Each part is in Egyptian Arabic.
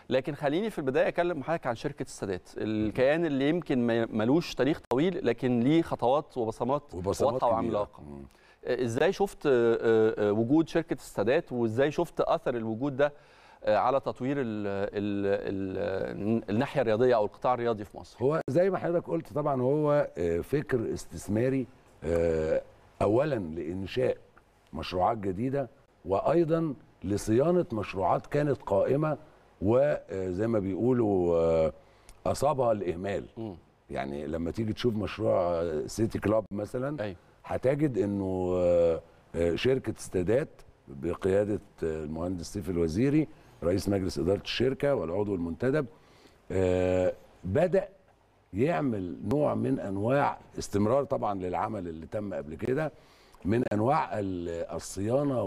لكن خليني في البدايه اكلم حضرتك عن شركه السادات الكيان اللي يمكن ما- ملوش تاريخ طويل لكن ليه خطوات وبصمات وبصمات واضحه كبيرة. وعملاقه مم. ازاي شفت آه، آه، وجود شركه السادات وازاي شفت اثر الوجود ده آه، على تطوير ال ال ال الناحيه الرياضيه او القطاع الرياضي في مصر هو زي ما حضرتك قلت طبعا هو آه، فكر استثماري آه، اولا لانشاء مشروعات جديده وايضا لصيانه مشروعات كانت قائمه وزي ما بيقولوا آه، اصابها الاهمال مم. يعني لما تيجي تشوف مشروع آه، سيتي كلاب مثلا ايوه هتجد انه آه، آه، شركه استادات بقياده آه، المهندس سيف الوزيري رئيس مجلس اداره الشركه والعضو المنتدب آه، بدا يعمل نوع من انواع استمرار طبعا للعمل اللي تم قبل كده من انواع ال- الصيانه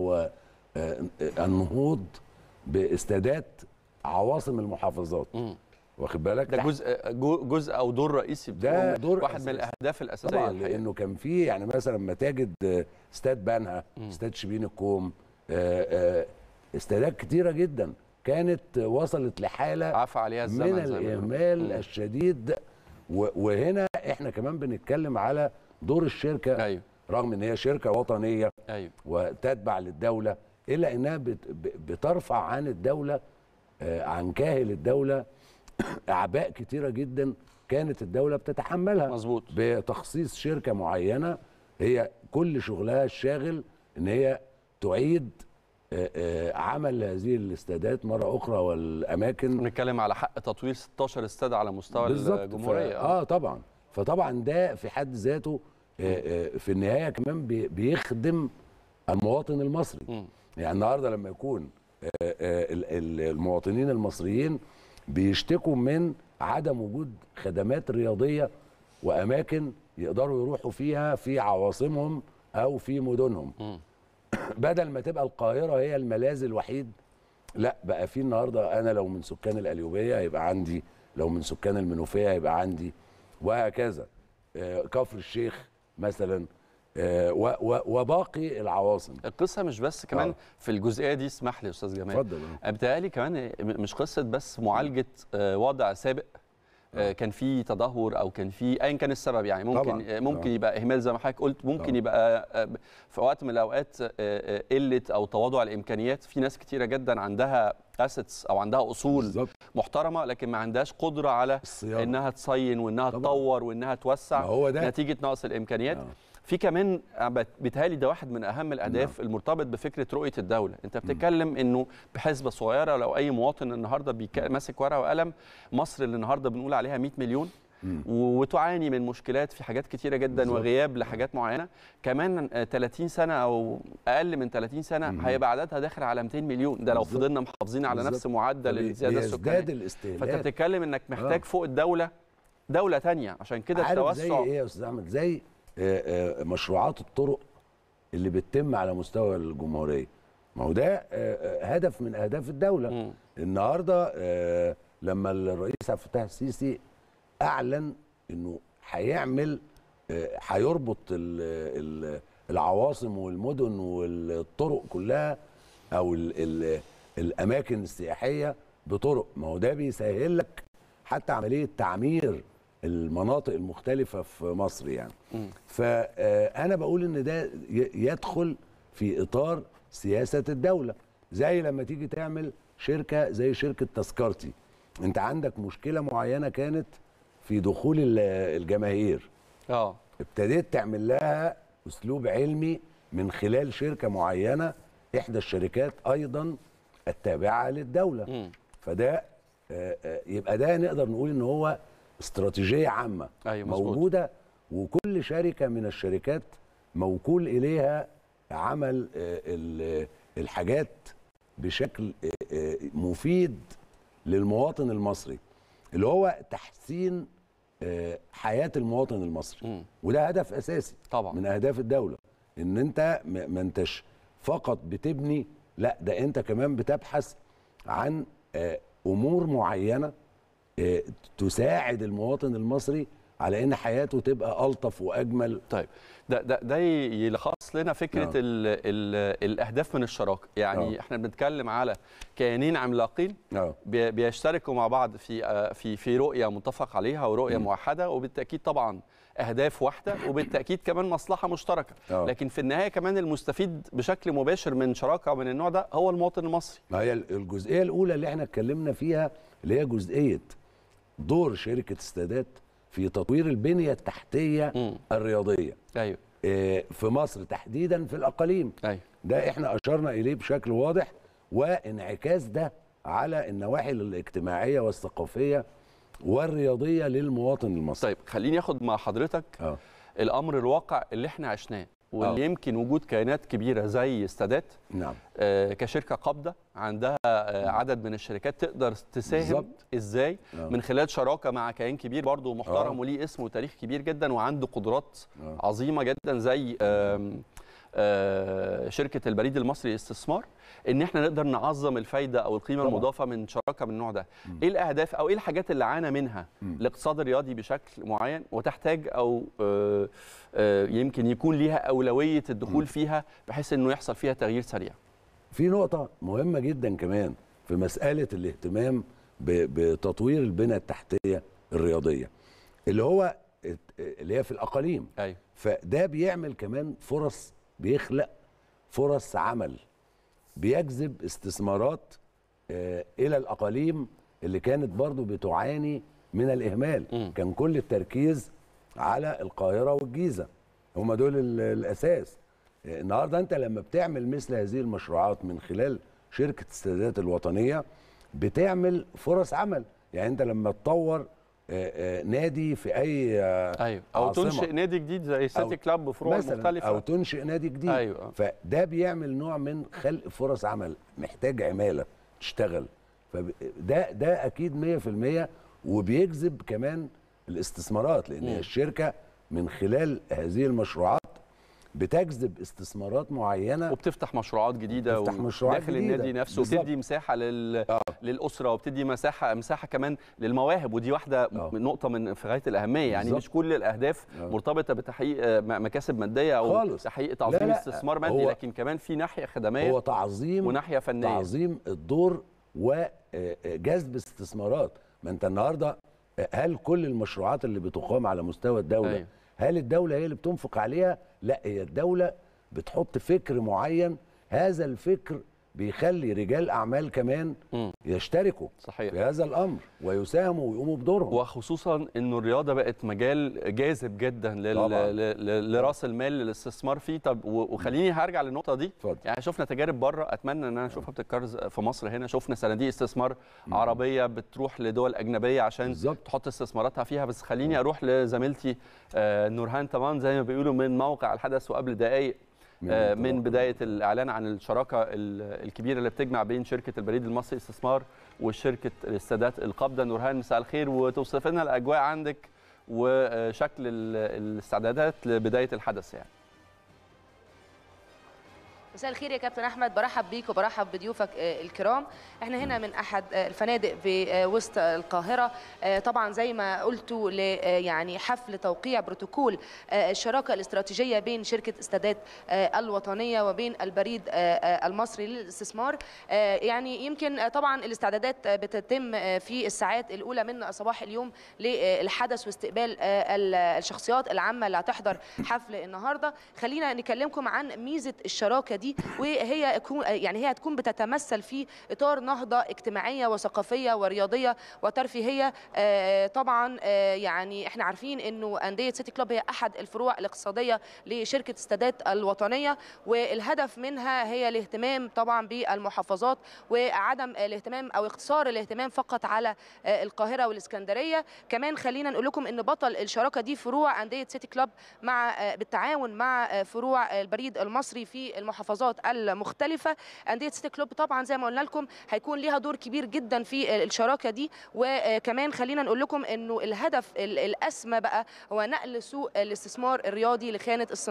والنهوض باستادات عواصم المحافظات مم. واخد بالك ده جزء جو- جزء او دور رئيسي ده بتقوم- دور واحد أساسي. من الاهداف الاساسيه طبعا الحقيقة. لانه كان في يعني مثلا لما تجد آه، استاد بنها استاد شبين الكوم آه، آه، استادات كتيره جدا كانت آه، وصلت لحاله عفى عليها الزمن من زي ما بيقولوا. الاهمال مم. الشديد و- وهنا احنا كمان بنتكلم على دور الشركه ايوه رغم ان هي شركه وطنيه ايوه وتتبع للدوله الا انها بت- ب- بترفع عن الدوله آه، عن كاهل الدوله اعباء كتيره جدا كانت الدوله بتتحملها مظبوط بتخصيص شركه معينه هي كل شغلها الشاغل ان هي تعيد آه، آه، عمل هذه الاستادات مره اخرى والاماكن بنتكلم على حق تطوير 16 استاد على مستوى بالظبط الجمهوريه ف... اه طبعا فطبعا ده في حد ذاته آه، آه، في النهايه كمان بي- بيخدم المواطن المصري مم. يعني النهارده لما يكون آه، آه، ال- ال- المواطنين المصريين بيشتكوا من عدم وجود خدمات رياضيه واماكن يقدروا يروحوا فيها في عواصمهم او في مدنهم مم. بدل ما تبقى القاهره هي الملاذ الوحيد لا بقى في النهارده انا لو من سكان القليوبيه هيبقى عندي لو من سكان المنوفيه هيبقى عندي وهكذا آه، كفر الشيخ مثلا آه، و- و- وباقي العواصم القصه مش بس كمان آه. في الجزئيه دي اسمح لي يا استاذ جمال اتفضل بتهيألي كمان مش قصه بس معالجه آه، وضع سابق آه، كان في تدهور او كان في ايا كان السبب يعني ممكن طبعاً. آه، ممكن طبعاً. يبقى اهمال زي ما حضرتك قلت ممكن طبعاً. يبقى آه، في وقت من الاوقات آه، آه، قله او تواضع الامكانيات في ناس كتيره جدا عندها اسيتس او عندها اصول بالظبط محترمه لكن ما عندهاش قدره على الصيانه انها تصين وانها طبعاً. تطور وانها توسع ما هو ده نتيجه نقص الامكانيات آه. في كمان بيتهيألي ده واحد من اهم الاهداف المرتبط بفكره رؤيه الدوله انت بتتكلم انه بحسبه صغيره لو اي مواطن النهارده بيك- ماسك ورقه وقلم مصر اللي النهارده بنقول عليها 100 مليون مم. وتعاني من مشكلات في حاجات كتيره جدا بالظبط. وغياب لحاجات معينه كمان آه، 30 سنه او اقل من 30 سنه مم. هيبقى عددها داخل على 200 مليون ده لو بالظبط. فضلنا محافظين على بالظبط. نفس معدل الزياده بيزداد السكانيه فانت الاستهلاك بتتكلم انك محتاج آه. فوق الدوله دوله تانية عشان كده عارف زي التوسع ايه يا استاذ احمد زي آه، آه، مشروعات الطرق اللي بتتم على مستوى الجمهوريه ما هو ده آه، آه، هدف من اهداف الدوله مم. النهارده آه، لما الرئيس عبد الفتاح السيسي اعلن انه هيعمل آه، هيربط ال- ال- العواصم والمدن والطرق كلها او ال ال الاماكن السياحيه بطرق ما هو ده بيسهل لك حتى عمليه تعمير المناطق المختلفه في مصر يعني مم. فانا بقول ان ده ي- يدخل في اطار سياسه الدوله زي لما تيجي تعمل شركه زي شركه تذكرتي انت عندك مشكله معينه كانت في دخول ال- الجماهير اه ابتديت تعمل لها اسلوب علمي من خلال شركه معينه احدى الشركات ايضا التابعه للدوله مم. فده آه، آه، يبقى ده نقدر نقول ان هو استراتيجيه عامه ايوه مظبوط موجوده وكل شركه من الشركات موكول اليها عمل آه، ال- الحاجات بشكل آه، آه، مفيد للمواطن المصري اللي هو تحسين آه، حياه المواطن المصري مم. وده هدف اساسي طبعا من اهداف الدوله ان انت ما ما انتش فقط بتبني لا ده انت كمان بتبحث عن آه، امور معينه آه، تساعد المواطن المصري على ان حياته تبقى الطف واجمل طيب ده ده ده يلخص لنا فكره آه. ال ال الاهداف من الشراكه يعني آه. احنا بنتكلم على كيانين عملاقين اه بي- بيشتركوا مع بعض في آه، في في رؤيه متفق عليها ورؤيه مم. موحده وبالتاكيد طبعا اهداف واحده وبالتاكيد كمان مصلحه مشتركه آه. لكن في النهايه كمان المستفيد بشكل مباشر من شراكه من النوع ده هو المواطن المصري ما هي الجزئيه الاولى اللي احنا اتكلمنا فيها اللي هي جزئيه دور شركه السادات في تطوير البنيه التحتيه مم. الرياضيه ايوه آه، في مصر تحديدا في الاقاليم ايوه ده احنا اشرنا اليه بشكل واضح وانعكاس ده على النواحي الاجتماعيه والثقافيه والرياضيه للمواطن المصري طيب خليني اخد مع حضرتك اه الامر الواقع اللي احنا عشناه واللي آه. يمكن وجود كيانات كبيره زي استادات نعم آه، كشركه قابضه عندها آه، عدد من الشركات تقدر تساهم بالظبط. ازاي آه. من خلال شراكه مع كيان كبير برضه محترم آه. وليه اسم وتاريخ كبير جدا وعنده قدرات آه. عظيمه جدا زي آم، آه، شركه البريد المصري للاستثمار ان احنا نقدر نعظم الفايده او القيمه طبعاً. المضافه من شراكه من النوع ده ايه الاهداف او ايه الحاجات اللي عانى منها مم. الاقتصاد الرياضي بشكل معين وتحتاج او آه، آه، يمكن يكون ليها اولويه الدخول فيها بحيث انه يحصل فيها تغيير سريع في نقطة مهمة جدا كمان في مسألة الاهتمام ب- بتطوير البنى التحتية الرياضية اللي هو الت- اللي هي في الأقاليم ايوه فده بيعمل كمان فرص بيخلق فرص عمل بيجذب استثمارات آه، إلى الأقاليم اللي كانت برضو بتعاني من الإهمال مم. كان كل التركيز على القاهرة والجيزة هم دول ال- الأساس النهارده انت لما بتعمل مثل هذه المشروعات من خلال شركه السادات الوطنيه بتعمل فرص عمل يعني انت لما تطور آه، آه، نادي في اي آه، ايوه او عاصمة. تنشئ نادي جديد زي سيتي كلاب بفروع مثلا مختلفه او تنشئ نادي جديد أيوة. فده بيعمل نوع من خلق فرص عمل محتاج عماله تشتغل فده ده اكيد 100% وبيجذب كمان الاستثمارات لان مم. هي الشركه من خلال هذه المشروعات بتجذب استثمارات معينه وبتفتح مشروعات جديده بتفتح مشروعات داخل جديدة. النادي نفسه بالظبط. وبتدي مساحه لل... آه. للاسره وبتدي مساحه مساحه كمان للمواهب ودي واحده آه. من نقطه من في غايه الاهميه يعني بالظبط. مش كل الاهداف آه. مرتبطه بتحقيق آه، م- مكاسب ماديه او خالص. تحقيق تعظيم لا، استثمار مادي هو- لكن كمان في ناحيه خدميه هو تعظيم وناحيه فنيه تعظيم الدور وجذب استثمارات ما انت النهارده هل كل المشروعات اللي بتقام على مستوى الدوله أيوة. هل الدوله هي اللي بتنفق عليها لا هي الدوله بتحط فكر معين هذا الفكر بيخلي رجال اعمال كمان مم. يشتركوا صحيح في هذا الامر ويساهموا ويقوموا بدورهم وخصوصا انه الرياضه بقت مجال جاذب جدا لل... طبعاً. ل- ل- لراس المال للاستثمار فيه طب و- وخليني هرجع للنقطه دي اتفضل يعني شفنا تجارب بره اتمنى ان انا اشوفها بتتكرر في مصر هنا شفنا صناديق استثمار عربيه بتروح لدول اجنبيه عشان بالظبط تحط استثماراتها فيها بس خليني اروح لزميلتي آه، نورهان طمان زي ما بيقولوا من موقع الحدث وقبل دقائق آه، من انطلاق. بدايه الاعلان عن الشراكه ال- الكبيره اللي بتجمع بين شركه البريد المصري للاستثمار وشركه السادات القابضه نورهان مساء الخير وتوصف لنا الاجواء عندك وشكل ال- الاستعدادات لبدايه الحدث يعني مساء الخير يا كابتن احمد برحب بيك وبرحب بضيوفك آه، الكرام احنا هنا من احد آه، الفنادق في آه، وسط القاهره آه، طبعا زي ما قلتوا ل آه، يعني حفل توقيع بروتوكول آه، الشراكه الاستراتيجيه بين شركه استادات آه، الوطنيه وبين البريد آه، آه، المصري للاستثمار آه، يعني يمكن آه، طبعا الاستعدادات آه، بتتم آه، في الساعات الاولى من صباح اليوم للحدث واستقبال آه، ال- الشخصيات العامه اللي هتحضر حفل النهارده خلينا نكلمكم عن ميزه الشراكه دي وهي يكون يعني هي هتكون بتتمثل في اطار نهضه اجتماعيه وثقافيه ورياضيه وترفيهيه آه، طبعا آه، يعني احنا عارفين انه انديه سيتي كلوب هي احد الفروع الاقتصاديه لشركه استادات الوطنيه والهدف منها هي الاهتمام طبعا بالمحافظات وعدم الاهتمام او اقتصار الاهتمام فقط على آه، القاهره والاسكندريه كمان خلينا نقول لكم ان بطل الشراكه دي فروع انديه سيتي كلوب مع آه، بالتعاون مع آه، فروع البريد المصري في المحافظات المختلفه انديه سيتي كلوب طبعا زي ما قلنا لكم هيكون ليها دور كبير جدا في الشراكه دي وكمان خلينا نقول لكم انه الهدف ال- الاسمى بقى هو نقل سوق الاستثمار الرياضي لخانه الصناعه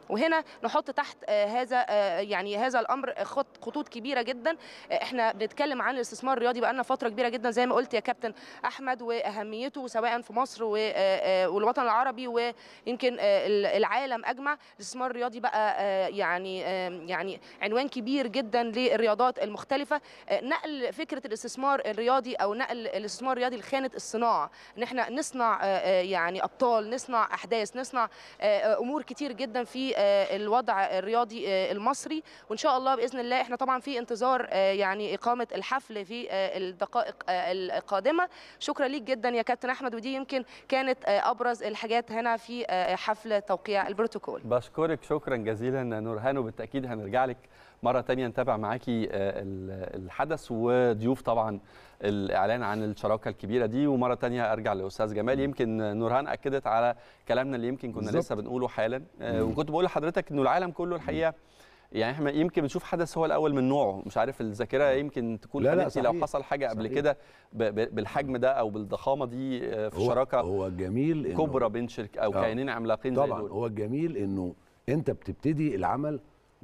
وهنا نحط تحت آه، هذا آه، يعني هذا الامر خط خطوط كبيره جدا آه، احنا بنتكلم عن الاستثمار الرياضي بقالنا فتره كبيره جدا زي ما قلت يا كابتن احمد واهميته سواء في مصر و- آه، آه، والوطن العربي ويمكن آه، العالم اجمع الاستثمار الرياضي بقى آه، يعني آه، يعني عنوان كبير جدا للرياضات المختلفه آه، نقل فكره الاستثمار الرياضي او نقل الاستثمار الرياضي لخانه الصناعه ان احنا نصنع آه، آه، يعني ابطال نصنع احداث نصنع آه، آه، امور كتير جدا في آه، الوضع الرياضي آه، المصري وان شاء الله باذن الله احنا طبعا في انتظار آه، يعني اقامه الحفل في آه، الدقائق آه، القادمه شكرا ليك جدا يا كابتن احمد ودي يمكن كانت آه، ابرز الحاجات هنا في آه، حفل توقيع البروتوكول بشكرك شكرا جزيلا نورهان وبالتاكيد هنرجع لك مره تانية نتابع معاكي آه، ال- الحدث وضيوف طبعا الاعلان عن الشراكه الكبيره دي ومره تانية ارجع لاستاذ جمال يمكن نورهان اكدت على كلامنا اللي يمكن كنا بالظبط. لسه بنقوله حالا آه، وكنت بقول لحضرتك انه العالم كله الحقيقه يعني احنا يمكن بنشوف حدث هو الاول من نوعه مش عارف الذاكره يمكن تكون لا، لا، خانتني لو صحيح. حصل حاجه قبل صحيح. كده ب- ب- بالحجم ده او بالضخامه دي آه، في هو شراكه هو جميل إنه- كبرى بين شرك او آه. كيانين عملاقين زي طبعا دول هو الجميل انه انت بتبتدي العمل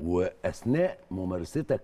واثناء ممارستك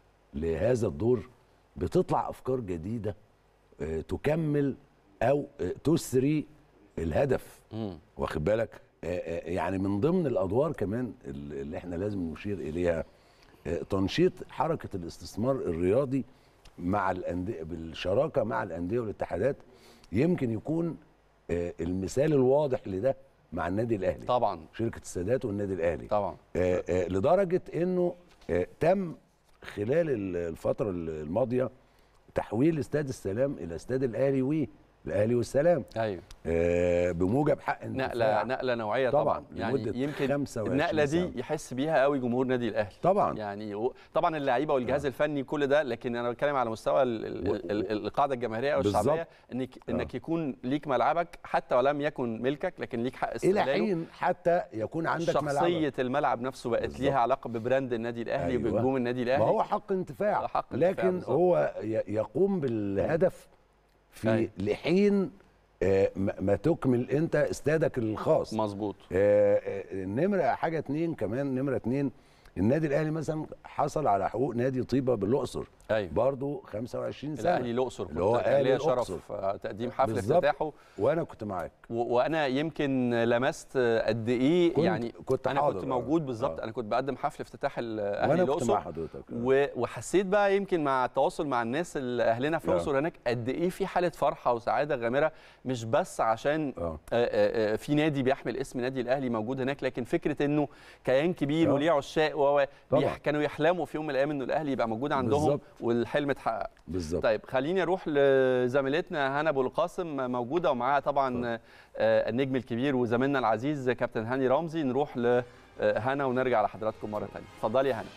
لهذا الدور بتطلع افكار جديده آه، تكمل او آه، تسري الهدف مم. واخد بالك آه، آه، يعني من ضمن الادوار كمان ال- اللي احنا لازم نشير اليها آه، تنشيط حركه الاستثمار الرياضي مع الانديه بالشراكه مع الانديه والاتحادات يمكن يكون آه، المثال الواضح لده مع النادي الاهلي طبعا شركه السادات والنادي الاهلي طبعا آه، آه، لدرجه انه آه، تم خلال ال- الفتره الماضيه تحويل استاد السلام الى استاد الاهلي والاهلي والسلام ايوه آه، بموجب حق نقله انتفاع. نقله نوعيه طبعا, طبعاً، يعني لمدة يمكن 25 النقله دي سنة. يحس بيها قوي جمهور نادي الاهلي طبعا يعني و- طبعا اللعيبه والجهاز الفني كل ده لكن انا بتكلم على مستوى ال- ال- و- ال- ال- القاعده الجماهيريه او بالظبط. الشعبيه انك انك يكون ليك ملعبك حتى ولم يكن ملكك لكن ليك حق الى استغلاله حين حتى يكون عندك ملعب شخصيه الملعب نفسه بقت بالظبط. ليها علاقه ببراند النادي الاهلي أيوة. بنجوم النادي الاهلي ما هو حق انتفاع حق انتفاع لكن بالظبط. هو ي- يقوم بالهدف في أيوة. لحين آه، ما ما تكمل انت استادك الخاص مظبوط آه، آه، نمرة حاجة اتنين كمان نمرة اتنين النادي الأهلي مثلا حصل على حقوق نادي طيبة بالأقصر ايوه برضه 25 سنة الاهلي الاقصر اللي هو كنت كان أهلي ليا الأقصر. شرف آه، تقديم حفل بالظبط. افتتاحه وأنا كنت معاك و- وانا يمكن لمست قد ايه كنت- يعني كنت انا حاضر، كنت آه. موجود بالظبط آه. انا كنت بقدم حفل افتتاح الاهلي وأنا كنت مع الاقصر حضرتك و- وحسيت بقى يمكن مع التواصل مع الناس اللي اهلنا في آه. الاقصر هناك قد ايه في حاله فرحه وسعاده غامره مش بس عشان آه. آه، آه، آه، في نادي بيحمل اسم نادي الاهلي موجود هناك لكن فكره انه كيان كبير آه. وليه عشاق و و- طبعاً. بيح- كانوا يحلموا في يوم من الايام انه الاهلي يبقى موجود عندهم بالظبط. والحلم اتحقق بالظبط طيب خليني اروح لزميلتنا هنا ابو القاسم موجوده ومعاها طبعا آه، النجم الكبير وزميلنا العزيز كابتن هاني رمزي نروح لهنا ونرجع لحضراتكم مره ثانيه اتفضلي يا هنا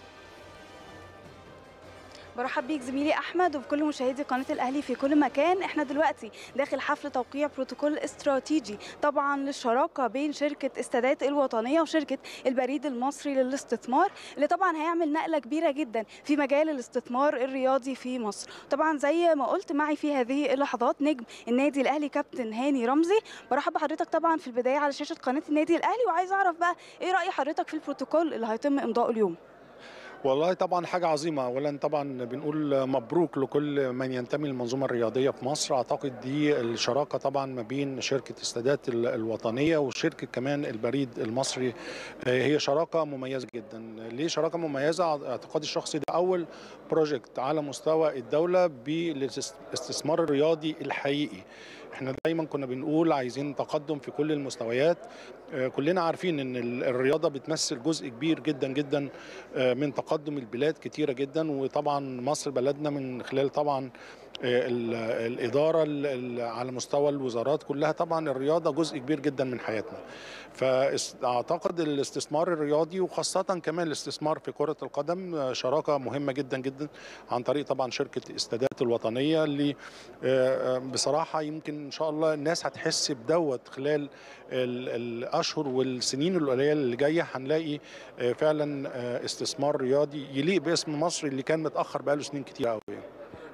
برحب بيك زميلي احمد وبكل مشاهدي قناه الاهلي في كل مكان احنا دلوقتي داخل حفل توقيع بروتوكول استراتيجي طبعا للشراكه بين شركه استادات الوطنيه وشركه البريد المصري للاستثمار اللي طبعا هيعمل نقله كبيره جدا في مجال الاستثمار الرياضي في مصر طبعا زي ما قلت معي في هذه اللحظات نجم النادي الاهلي كابتن هاني رمزي برحب بحضرتك طبعا في البدايه على شاشه قناه النادي الاهلي وعايز اعرف بقى ايه راي حضرتك في البروتوكول اللي هيتم امضائه اليوم والله طبعا حاجة عظيمة أولا طبعا بنقول مبروك لكل من ينتمي للمنظومة الرياضية في مصر أعتقد دي الشراكة طبعا ما بين شركة استادات ال- الوطنية وشركة كمان البريد المصري آه، هي شراكة مميزة جدا ليه شراكة مميزة اعتقادي الشخصي ده أول بروجكت على مستوى الدولة بالاستثمار الرياضي الحقيقي احنا دايما كنا بنقول عايزين تقدم في كل المستويات آه، كلنا عارفين ان ال- الرياضه بتمثل جزء كبير جدا جدا آه، من تقدم البلاد كتيره جدا وطبعا مصر بلدنا من خلال طبعا آه، ال- الاداره ال- ال- على مستوى الوزارات كلها طبعا الرياضه جزء كبير جدا من حياتنا فاعتقد الاستثمار الرياضي وخاصه كمان الاستثمار في كره القدم آه، شراكه مهمه جدا جدا عن طريق طبعا شركه استادات الوطنيه اللي آه، آه، بصراحه يمكن ان شاء الله الناس هتحس بدوت خلال ال- الاشهر والسنين القليله اللي جايه هنلاقي آه، فعلا آه، استثمار رياضي يليق باسم مصر اللي كان متاخر بقاله سنين كتير قوي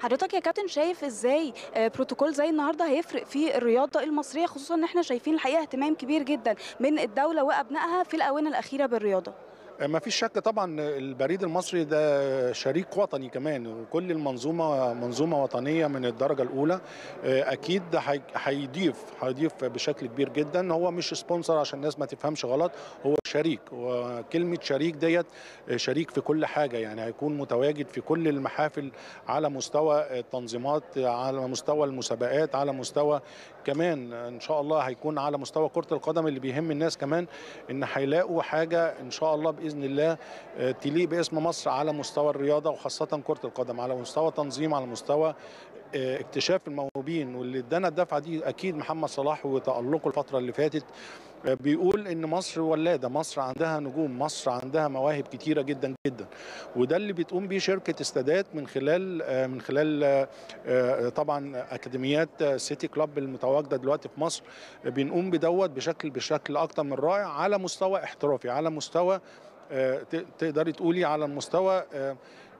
حضرتك يا كابتن شايف ازاي آه، بروتوكول زي النهارده هيفرق في الرياضه المصريه خصوصا ان احنا شايفين الحقيقه اهتمام كبير جدا من الدوله وابنائها في الاونه الاخيره بالرياضه ما فيش شك طبعا البريد المصري ده شريك وطني كمان وكل المنظومه منظومه وطنيه من الدرجه الاولى اكيد هي- هيضيف هيضيف بشكل كبير جدا هو مش سبونسر عشان الناس ما تفهمش غلط هو شريك وكلمه شريك ديت شريك في كل حاجه يعني هيكون متواجد في كل المحافل على مستوى التنظيمات على مستوى المسابقات على مستوى كمان ان شاء الله هيكون على مستوى كره القدم اللي بيهم الناس كمان ان هيلاقوا حاجه ان شاء الله باذن الله آه، تليق باسم مصر على مستوى الرياضه وخاصه كره القدم على مستوى تنظيم على مستوى آه، اكتشاف الموهوبين واللي ادانا الدفعه دي اكيد محمد صلاح وتالقه الفتره اللي فاتت آه، بيقول ان مصر ولاده مصر عندها نجوم مصر عندها مواهب كتيره جدا جدا وده اللي بتقوم بيه شركه استادات من خلال آه، من خلال آه، آه، طبعا اكاديميات آه، سيتي كلاب المتواجده دلوقتي في مصر آه، بنقوم بدوت بشكل بشكل اكتر من رائع على مستوى احترافي على مستوى آه، ت- تقدري تقولي على المستوى آه،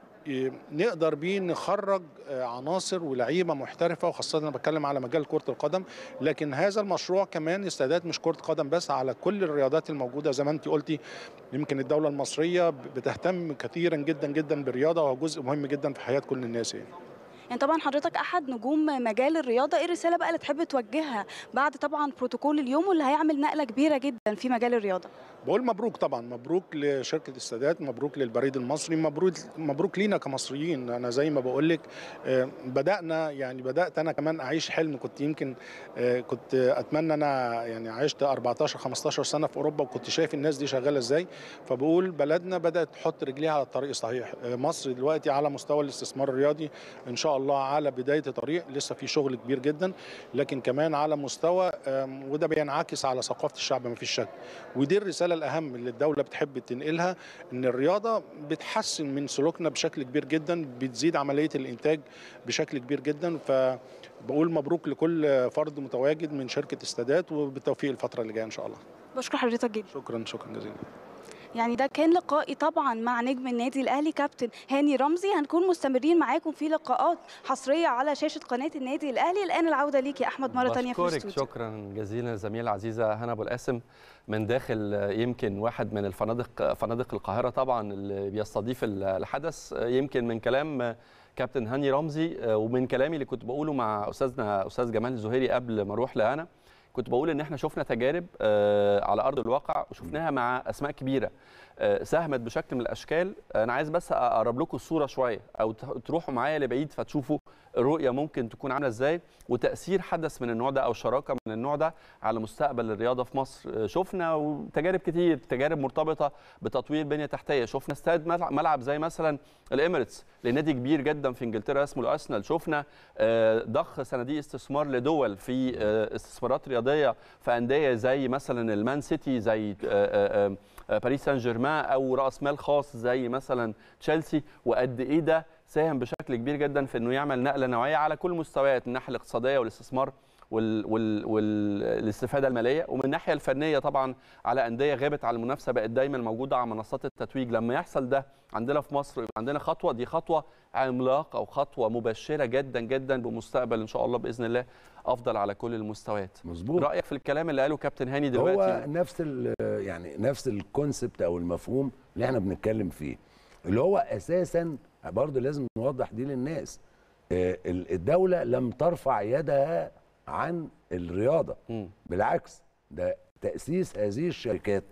ي- نقدر بيه نخرج آه، عناصر ولعيبه محترفه وخاصه انا بتكلم على مجال كره القدم لكن هذا المشروع كمان استعداد مش كره قدم بس على كل الرياضات الموجوده زي ما انت قلتي يمكن الدوله المصريه ب- بتهتم كثيرا جدا جدا بالرياضه وهو جزء مهم جدا في حياه كل الناس يعني. يعني طبعا حضرتك احد نجوم مجال الرياضه ايه الرساله بقى اللي تحب توجهها بعد طبعا بروتوكول اليوم واللي هيعمل نقله كبيره جدا في مجال الرياضه بقول مبروك طبعا مبروك لشركه السادات مبروك للبريد المصري مبروك مبروك لينا كمصريين انا زي ما بقول لك آه، بدانا يعني بدات انا كمان اعيش حلم كنت يمكن آه، كنت اتمنى انا يعني عشت 14 15 سنه في اوروبا وكنت شايف الناس دي شغاله ازاي فبقول بلدنا بدات تحط رجليها على الطريق الصحيح آه، مصر دلوقتي على مستوى الاستثمار الرياضي ان شاء الله على بدايه طريق لسه في شغل كبير جدا لكن كمان على مستوى آم، وده بينعكس على ثقافه الشعب ما فيش شك ودي الرساله الاهم اللي الدوله بتحب تنقلها ان الرياضه بتحسن من سلوكنا بشكل كبير جدا بتزيد عمليه الانتاج بشكل كبير جدا فبقول مبروك لكل فرد متواجد من شركه استادات وبالتوفيق الفتره اللي جايه ان شاء الله بشكر حضرتك جدا شكرا شكرا جزيلا يعني ده كان لقائي طبعا مع نجم النادي الاهلي كابتن هاني رمزي هنكون مستمرين معاكم في لقاءات حصريه على شاشه قناه النادي الاهلي الان العوده ليك يا احمد مره ثانيه في بشكرك الاستوديو شكرا جزيلا زميله العزيزه هنا ابو القاسم من داخل آه، يمكن واحد من الفنادق فنادق القاهره طبعا اللي بيستضيف ال- الحدث آه، يمكن من كلام آه، كابتن هاني رمزي آه، ومن كلامي اللي كنت بقوله مع استاذنا استاذ جمال الزهيري قبل ما اروح لهنا كنت بقول ان احنا شفنا تجارب آه، على ارض الواقع وشفناها مع اسماء كبيره آه، ساهمت بشكل من الاشكال انا عايز بس اقرب لكم الصوره شويه او ت- تروحوا معايا لبعيد فتشوفوا الرؤيه ممكن تكون عامله ازاي وتاثير حدث من النوع ده او شراكه من النوع ده على مستقبل الرياضه في مصر آه، شفنا تجارب كتير تجارب مرتبطه بتطوير بنيه تحتيه شفنا استاد ملع- ملعب زي مثلا الاميريتس لنادي كبير جدا في انجلترا اسمه الارسنال شفنا آه، ضخ صناديق استثمار لدول في آه، استثمارات رياضيه في انديه زي مثلا المان سيتي زي آه، آه، آه، باريس سان جيرمان او راس مال خاص زي مثلا تشيلسي وقد ايه ده ساهم بشكل كبير جدا في انه يعمل نقله نوعيه على كل المستويات من الناحيه الاقتصاديه والاستثمار وال وال والاستفاده الماليه ومن الناحيه الفنيه طبعا على انديه غابت على المنافسه بقت دايما موجوده على منصات التتويج لما يحصل ده عندنا في مصر يبقى عندنا خطوه دي خطوه عملاقه وخطوه مبشره جدا جدا بمستقبل ان شاء الله باذن الله افضل على كل المستويات مظبوط رايك في الكلام اللي قاله كابتن هاني هو دلوقتي نفس ال يعني نفس الكونسبت او المفهوم اللي احنا بنتكلم فيه اللي هو اساسا برضه لازم نوضح دي للناس آه، ال- الدوله لم ترفع يدها عن الرياضه مم. بالعكس ده تاسيس هذه الشركات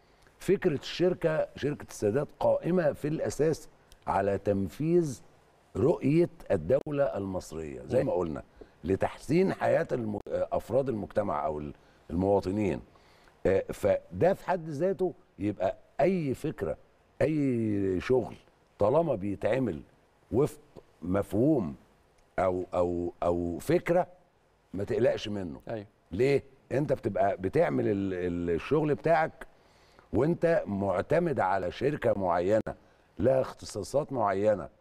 فكره الشركه شركه السادات قائمه في الاساس على تنفيذ رؤيه الدوله المصريه زي ما قلنا لتحسين حياه الم... افراد المجتمع او المواطنين آه، فده في حد ذاته يبقى اي فكره اي شغل طالما بيتعمل وفق مفهوم او او او فكره ما تقلقش منه ايوه ليه انت بتبقى بتعمل ال- الشغل بتاعك وانت معتمد على شركه معينه لها اختصاصات معينه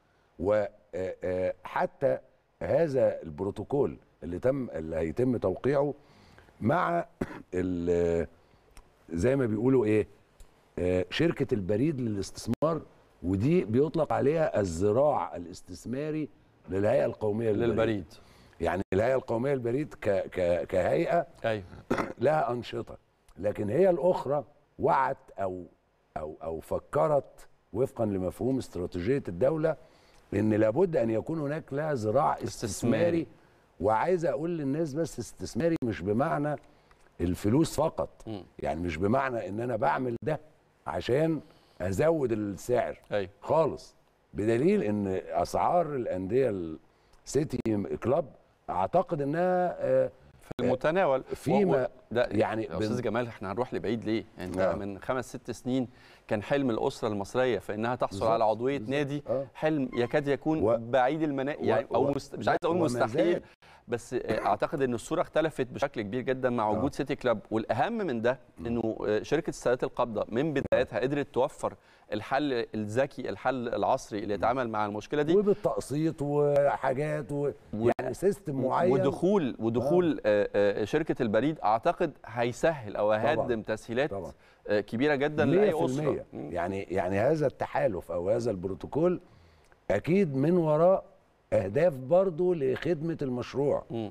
وحتى هذا البروتوكول اللي تم اللي هيتم توقيعه مع ال- زي ما بيقولوا ايه آه، شركه البريد للاستثمار ودي بيطلق عليها الذراع الاستثماري للهيئه القوميه للبريد, للبريد يعني الهيئه القوميه للبريد ك ك كهيئه ايوه لها انشطه لكن هي الاخرى وعت او او او فكرت وفقا لمفهوم استراتيجيه الدوله ان لابد ان يكون هناك لها ذراع استثماري. استثماري وعايز اقول للناس بس استثماري مش بمعنى الفلوس فقط مم. يعني مش بمعنى ان انا بعمل ده عشان ازود السعر ايوه خالص بدليل ان اسعار الانديه السيتي كلاب اعتقد انها آه، في المتناول فيما- و- و- ده يعني يعني يا بن- استاذ جمال احنا هنروح لبعيد ليه؟ يعني انت آه. من خمس ست سنين كان حلم الاسره المصريه في انها تحصل بالظبط، على عضويه بالظبط. نادي آه. حلم يكاد يكون و- بعيد المنا و- يعني او و- مست... مش عايز اقول وما مستحيل زال. بس آه، اعتقد ان الصوره اختلفت بشكل كبير جدا مع وجود سيتي كلاب والاهم من ده انه آه، شركه السادات القابضه من بدايتها قدرت توفر الحل الذكي الحل العصري اللي يتعامل مع المشكله دي وبالتقسيط وحاجات و... يعني سيستم معين ودخول ودخول آه. آه شركه البريد اعتقد هيسهل او هيهدم طبعاً. تسهيلات طبعاً. آه كبيره جدا لاي 100% اسره مم. يعني يعني هذا التحالف او هذا البروتوكول اكيد من وراء اهداف برضو لخدمه المشروع مم.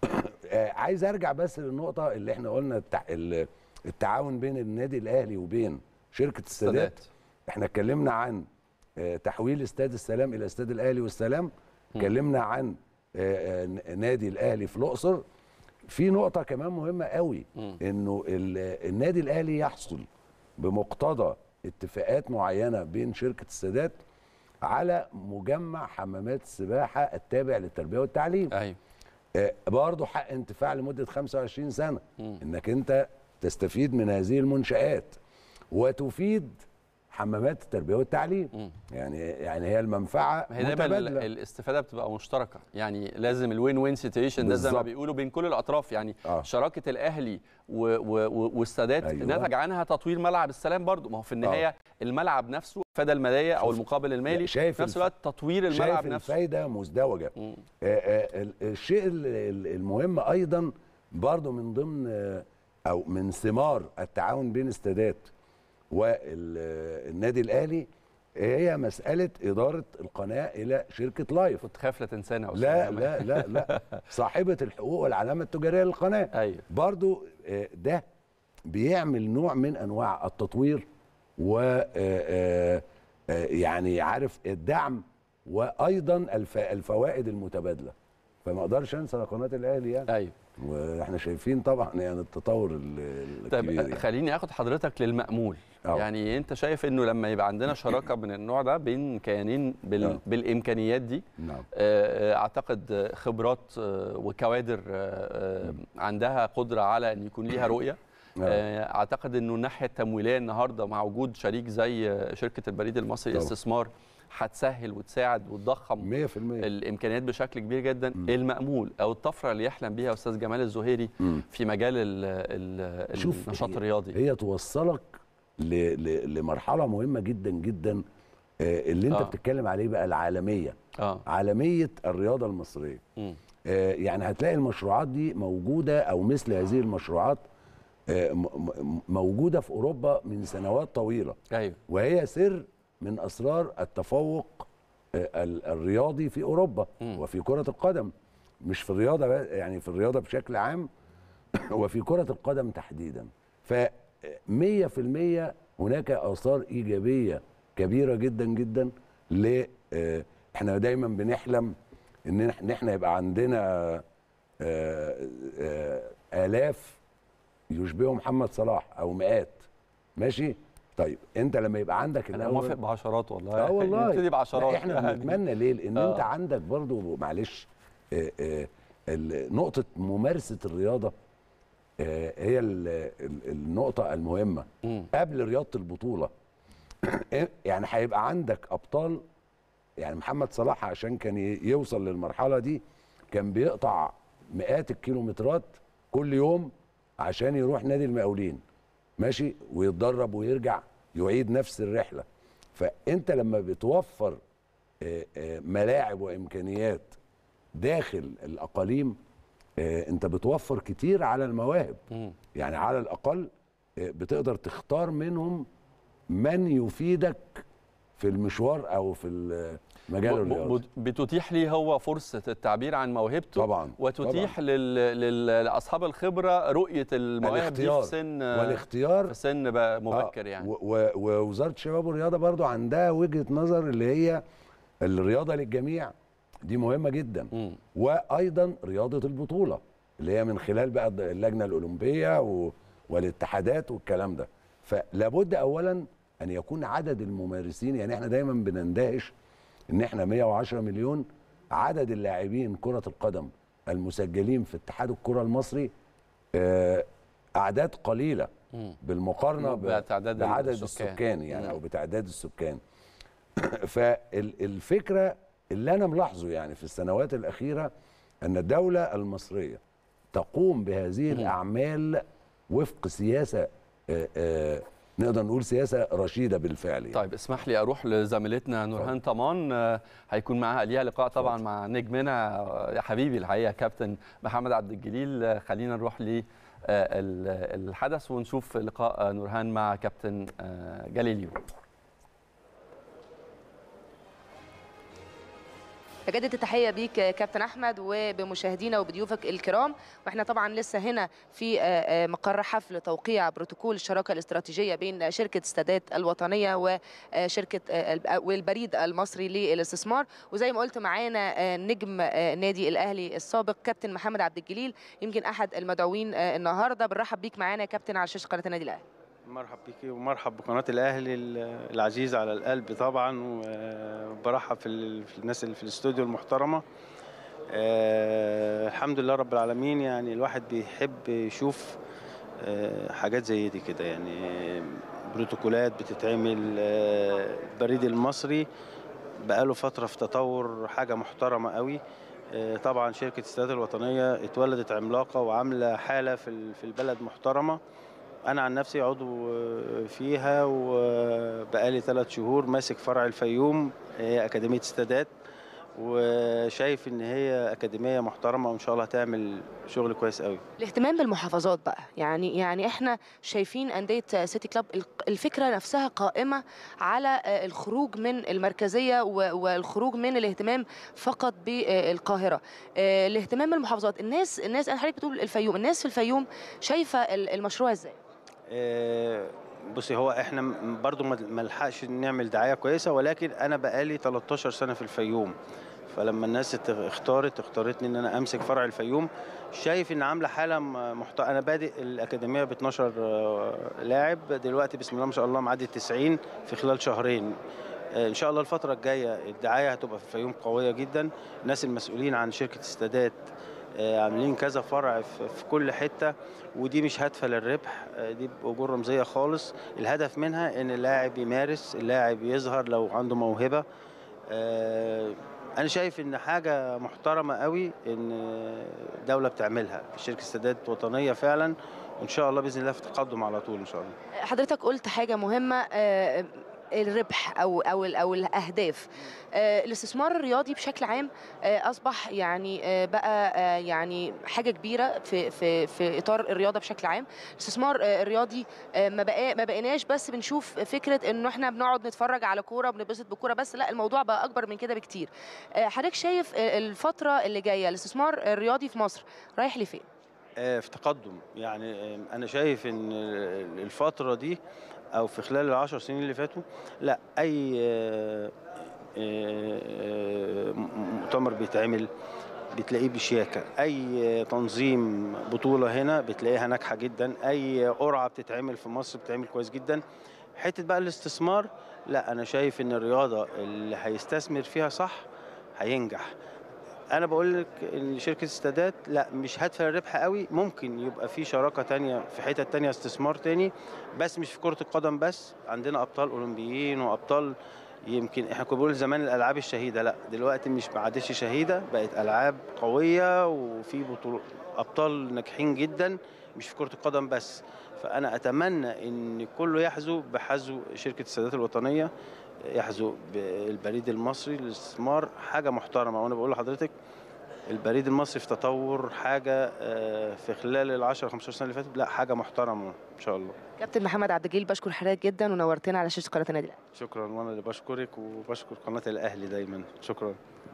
آه عايز ارجع بس للنقطه اللي احنا قلنا التع... ال- التعاون بين النادي الاهلي وبين شركه السادات السادات. احنا اتكلمنا عن آه، تحويل استاد السلام الى استاد الاهلي والسلام اتكلمنا عن آه، آه، نادي الاهلي في الاقصر في نقطه كمان مهمه قوي مم. انه ال- النادي الاهلي يحصل بمقتضى اتفاقات معينه بين شركه السادات على مجمع حمامات السباحه التابع للتربيه والتعليم ايوه آه، برضه حق انتفاع لمده 25 سنه مم. انك انت تستفيد من هذه المنشات وتفيد حمامات التربيه والتعليم مم. يعني يعني هي المنفعه ما هي دايما ال- متبادله الاستفاده بتبقى مشتركه يعني لازم الوين وين سيتويشن ده زي ما بالظبط. بيقولوا بين كل الاطراف يعني آه. شراكه الاهلي و- و- و- والسادات أيوة. نتج عنها تطوير ملعب السلام برضو ما هو في النهايه الملعب نفسه الافاده الماليه او شوف. المقابل المالي شايف في نفس الف- الوقت تطوير الملعب شايف نفسه الفايده مزدوجه مم. آه، آه، ال- الشيء ال- ال- المهم ايضا برضه من ضمن آه، او من ثمار التعاون بين السادات والنادي الاهلي هي مساله اداره القناه الى شركه لايف كنت خايف لا تنسانا يا أستاذ لا جمال. لا لا لا صاحبه الحقوق والعلامه التجاريه للقناه ايوه برضو آه، ده بيعمل نوع من انواع التطوير و آه، آه، آه، يعني عارف الدعم وايضا الف- الفوائد المتبادله فما اقدرش انسى قناه الاهلي يعني ايوه واحنا شايفين طبعا يعني التطور ال- طيب الكبير يعني. خليني اخد حضرتك للمأمول أه. يعني انت شايف انه لما يبقى عندنا شراكه من النوع ده بين كيانين بال... أه. بالامكانيات دي نعم آه، اعتقد خبرات آه، وكوادر آه، آه، عندها قدره على ان يكون ليها رؤيه آه، اعتقد انه الناحيه التمويليه النهارده مع وجود شريك زي آه، شركه البريد المصري طبعا. للاستثمار هتسهل وتساعد وتضخم 100% الامكانيات بشكل كبير جدا مم. المأمول او الطفره اللي يحلم بيها استاذ جمال الزهيري مم. في مجال ال ال شوف النشاط هي- الرياضي هي توصلك ل... ل... لمرحله مهمه جدا جدا آه، اللي انت آه. بتتكلم عليه بقى العالميه اه عالميه الرياضه المصريه مم. آه، يعني هتلاقي المشروعات دي موجوده او مثل هذه المشروعات آه، م- م- موجوده في اوروبا من سنوات طويله ايوه وهي سر من اسرار التفوق آه، ال- الرياضي في اوروبا مم. وفي كره القدم مش في الرياضه بس- يعني في الرياضه بشكل عام وفي كره القدم تحديدا ف 100% هناك اثار ايجابيه كبيره جدا جدا ل آه، احنا دايما بنحلم ان إح- ان احنا يبقى عندنا آه، آه، الاف يشبهوا محمد صلاح او مئات ماشي طيب انت لما يبقى عندك انا الأول- موافق بعشرات والله اه والله نبتدي بعشرات لا، احنا يعني. بنتمنى ليه لان آه. انت عندك برضو معلش آه، آه، ال- نقطه ممارسه الرياضه آه، هي ال- ال- النقطه المهمه مم. قبل رياضه البطوله يعني هيبقى عندك ابطال يعني محمد صلاح عشان كان ي- يوصل للمرحله دي كان بيقطع مئات الكيلومترات كل يوم عشان يروح نادي المقاولين ماشي ويتدرب ويرجع يعيد نفس الرحله فانت لما بتوفر آه، آه، ملاعب وامكانيات داخل الاقاليم آه، انت بتوفر كتير على المواهب مم. يعني على الاقل آه، بتقدر تختار منهم من يفيدك في المشوار او في المجال ب- الرياضي ب- بتتيح لي هو فرصه التعبير عن موهبته طبعا وتتيح لل... لل... لاصحاب الخبره رؤيه المواهب دي الاختيار في سن والاختيار في سن بقى مبكر آه، يعني و- و- ووزاره الشباب والرياضه برضو عندها وجهه نظر اللي هي الرياضه للجميع دي مهمه جدا مم. وايضا رياضه البطوله اللي هي من خلال بقى اللجنه الاولمبيه و- والاتحادات والكلام ده فلابد اولا ان يكون عدد الممارسين يعني احنا دايما بنندهش ان احنا 110 مليون عدد اللاعبين كره القدم المسجلين في اتحاد الكره المصري آه، اعداد قليله مم. بالمقارنه ب- بتعداد بعدد السكان. السكان يعني مم. او بتعداد السكان فالفكره اللي انا ملاحظه يعني في السنوات الاخيره ان الدوله المصريه تقوم بهذه الاعمال وفق سياسه آه، آه، نقدر نقول سياسه رشيده بالفعل يعني. طيب اسمح لي اروح لزميلتنا نورهان طمان آه، هيكون معاها ليها لقاء طبعا اتفضل. مع نجمنا آه، يا حبيبي الحقيقه كابتن محمد عبد الجليل آه، خلينا نروح ل الحدث ونشوف لقاء آه، نورهان مع كابتن آه، جاليليو بجدد التحيه بيك يا كابتن احمد وبمشاهدينا وبضيوفك الكرام واحنا طبعا لسه هنا في آه، آه، مقر حفل توقيع بروتوكول الشراكه الاستراتيجيه بين شركه استادات الوطنيه وشركه آه، الب- والبريد المصري للاستثمار وزي ما قلت معانا آه، نجم آه، النادي الاهلي السابق كابتن محمد عبد الجليل يمكن احد المدعوين آه، النهارده بنرحب بيك معانا يا كابتن على شاشه قناه النادي الاهلي مرحب بيكي ومرحب بقناة الأهلي العزيزة على القلب طبعا وبرحب في, ال- في الناس اللي في الاستوديو المحترمة آه، الحمد لله رب العالمين يعني الواحد بيحب يشوف آه، حاجات زي دي كده يعني بروتوكولات بتتعمل آه، البريد المصري بقاله فترة في تطور حاجة محترمة قوي آه، طبعا شركة السادات الوطنية اتولدت عملاقة وعاملة حالة في ال- في البلد محترمة انا عن نفسي عضو آه، فيها وبقالي ثلاث شهور ماسك فرع الفيوم هي اكاديميه استادات وشايف ان هي اكاديميه محترمه وان شاء الله هتعمل شغل كويس قوي الاهتمام بالمحافظات بقى يعني يعني احنا شايفين انديه سيتي كلاب الق- الفكره نفسها قائمه على آه، الخروج من المركزيه و- والخروج من الاهتمام فقط بالقاهره آه، الاهتمام بالمحافظات الناس الناس انا حضرتك بتقول الفيوم الناس في الفيوم شايفه ال- المشروع ازاي آه، بصي هو احنا م- برضو ما ما لحقش نعمل دعايه كويسه ولكن انا بقالي 13 سنه في الفيوم فلما الناس ات- اختارت اختارتني ان انا امسك فرع الفيوم شايف ان عامله حاله م- محت... انا بادئ الاكاديميه ب 12 آه، لاعب دلوقتي بسم الله ما شاء الله معدي 90 في خلال شهرين آه، ان شاء الله الفتره الجايه الدعايه هتبقى في الفيوم قويه جدا الناس المسؤولين عن شركه استادات آه، عاملين كذا فرع في في كل حته ودي مش هادفه للربح آه، دي باجور رمزيه خالص الهدف منها ان اللاعب يمارس اللاعب يظهر لو عنده موهبه آه، انا شايف ان حاجه محترمه قوي ان دوله بتعملها شركه استادات وطنيه فعلا وان شاء الله باذن الله في تقدم على طول ان شاء الله حضرتك قلت حاجه مهمه آه، الربح او او ال- او الاهداف آه، الاستثمار الرياضي بشكل عام آه، اصبح يعني آه، بقى آه، يعني حاجه كبيره في في في اطار الرياضه بشكل عام الاستثمار آه، الرياضي آه، ما بقى ما بقيناش بس بنشوف فكره انه احنا بنقعد نتفرج على كوره بنتبسط بكوره بس لا الموضوع بقى اكبر من كده بكتير آه، حضرتك شايف آه، الفتره اللي جايه الاستثمار الرياضي في مصر رايح لفين آه، في تقدم يعني آه، انا شايف ان الفتره دي او في خلال العشر سنين اللي فاتوا لا اي آه، آه، مؤتمر بيتعمل بتلاقيه بشياكه اي تنظيم بطوله هنا بتلاقيها ناجحه جدا اي قرعه بتتعمل في مصر بتتعمل كويس جدا حته بقى الاستثمار لا انا شايف ان الرياضه اللي هيستثمر فيها صح هينجح انا بقول لك ان شركه استادات لا مش هادفه للربح قوي ممكن يبقى في شراكه تانية في حتت تانية استثمار تاني بس مش في كره القدم بس عندنا ابطال اولمبيين وابطال يمكن احنا كنا بنقول زمان الالعاب الشهيده لا دلوقتي مش ما عادتش شهيده بقت العاب قويه وفي بطول ابطال ناجحين جدا مش في كره القدم بس فانا اتمنى ان كله يحذو بحذو شركه السادات الوطنيه يحذو بالبريد المصري للاستثمار حاجه محترمه وانا بقول لحضرتك البريد المصري في تطور حاجه آه، في خلال ال 10 15 سنه اللي فاتت لا حاجه محترمه ان شاء الله كابتن محمد عبد الجليل بشكر حضرتك جدا ونورتنا على شاشه قناه النادي الاهلي شكرا وانا اللي بشكرك وبشكر قناه الاهلي دايما شكرا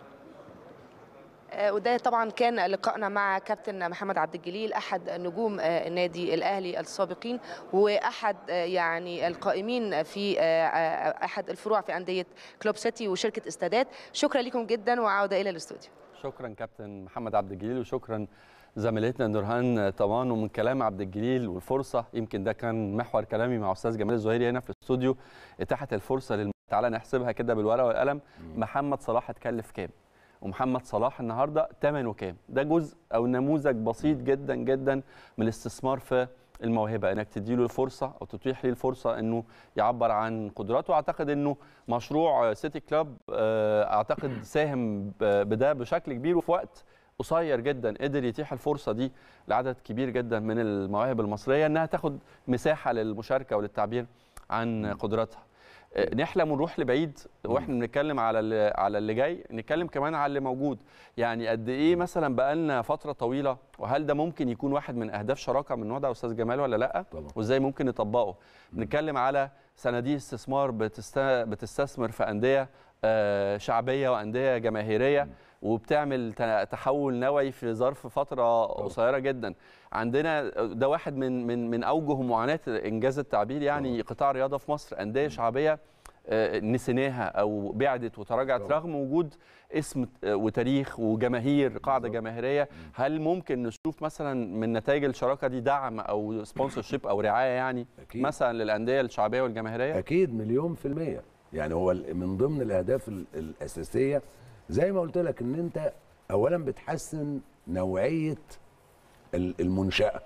آه، وده طبعا كان لقائنا مع كابتن محمد عبد الجليل احد نجوم آه، النادي الاهلي السابقين واحد آه، يعني القائمين في آه، آه، احد الفروع في انديه كلوب سيتي وشركه استادات شكرا لكم جدا وعوده الى الاستوديو شكرا كابتن محمد عبد الجليل وشكرا زميلتنا نورهان طمان ومن كلام عبد الجليل والفرصه يمكن ده كان محور كلامي مع استاذ جمال الزهيري هنا في الاستوديو اتاحت الفرصه للم... تعالى نحسبها كده بالورقه والقلم محمد صلاح اتكلف كام ومحمد صلاح النهارده ثمنه كام ده جزء او نموذج بسيط جدا جدا من الاستثمار في الموهبه انك تديله الفرصه او تتيح ليه الفرصه انه يعبر عن قدراته اعتقد انه مشروع سيتي كلاب آه، اعتقد ساهم ب- بده بشكل كبير وفي وقت قصير جدا قدر يتيح الفرصه دي لعدد كبير جدا من المواهب المصريه انها تاخد مساحه للمشاركه وللتعبير عن قدراتها آه، نحلم ونروح لبعيد واحنا بنتكلم على اللي على اللي جاي نتكلم كمان على اللي موجود يعني قد ايه مثلا بقالنا فتره طويله وهل ده ممكن يكون واحد من اهداف شراكه من النوع ده يا استاذ جمال ولا لا طبعا. وازاي ممكن نطبقه بنتكلم على صناديق استثمار بتست... بتستثمر في انديه آه، شعبيه وانديه جماهيريه وبتعمل ت- تحول نوعي في ظرف فتره قصيره جدا عندنا ده واحد من من من اوجه معاناه انجاز التعبير يعني قطاع الرياضه في مصر انديه شعبيه آه، نسيناها او بعدت وتراجعت طبعا. رغم وجود اسم آه، وتاريخ وجماهير قاعده بالظبط. جماهيريه هل ممكن نشوف مثلا من نتائج الشراكه دي دعم او سبونسرشيب او رعايه يعني أكيد. مثلا للانديه الشعبيه والجماهيريه اكيد مليون في الميه يعني هو ال- من ضمن الاهداف ال- الاساسيه زي ما قلت لك ان انت اولا بتحسن نوعيه ال- المنشاه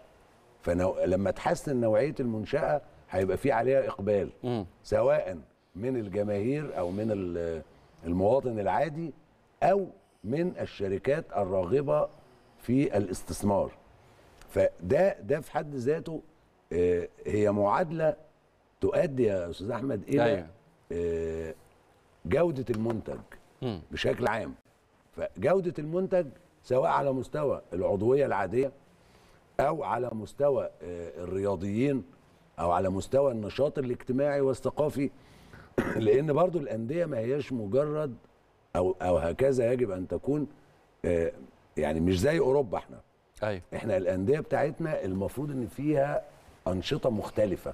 فلما تحسن نوعيه المنشاه هيبقى في عليها اقبال مم. سواء من الجماهير او من ال- المواطن العادي او من الشركات الراغبه في الاستثمار فده ده في حد ذاته آه، هي معادله تؤدي يا استاذ احمد الى أيوة. آه، جوده المنتج مم. بشكل عام فجوده المنتج سواء على مستوى العضويه العاديه او على مستوى آه، الرياضيين او على مستوى النشاط الاجتماعي والثقافي لان برضو الانديه ما هياش مجرد او او هكذا يجب ان تكون آه، يعني مش زي اوروبا احنا ايوه احنا الانديه بتاعتنا المفروض ان فيها انشطه مختلفه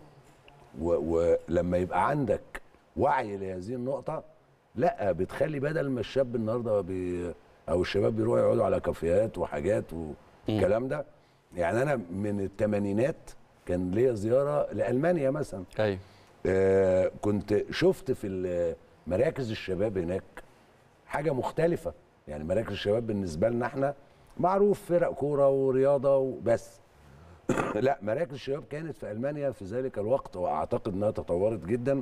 و- ولما يبقى عندك وعي لهذه النقطه لا بتخلي بدل ما الشاب النهارده بي او الشباب بيروحوا يقعدوا على كافيهات وحاجات والكلام ده يعني انا من الثمانينات كان ليا زياره لالمانيا مثلا ايوه آه، كنت شفت في ال- مراكز الشباب هناك حاجه مختلفه يعني مراكز الشباب بالنسبه لنا احنا معروف فرق كوره ورياضه وبس لا مراكز الشباب كانت في المانيا في ذلك الوقت واعتقد انها تطورت جدا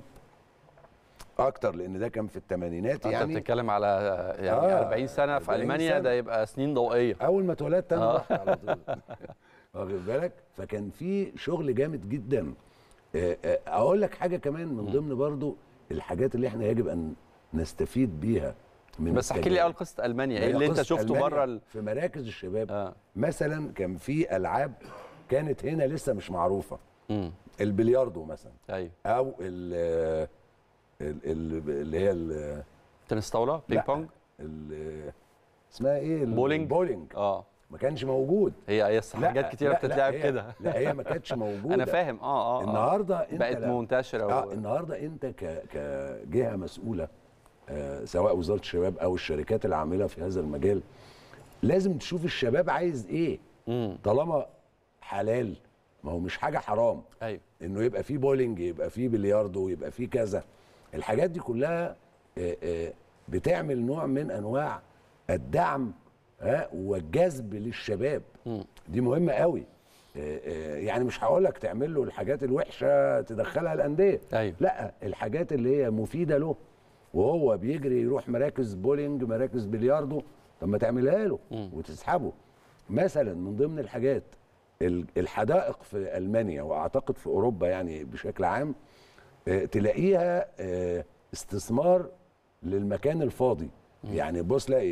اكتر لان ده كان في الثمانينات انت يعني بتتكلم على يعني آه، 40 سنه في 40 المانيا سنة. ده يبقى سنين ضوئيه اول ما اتولدت انا آه. رحت على طول واخد بالك فكان في شغل جامد جدا آه، آه، اقول لك حاجه كمان من ضمن برضو الحاجات اللي احنا يجب ان نستفيد بيها من بس احكي لي التجارب. اول قصه المانيا ايه هي اللي انت قصة شفته ألمانيا بره ال... في مراكز الشباب اه مثلا كان في العاب كانت هنا لسه مش معروفه امم البلياردو مثلا ايوه او ال ال- ال- اللي هي ال- تنس طاوله بينج لا، بونج ال- اسمها ايه ال- بولينج؟ البولينج اه ما كانش موجود هي هي لا، حاجات كتيره لا، لا، بتتلعب هي- كده لا هي ما كانتش موجوده انا فاهم اه اه آه. النهارده انت بقت لا- منتشره اه و... النهارده انت ك كجهه مسؤوله آه سواء وزاره الشباب او الشركات العامله في هذا المجال لازم تشوف الشباب عايز ايه امم طالما حلال ما هو مش حاجه حرام ايوه انه يبقى فيه بولينج يبقى فيه بلياردو يبقى فيه كذا الحاجات دي كلها آه، آه، بتعمل نوع من انواع الدعم ها والجذب للشباب مم. دي مهمه قوي آه، آه، يعني مش هقول لك تعمل له الحاجات الوحشه تدخلها الانديه ايوه لا الحاجات اللي هي مفيده له وهو بيجري يروح مراكز بولينج مراكز بلياردو طب ما تعملها له مم. وتسحبه مثلا من ضمن الحاجات ال- الحدائق في المانيا واعتقد في اوروبا يعني بشكل عام آه، تلاقيها آه، استثمار للمكان الفاضي يعني بص لاقي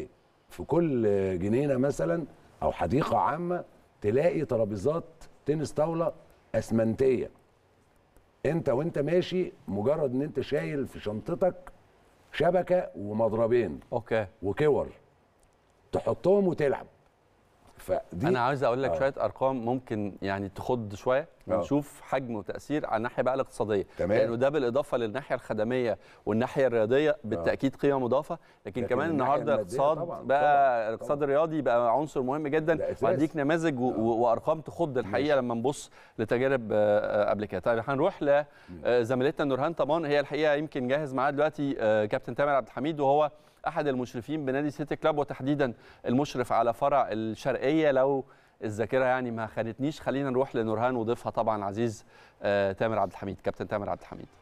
في كل جنينه مثلا او حديقه عامه تلاقي ترابيزات تنس طاوله اسمنتيه انت وانت ماشي مجرد ان انت شايل في شنطتك شبكه ومضربين اوكي وكور تحطهم وتلعب فدي انا عاوز اقول لك آه. شويه ارقام ممكن يعني تخض شويه آه. ونشوف حجم وتاثير على الناحيه بقى الاقتصاديه تمام. لانه ده بالاضافه للناحيه الخدميه والناحيه الرياضيه بالتاكيد قيمه مضافه لكن, لكن كمان الناحية النهارده المادية اقتصاد طبعاً، بقى طبعاً، الاقتصاد طبعاً. الرياضي بقى عنصر مهم ده جدا أساس. وهديك نماذج و- و- وارقام تخض الحقيقه لما نبص لتجارب آه، آه، قبل كده طيب هنروح لزميلتنا نورهان طمان هي الحقيقه يمكن جاهز معاها دلوقتي آه، كابتن تامر عبد الحميد وهو احد المشرفين بنادي سيتي كلاب وتحديدا المشرف على فرع الشرقيه لو الذاكره يعني ما خانتنيش خلينا نروح لنورهان وضيفها طبعا العزيز آه، تامر عبد الحميد كابتن تامر عبد الحميد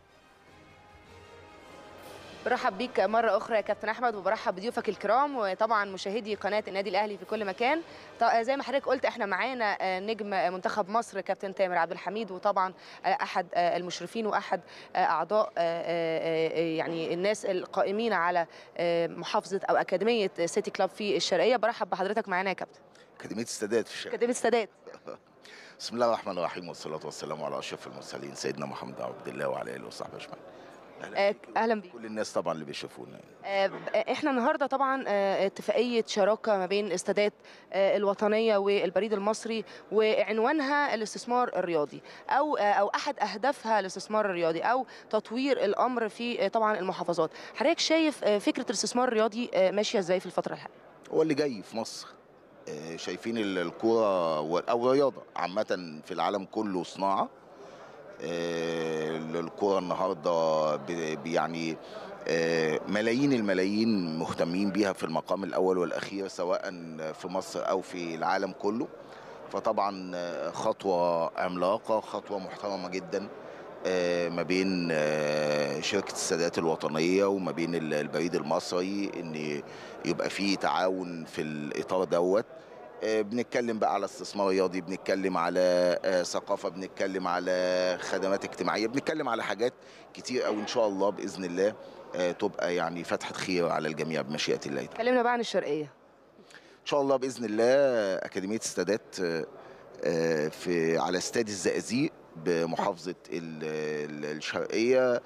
برحب بيك مرة أخرى يا كابتن أحمد وبرحب بضيوفك الكرام وطبعا مشاهدي قناة النادي الأهلي في كل مكان ط- زي ما حضرتك قلت احنا معانا آه، نجم آه، منتخب مصر كابتن تامر عبد الحميد وطبعا آه، أحد آه، المشرفين وأحد آه، أعضاء آه، آه، آه، يعني الناس القائمين على آه، محافظة أو أكاديمية سيتي كلاب في الشرقية برحب بحضرتك معانا يا كابتن أكاديمية السادات في الشارع أكاديمية السادات بسم الله الرحمن الرحيم والصلاة والسلام على أشرف المرسلين سيدنا محمد عبد الله وعلى آله وصحبه أجمعين آه، أهلا بيك كل الناس طبعا اللي بيشوفونا آه، احنا النهارده طبعا آه، اتفاقيه شراكه ما بين استادات آه، الوطنيه والبريد المصري وعنوانها الاستثمار الرياضي او آه، او احد اهدافها الاستثمار الرياضي او تطوير الامر في آه، طبعا المحافظات حضرتك شايف آه، فكره الاستثمار الرياضي آه، ماشيه ازاي في الفتره الحاليه هو اللي جاي في مصر آه، شايفين ال- الكرة و- أو الرياضة عامة في العالم كله صناعة آه، الكرة النهاردة ب- ب- يعني آه، ملايين الملايين مهتمين بيها في المقام الأول والأخير سواء في مصر أو في العالم كله فطبعا آه، خطوة عملاقة خطوة محترمة جدا آه، ما بين آه، شركة السادات الوطنية وما بين ال- البريد المصري ان يبقى في تعاون في الإطار دوت آه، بنتكلم بقى على استثمار رياضي بنتكلم على آه، ثقافة بنتكلم على خدمات اجتماعية بنتكلم على حاجات كتير أوي إن شاء الله بإذن الله آه، تبقى يعني فتحة خير على الجميع بمشيئة الله تعالى. اتكلمنا بقى عن الشرقيه ان شاء الله باذن الله اكاديميه السادات آه، آه، في على استاد الزقازيق بمحافظه ال- ال- الشرقيه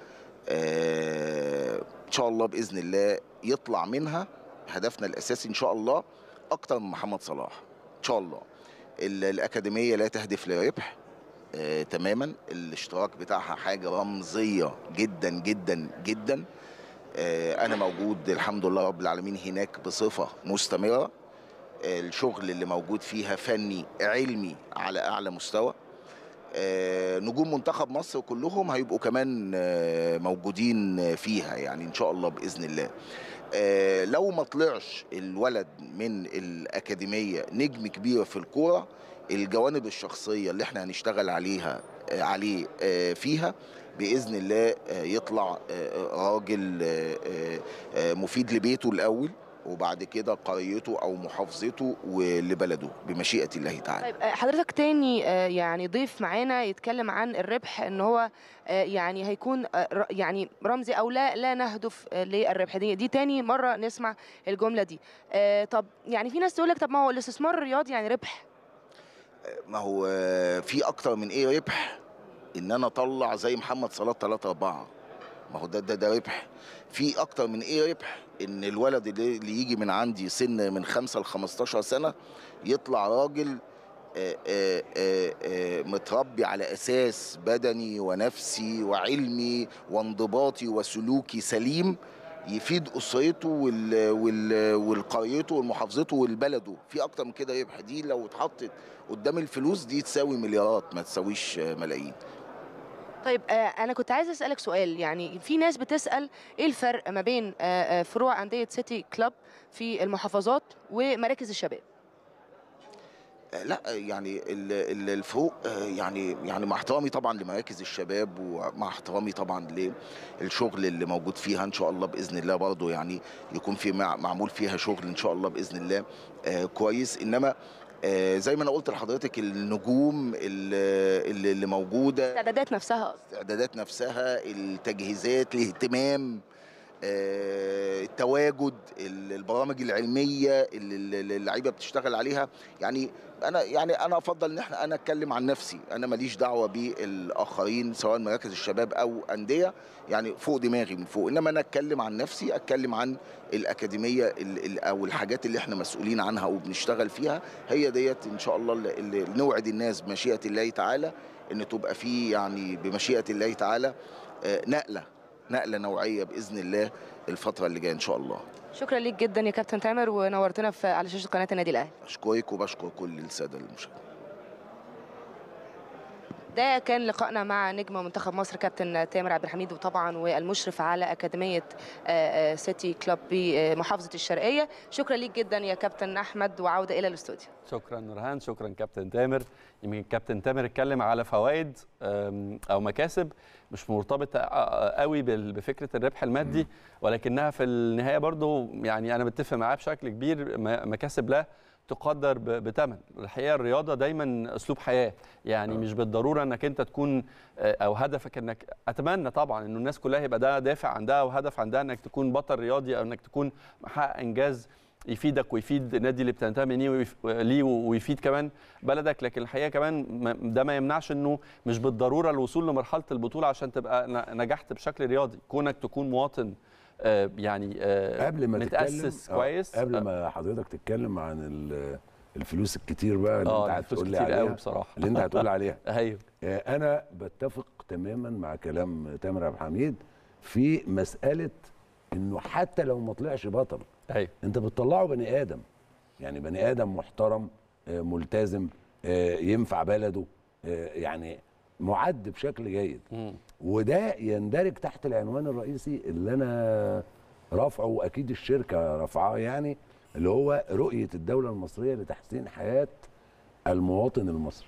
آه، ان شاء الله باذن الله يطلع منها هدفنا الاساسي ان شاء الله اكتر من محمد صلاح ان شاء الله ال- الاكاديميه لا تهدف لربح آه، تماما الاشتراك بتاعها حاجه رمزيه جدا جدا جدا آه، انا موجود الحمد لله رب العالمين هناك بصفه مستمره الشغل اللي موجود فيها فني علمي على اعلى مستوى آه، نجوم منتخب مصر كلهم هيبقوا كمان آه، موجودين فيها يعني ان شاء الله باذن الله آه، لو ما طلعش الولد من الاكاديميه نجم كبير في الكوره الجوانب الشخصيه اللي احنا هنشتغل عليها آه، عليه آه، فيها باذن الله آه، يطلع آه، راجل آه، آه، آه، مفيد لبيته الاول وبعد كده قريته او محافظته ولبلده بمشيئه الله تعالى طيب آه، حضرتك تاني آه، يعني ضيف معانا يتكلم عن الربح ان هو آه، يعني هيكون آه، ر- يعني رمزي او لا لا نهدف آه، للربح دي دي تاني مره نسمع الجمله دي آه، طب يعني في ناس تقول لك طب ما هو الاستثمار الرياضي يعني ربح ما هو آه، في اكتر من ايه ربح ان انا اطلع زي محمد صلاح 3 4 ما هو ده ده ده ربح في اكتر من ايه ربح ان الولد اللي اللي يجي من عندي سن من 5 ل 15 سنه يطلع راجل آه، آه، آه، آه، متربي على اساس بدني ونفسي وعلمي وانضباطي وسلوكي سليم يفيد اسرته وال وال والقريته ومحافظته والبلده في اكتر من كده ربح دي لو اتحطت قدام الفلوس دي تساوي مليارات ما تساويش آه، ملايين طيب آه، انا كنت عايزه اسالك سؤال يعني في ناس بتسال ايه الفرق ما بين آه، آه، فروع انديه سيتي كلاب في المحافظات ومراكز الشباب آه، لا آه، يعني ال- ال- الفروق آه، يعني يعني مع احترامي طبعا لمراكز الشباب ومع احترامي طبعا للشغل اللي موجود فيها ان شاء الله باذن الله برضه يعني يكون في مع- معمول فيها شغل ان شاء الله باذن الله آه، كويس انما آه، زي ما انا قلت لحضرتك النجوم اللي, اللي اللي موجوده الاعدادات نفسها قصدي. الاستعدادات نفسها التجهيزات الاهتمام آه، التواجد ال- البرامج العلميه اللي اللي اللعيبه بتشتغل عليها يعني انا يعني انا افضل ان احنا انا اتكلم عن نفسي انا ماليش دعوه بالاخرين سواء مراكز الشباب او انديه يعني فوق دماغي من فوق انما انا اتكلم عن نفسي اتكلم عن الاكاديميه ال- ال- او الحاجات اللي احنا مسؤولين عنها وبنشتغل فيها هي ديت ان شاء الله اللي- اللي نوعد الناس بمشيئه الله تعالى ان تبقى في يعني بمشيئه الله تعالى آه، نقله نقله نوعيه باذن الله الفتره اللي جايه ان شاء الله شكرا ليك جدا يا كابتن تامر ونورتنا في على شاشه قناه النادي الاهلي اشكرك وبشكر كل الساده المشاهدين ده كان لقائنا مع نجم منتخب مصر كابتن تامر عبد الحميد وطبعا والمشرف على اكاديميه آه، آه، سيتي كلوب بمحافظه الشرقيه شكرا ليك جدا يا كابتن احمد وعوده الى الاستوديو شكرا نورهان شكرا كابتن تامر يمكن كابتن تامر اتكلم على فوائد أم، او مكاسب مش مرتبطه آه، قوي بال- بفكره الربح المادي ولكنها في النهايه برضو يعني انا متفق معاه بشكل كبير م- مكاسب لا تقدر ب- بثمن الحقيقه الرياضه دايما اسلوب حياه يعني مش بالضروره انك انت تكون آه، او هدفك انك اتمنى طبعا انه الناس كلها يبقى ده دافع عندها وهدف عندها انك تكون بطل رياضي او انك تكون محقق انجاز يفيدك ويفيد النادي اللي بتنتمي ليه ويف- ليه ويفيد كمان بلدك لكن الحقيقه كمان م- ده ما يمنعش انه مش بالضروره الوصول لمرحله البطوله عشان تبقى ن- نجحت بشكل رياضي كونك تكون مواطن آه، يعني آه، قبل ما متاسس تتكلم آه، كويس قبل آه، ما حضرتك تتكلم عن ال- الفلوس الكتير بقى اللي اه انت الفلوس هتقول لي كتير عليها قوي بصراحه اللي انت هتقول عليها ايوه آه، انا بتفق تماما مع كلام تامر عبد الحميد في مساله انه حتى لو ما طلعش بطل ايوه انت بتطلعه بني ادم يعني بني ادم محترم آه، ملتزم آه، ينفع بلده آه، يعني معد بشكل جيد مم. وده يندرج تحت العنوان الرئيسي اللي انا رافعه واكيد الشركه رافعاه يعني اللي هو رؤيه الدوله المصريه لتحسين حياه المواطن المصري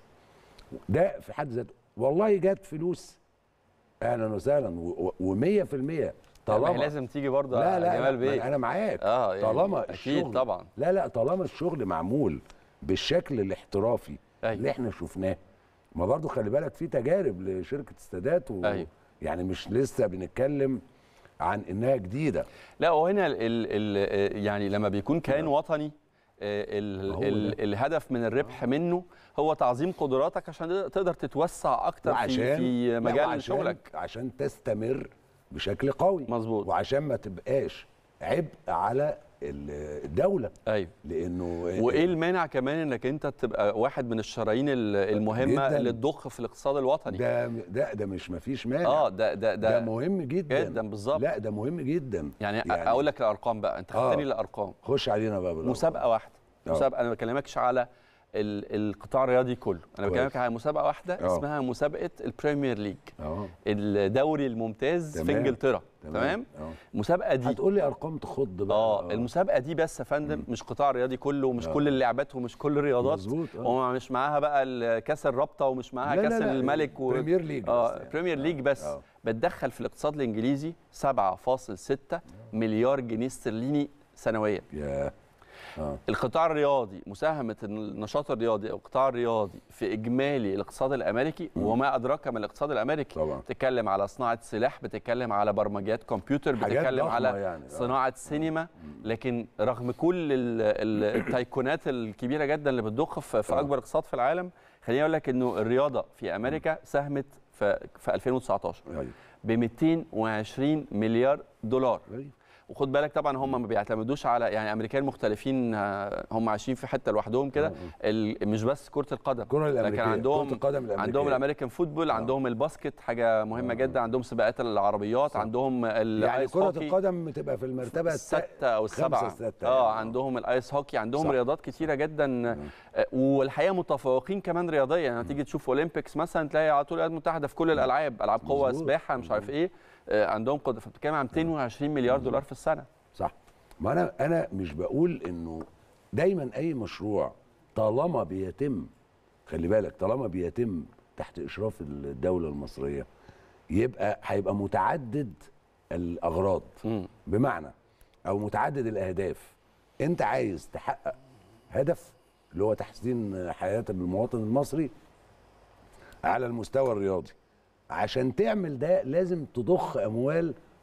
ده في حد ذاته والله جت فلوس اهلا وسهلا و100% طالما هي طالما لازم تيجي برضه لا يا لا, جمال لا بيه انا معاك اه يعني طالما اكيد الشغل طبعا لا لا طالما الشغل معمول بالشكل الاحترافي أيوة. اللي احنا شفناه ما برضو خلي بالك في تجارب لشركه استادات و... أيوة. يعني مش لسه بنتكلم عن انها جديده لا وهنا ال ال يعني لما بيكون كيان وطني آه، ال هو ال ده. الهدف من الربح منه هو تعظيم قدراتك عشان تقدر تتوسع اكتر في, وعشان في لا، مجال وعشان- شغلك عشان تستمر بشكل قوي مظبوط وعشان ما تبقاش عبء على ال- الدوله ايوه لانه وايه المانع كمان انك انت تبقى واحد من الشرايين ال- المهمه جداً. اللي تضخ في الاقتصاد الوطني ده ده ده مش مفيش مانع اه ده ده ده, ده, مهم جدا جدا بالظبط لا ده مهم جدا يعني, يعني اقول لك الارقام بقى انت آه. خدتني الارقام خش علينا بقى بالأرقام. مسابقه واحده آه. مسابقه انا ما بكلمكش على ال- القطاع الرياضي كله انا كويس. بكلمك على مسابقه واحده آه. اسمها مسابقه البريمير ليج اه الدوري الممتاز في تمام. انجلترا تمام اه المسابقه دي هتقول لي ارقام تخض بقى اه المسابقه دي بس يا فندم مش قطاع رياضي كله ومش آه. كل اللعبات ومش كل الرياضات مظبوط اه ومش معاها بقى ال- كاس الرابطه ومش معاها لا، لا، كاس لا، الملك و... بريمير ليج اه بس يعني. بريمير ليج بس آه. بتدخل في الاقتصاد الانجليزي 7.6 مليار جنيه استرليني سنويا يا اه القطاع الرياضي مساهمه النشاط الرياضي او القطاع الرياضي في اجمالي الاقتصاد الامريكي وما ادراك ما الاقتصاد الامريكي طبعا بتتكلم على صناعه سلاح بتتكلم على برمجيات كمبيوتر حاجات بتتكلم ضخمة على يعني. آه. صناعه سينما لكن رغم كل ال- ال- التايكونات الكبيره جدا اللي بتضخ في في آه. اكبر اقتصاد في العالم خليني اقول لك انه الرياضه في امريكا ساهمت في في 2019 ايوه ب 220 مليار دولار أيوة. وخد بالك طبعا هم ما بيعتمدوش على يعني امريكان مختلفين آه، هم عايشين في حته لوحدهم كده ال- مش بس كره القدم الكره الامريكيه لكن عندهم كره القدم الامريكيه عندهم الامريكان فوتبول عندهم الباسكت حاجه مهمه جدا عندهم سباقات العربيات صح. عندهم يعني الايس كره هوكي القدم بتبقى في المرتبه الت- الستة او السبعة الستة اه يعني. عندهم الايس هوكي عندهم صح. رياضات كتيرة جدا آه، والحقيقة متفوقين كمان رياضيا يعني تيجي تشوف اولمبيكس مثلا تلاقي على طول الولايات المتحدة في كل الالعاب العاب قوة مظبوط. سباحة مش عارف ايه آه، عندهم قدرة فبتتكلم عن 220 مليار دولار في السنة صح ما انا انا مش بقول انه دايما اي مشروع طالما بيتم خلي بالك طالما بيتم تحت اشراف الدوله المصريه يبقى هيبقى متعدد الاغراض مم. بمعنى او متعدد الاهداف انت عايز تحقق هدف اللي هو تحسين حياه المواطن المصري على المستوى الرياضي عشان تعمل ده لازم تضخ اموال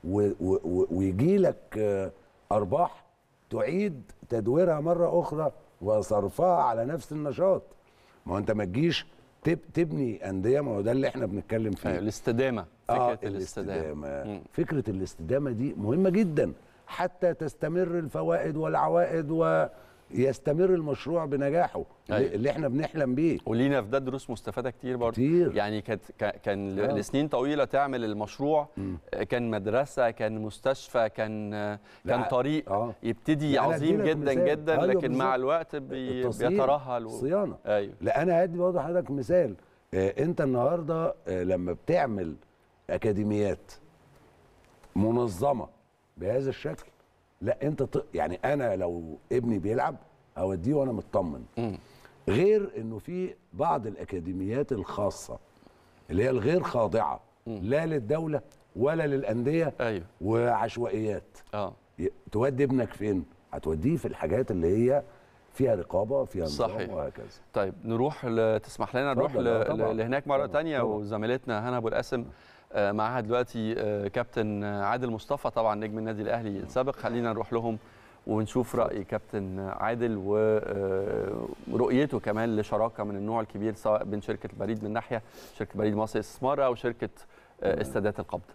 ويجي لك آه، ارباح تعيد تدويرها مره اخرى وصرفها على نفس النشاط ما هو انت ما تجيش تب تبني انديه ما هو ده اللي احنا بنتكلم أيوة، فيه الاستدامه فكره آه الاستدامه الاستدامه مم. فكره الاستدامه دي مهمه جدا حتى تستمر الفوائد والعوائد ويستمر المشروع بنجاحه أيوة. اللي احنا بنحلم بيه ولينا في ده دروس مستفاده كتير برضه كتير. يعني كانت كا- كان آه. لسنين طويله تعمل المشروع كان مدرسه كان مستشفى كان كان لا، طريق آه. يبتدي لا، أنا عظيم أديلك جدا مثال. جدا أيوة لكن مع بالظبط. الوقت بي التصنيع، بيترهل و... الصيانه ايوه لا انا هدي برضه حضرتك مثال آه، انت النهارده آه، لما بتعمل اكاديميات منظمه بهذا الشكل لا انت ط... يعني انا لو ابني بيلعب اوديه وانا مطمن مم. غير انه في بعض الاكاديميات الخاصه اللي هي الغير خاضعه لا للدوله ولا للانديه ايوه وعشوائيات اه ي- تودي ابنك فين هتوديه في الحاجات اللي هي فيها رقابه فيها نظام صحيح. وهكذا طيب نروح ل... تسمح لنا نروح اتفضل، آه، ل... طبعاً. ل- لهناك مره طبعاً، تانية طبعاً. وزميلتنا هنا ابو القاسم آه، معاها دلوقتي آه، كابتن عادل مصطفى طبعا نجم النادي الاهلي السابق خلينا نروح لهم ونشوف راي كابتن عادل ورؤيته كمان لشراكه من النوع الكبير سواء بين شركه البريد من ناحيه شركه بريد مصر استثمار او شركه آه، استادات القبضه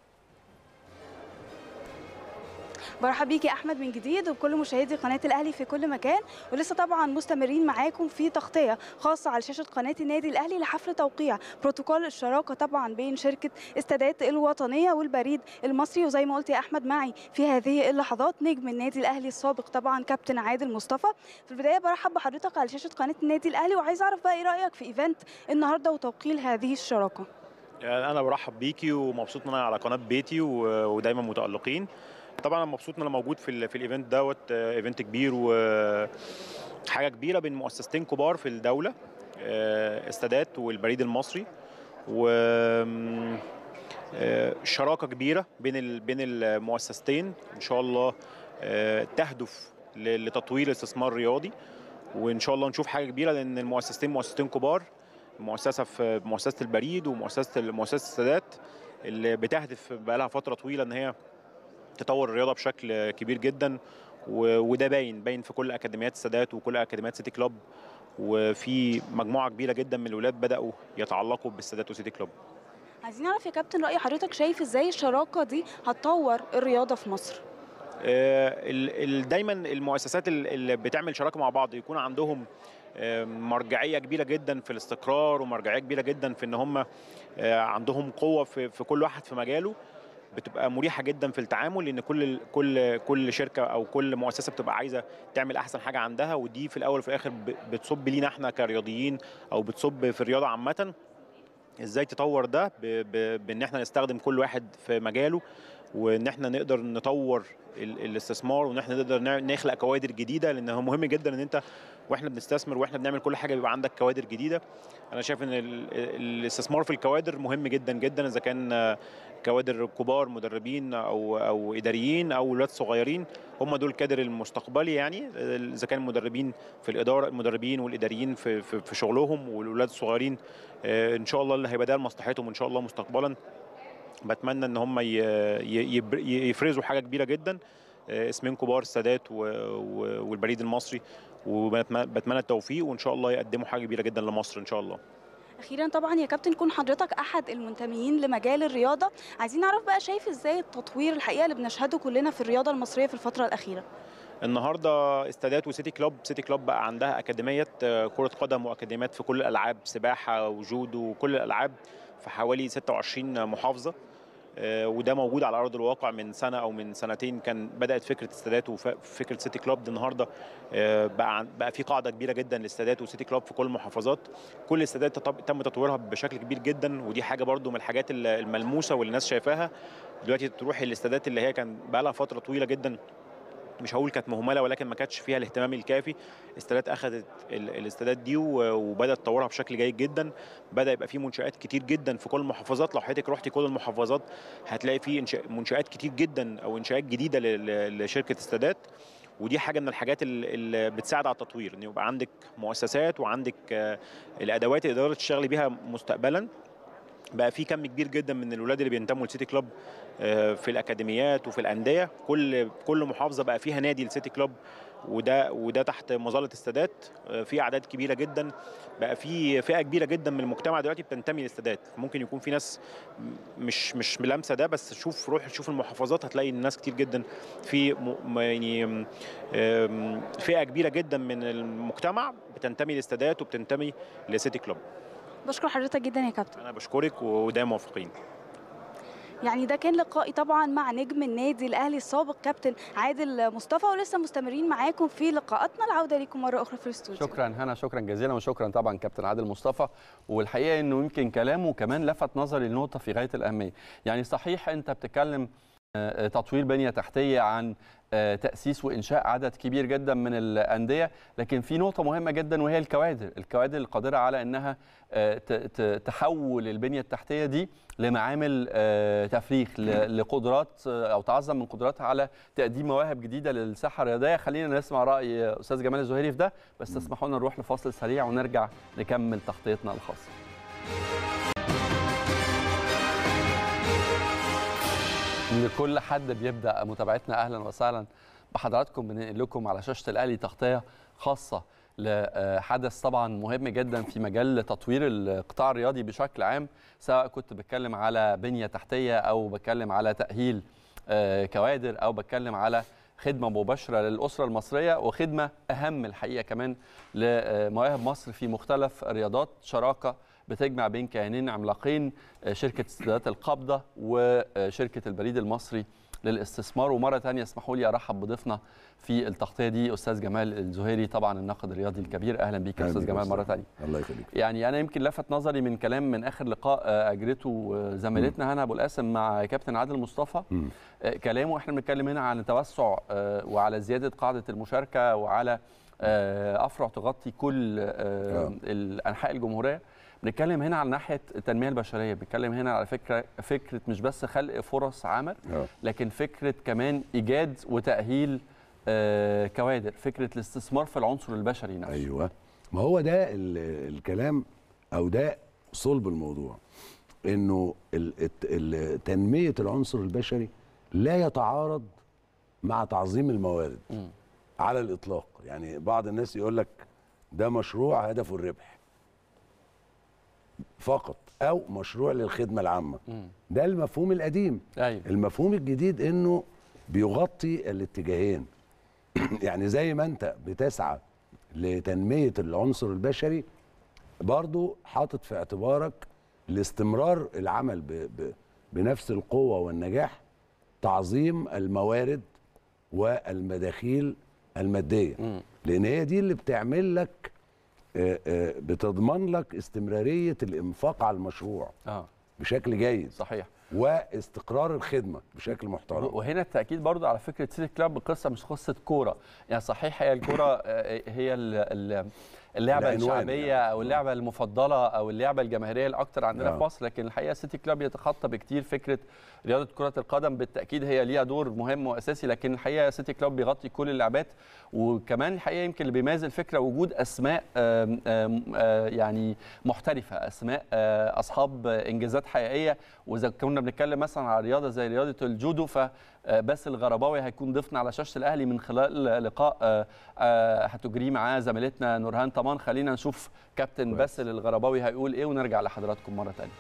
برحب بيك يا احمد من جديد وبكل مشاهدي قناه الاهلي في كل مكان ولسه طبعا مستمرين معاكم في تغطيه خاصه على شاشه قناه النادي الاهلي لحفل توقيع بروتوكول الشراكه طبعا بين شركه استادات الوطنيه والبريد المصري وزي ما قلت يا احمد معي في هذه اللحظات نجم النادي الاهلي السابق طبعا كابتن عادل مصطفى في البدايه برحب بحضرتك على شاشه قناه النادي الاهلي وعايز اعرف بقى ايه رايك في ايفنت النهارده وتوقيع هذه الشراكه يعني انا برحب بيكي ومبسوط ان انا على قناه بيتي و- ودايما متالقين طبعا انا مبسوط ان انا موجود في ال في الايفنت دوت آه، ايفنت كبير وحاجه كبيره بين مؤسستين كبار في الدوله آه، استادات والبريد المصري و آم، آه، شراكه كبيره بين ال- بين المؤسستين ان شاء الله آه، تهدف ل- لتطوير الاستثمار الرياضي وان شاء الله نشوف حاجه كبيره لان المؤسستين مؤسستين كبار مؤسسه في مؤسسه البريد ومؤسسه مؤسسه السادات اللي بتهدف بقى لها فتره طويله ان هي تطور الرياضه بشكل كبير جدا و- وده باين باين في كل اكاديميات السادات وكل اكاديميات سيتي كلوب وفي مجموعه كبيره جدا من الولاد بداوا يتعلقوا بالسادات وسيتي كلوب عايزين نعرف يا كابتن راي حضرتك شايف ازاي الشراكه دي هتطور الرياضه في مصر آه، ال- ال- دايما المؤسسات ال- اللي بتعمل شراكه مع بعض يكون عندهم آه، مرجعيه كبيره جدا في الاستقرار ومرجعيه كبيره جدا في ان هم آه، عندهم قوه في في كل واحد في مجاله بتبقى مريحه جدا في التعامل لان كل كل كل شركه او كل مؤسسه بتبقى عايزه تعمل احسن حاجه عندها ودي في الاول وفي الاخر ب- بتصب لينا احنا كرياضيين او بتصب في الرياضه عامه ازاي تطور ده ب- ب- بان احنا نستخدم كل واحد في مجاله وان احنا نقدر نطور ال- الاستثمار وان احنا نقدر نع- نخلق كوادر جديده لان هو مهم جدا ان انت واحنا بنستثمر واحنا بنعمل كل حاجه بيبقى عندك كوادر جديده انا شايف ان ال- الاستثمار في الكوادر مهم جدا جدا اذا كان آه، كوادر كبار مدربين او او اداريين او ولاد صغيرين هم دول كادر المستقبلي يعني آه، اذا كان مدربين في الاداره المدربين والاداريين في في, في شغلهم والولاد الصغيرين آه، ان شاء الله اللي هيبقى ده لمصلحتهم ان شاء الله مستقبلا بتمنى ان هم ي- ي- يبر- يفرزوا حاجه كبيره جدا آه، اسمين كبار السادات و- و- والبريد المصري وبتمنى التوفيق وان شاء الله يقدموا حاجه كبيره جدا لمصر ان شاء الله اخيرا طبعا يا كابتن كون حضرتك احد المنتميين لمجال الرياضه عايزين نعرف بقى شايف ازاي التطوير الحقيقه اللي بنشهده كلنا في الرياضه المصريه في الفتره الاخيره النهارده استادات وسيتي كلوب سيتي كلوب بقى عندها اكاديميه آه، كره قدم واكاديميات في كل الالعاب سباحه وجودو وكل الالعاب في حوالي 26 محافظه آه، وده موجود على ارض الواقع من سنه او من سنتين كان بدات فكره استادات وفكره سيتي كلوب ده النهارده آه، بقى عن- بقى في قاعده كبيره جدا لاستادات وسيتي كلوب في كل المحافظات كل الاستادات تطب- تم تطويرها بشكل كبير جدا ودي حاجه برضو من الحاجات ال- الملموسه واللي الناس شايفاها دلوقتي تروح الاستادات اللي هي كان بقى لها فتره طويله جدا مش هقول كانت مهمله ولكن ما كانتش فيها الاهتمام الكافي استادات اخذت ال- الاستادات دي و- وبدات تطورها بشكل جيد جدا بدا يبقى في منشات كتير جدا في كل المحافظات لو حضرتك رحتي كل المحافظات هتلاقي في إنشاء منشات كتير جدا او انشاءات جديده ل- ل- لشركه استادات ودي حاجه من الحاجات ال- اللي بتساعد على التطوير ان يبقى عندك مؤسسات وعندك آه، الادوات اللي تقدر تشتغلي بيها مستقبلا بقى في كم كبير جدا من الولاد اللي بينتموا لسيتي كلوب آه، في الاكاديميات وفي الانديه كل كل محافظه بقى فيها نادي لسيتي كلوب وده وده تحت مظله السادات آه، في اعداد كبيره جدا بقى في فئه كبيره جدا من المجتمع دلوقتي بتنتمي للسادات ممكن يكون في ناس مش مش ملامسه ده بس شوف روح شوف المحافظات هتلاقي الناس كتير جدا في م- م- يعني آم، فئه كبيره جدا من المجتمع بتنتمي للسادات وبتنتمي لسيتي كلوب بشكر حضرتك جدا يا كابتن انا بشكرك ودايما موفقين يعني ده كان لقائي طبعا مع نجم النادي الاهلي السابق كابتن عادل مصطفى ولسه مستمرين معاكم في لقاءاتنا العوده ليكم مره اخرى في الاستوديو شكرا هنا شكرا جزيلا وشكرا طبعا كابتن عادل مصطفى والحقيقه انه يمكن كلامه كمان لفت نظري لنقطه في غايه الاهميه يعني صحيح انت بتتكلم آه، تطوير بنيه تحتيه عن آه، تاسيس وانشاء عدد كبير جدا من الانديه لكن في نقطه مهمه جدا وهي الكوادر الكوادر القادره على انها آه، ت- ت- تحول البنيه التحتيه دي لمعامل آه، تفريخ ل- لقدرات آه، او تعظم من قدراتها على تقديم مواهب جديده للساحه الرياضيه خلينا نسمع راي استاذ جمال الزهيري في ده بس تسمحوا لنا نروح لفاصل سريع ونرجع نكمل تغطيتنا الخاصه لكل حد بيبدا متابعتنا اهلا وسهلا بحضراتكم بننقل لكم على شاشه الاهلي تغطيه خاصه لحدث طبعا مهم جدا في مجال تطوير القطاع الرياضي بشكل عام سواء كنت بتكلم على بنيه تحتيه او بتكلم على تاهيل آه، كوادر او بتكلم على خدمه مباشره للاسره المصريه وخدمه اهم الحقيقه كمان لمواهب مصر في مختلف الرياضات شراكه بتجمع بين كيانين عملاقين آه، شركه استادات القبضه وشركه البريد المصري للاستثمار ومره ثانيه اسمحوا لي ارحب بضيفنا في التغطيه دي استاذ جمال الزهيري طبعا الناقد الرياضي الكبير اهلا بيك يا أهلاً استاذ بيك جمال أستاذ. مره ثانيه الله يخليك يعني انا يمكن لفت نظري من كلام من اخر لقاء آه، اجرته آه، زميلتنا هنا ابو القاسم مع كابتن عادل مصطفى مم. آه، كلامه احنا بنتكلم هنا عن توسع آه، وعلى زياده قاعده المشاركه وعلى آه، افرع تغطي كل آه، آه. الانحاء الجمهوريه بنتكلم هنا على ناحيه التنميه البشريه بنتكلم هنا على فكره فكره مش بس خلق فرص عمل آه. لكن فكره كمان ايجاد وتاهيل آه، كوادر فكره الاستثمار في العنصر البشري نفسه ايوه ما هو ده ال- الكلام او ده صلب الموضوع انه ال- الت- ال- تنميه العنصر البشري لا يتعارض مع تعظيم الموارد مم. على الاطلاق يعني بعض الناس يقول لك ده مشروع هدفه الربح فقط او مشروع للخدمه العامه مم. ده المفهوم القديم ايوه المفهوم الجديد انه بيغطي الاتجاهين يعني زي ما انت بتسعى لتنميه العنصر البشري برضو حاطط في اعتبارك لاستمرار العمل ب ب بنفس القوه والنجاح تعظيم الموارد والمداخيل الماديه مم. لان هي دي اللي بتعمل لك آه، آه، بتضمن لك استمراريه الانفاق على المشروع اه بشكل جيد صحيح واستقرار الخدمه بشكل محترم وهنا التاكيد برضو على فكره سيتي كلاب قصه مش قصه كوره يعني صحيح هي الكوره آه، هي ال- ال- اللعبه العنوان الشعبيه يعني. او اللعبه المفضله او اللعبه الجماهيريه الاكثر عندنا آه. في مصر لكن الحقيقه سيتي كلاب يتخطى بكتير فكره رياضه كره القدم بالتاكيد هي ليها دور مهم واساسي لكن الحقيقه سيتي كلاب بيغطي كل اللعبات وكمان الحقيقه يمكن اللي بيميز الفكره وجود اسماء آم، آم، آه، يعني محترفه اسماء آه، اصحاب انجازات حقيقيه واذا كنا بنتكلم مثلا على رياضه زي رياضه الجودو فباسل الغرباوي هيكون ضيفنا على شاشه الاهلي من خلال لقاء آه، آه، هتجريه معاه زميلتنا نورهان طمان خلينا نشوف كابتن كويس. باسل الغرباوي هيقول ايه ونرجع لحضراتكم مره ثانيه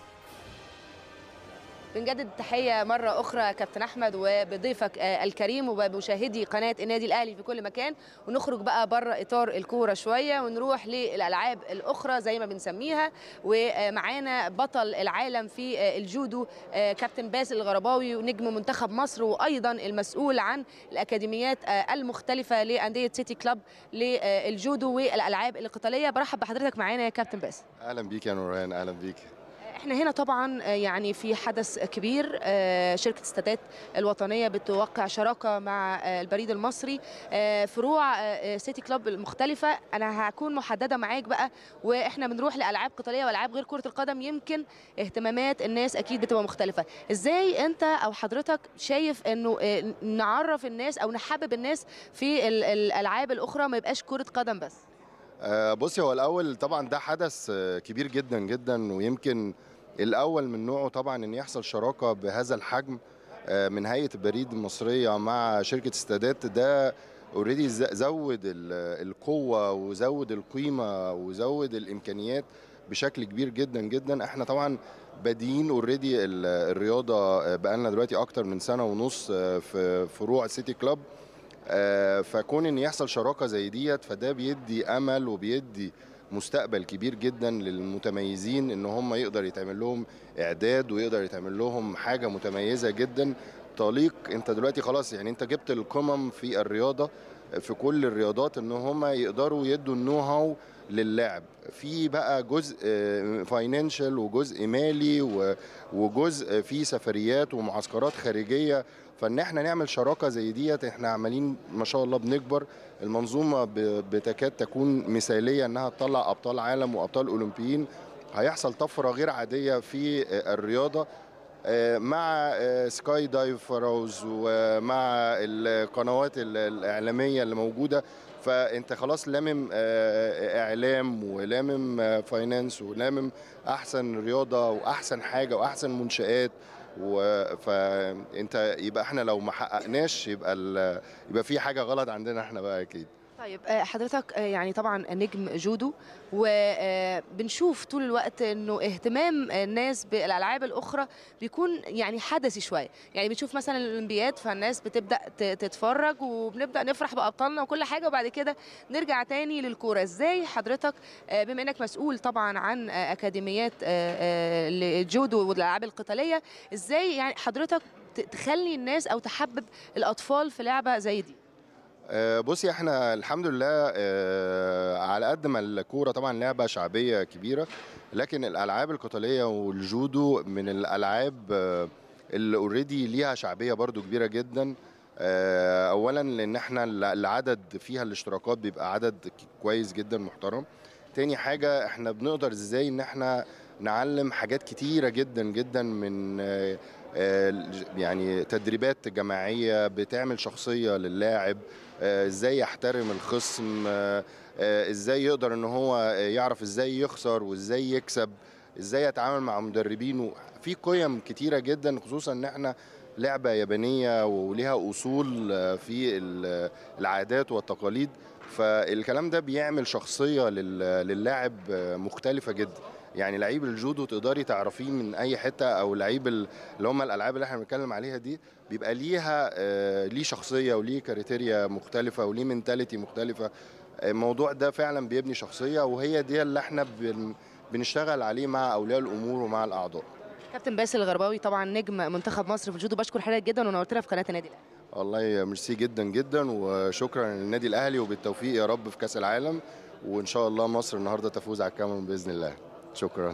بنجدد التحية مرة أخرى كابتن أحمد وبضيفك آه، الكريم وبمشاهدي قناة النادي الأهلي في كل مكان ونخرج بقى بره إطار الكورة شوية ونروح للألعاب الأخرى زي ما بنسميها ومعانا بطل العالم في آه، الجودو آه، كابتن باسل الغرباوي ونجم منتخب مصر وأيضا المسؤول عن الأكاديميات آه، المختلفة لأندية سيتي كلاب للجودو والألعاب القتالية برحب بحضرتك معانا يا كابتن باسل اهلا بيك يا نوران اهلا بيك احنا هنا طبعا آه، يعني في حدث كبير آه، شركه استادات الوطنيه بتوقع شراكه مع آه، البريد المصري آه، فروع آه، سيتي كلوب المختلفه انا هكون محدده معاك بقى واحنا بنروح لالعاب قتاليه والعاب غير كره القدم يمكن اهتمامات الناس اكيد بتبقى مختلفه ازاي انت او حضرتك شايف انه آه، نعرف الناس او نحبب الناس في ال- الالعاب الاخرى ما يبقاش كره قدم بس آه، بصي هو الاول طبعا ده حدث آه، كبير جدا جدا ويمكن الاول من نوعه طبعا ان يحصل شراكه بهذا الحجم آه، من هيئه البريد المصريه مع شركه استادات ده اوريدي زود ال- القوه وزود القيمه وزود الامكانيات بشكل كبير جدا جدا احنا طبعا بادئين اوريدي الرياضه آه، بقالنا دلوقتي اكتر من سنه ونص آه، في فروع سيتي كلاب آه، فكون ان يحصل شراكه زي ديت فده بيدي امل وبيدي مستقبل كبير جدا للمتميزين ان هم يقدر يتعمل لهم اعداد ويقدر يتعمل لهم حاجه متميزه جدا تليق انت دلوقتي خلاص يعني انت جبت القمم في الرياضه في كل الرياضات ان هم يقدروا يدوا النو هاو للاعب في بقى جزء فاينانشال وجزء مالي و- وجزء في سفريات ومعسكرات خارجيه فان احنا نعمل شراكه زي ديت احنا عمالين ما شاء الله بنكبر المنظومه ب- بتكاد تكون مثاليه انها تطلع ابطال عالم وابطال اولمبيين هيحصل طفره غير عاديه في الرياضه آه، مع آه، سكاي دايفرز ومع القنوات ال- الاعلاميه اللي موجوده فانت خلاص لامم آه، اعلام ولامم آه، فاينانس ولامم احسن رياضه واحسن حاجه واحسن منشات و- فانت يبقى احنا لو ما حققناش يبقى ال- يبقى في حاجه غلط عندنا احنا بقى اكيد طيب آه، حضرتك آه، يعني طبعا نجم جودو وبنشوف طول الوقت انه اهتمام الناس بالالعاب الاخرى بيكون يعني حدثي شويه يعني بنشوف مثلا الاولمبياد فالناس بتبدا ت- تتفرج وبنبدا نفرح بابطالنا وكل حاجه وبعد كده نرجع تاني للكوره ازاي حضرتك آه، بما انك مسؤول طبعا عن آه، اكاديميات آه، آه، للجودو والالعاب القتاليه ازاي يعني حضرتك ت- تخلي الناس او تحبب الاطفال في لعبه زي دي آه، بصي احنا الحمد لله آه، على قد ما الكوره طبعا لعبه شعبيه كبيره لكن الالعاب القتاليه والجودو من الالعاب آه، اللي اوريدي ليها شعبيه برضو كبيره جدا آه، اولا لان احنا العدد فيها الاشتراكات بيبقى عدد ك- كويس جدا محترم تاني حاجه احنا بنقدر ازاي ان احنا نعلم حاجات كتيره جدا جدا من آه، آه، يعني تدريبات جماعيه بتعمل شخصيه للاعب آه، ازاي يحترم الخصم آه، آه، ازاي يقدر ان هو آه، يعرف ازاي يخسر وازاي يكسب ازاي يتعامل مع مدربينه في قيم كتيره جدا خصوصا ان احنا لعبه يابانيه وليها اصول آه، في ال- العادات والتقاليد فالكلام ده بيعمل شخصيه لل- للاعب آه، مختلفه جدا يعني لعيب الجودو تقدري تعرفيه من اي حته او لعيب ال- اللي هم الالعاب اللي احنا بنتكلم عليها دي بيبقى ليها آه، ليه شخصيه وليه كريتيريا مختلفه وليه منتاليتي مختلفه الموضوع ده فعلا بيبني شخصيه وهي دي اللي احنا بن- بنشتغل عليه مع اولياء الامور ومع الاعضاء كابتن باسل الغرباوي طبعا نجم منتخب مصر في الجودو بشكر حضرتك جدا ونورتنا في قناه النادي الاهلي والله ميرسي جدا جدا وشكرا للنادي الاهلي وبالتوفيق يا رب في كاس العالم وان شاء الله مصر النهارده تفوز على الكاميرون باذن الله شكرا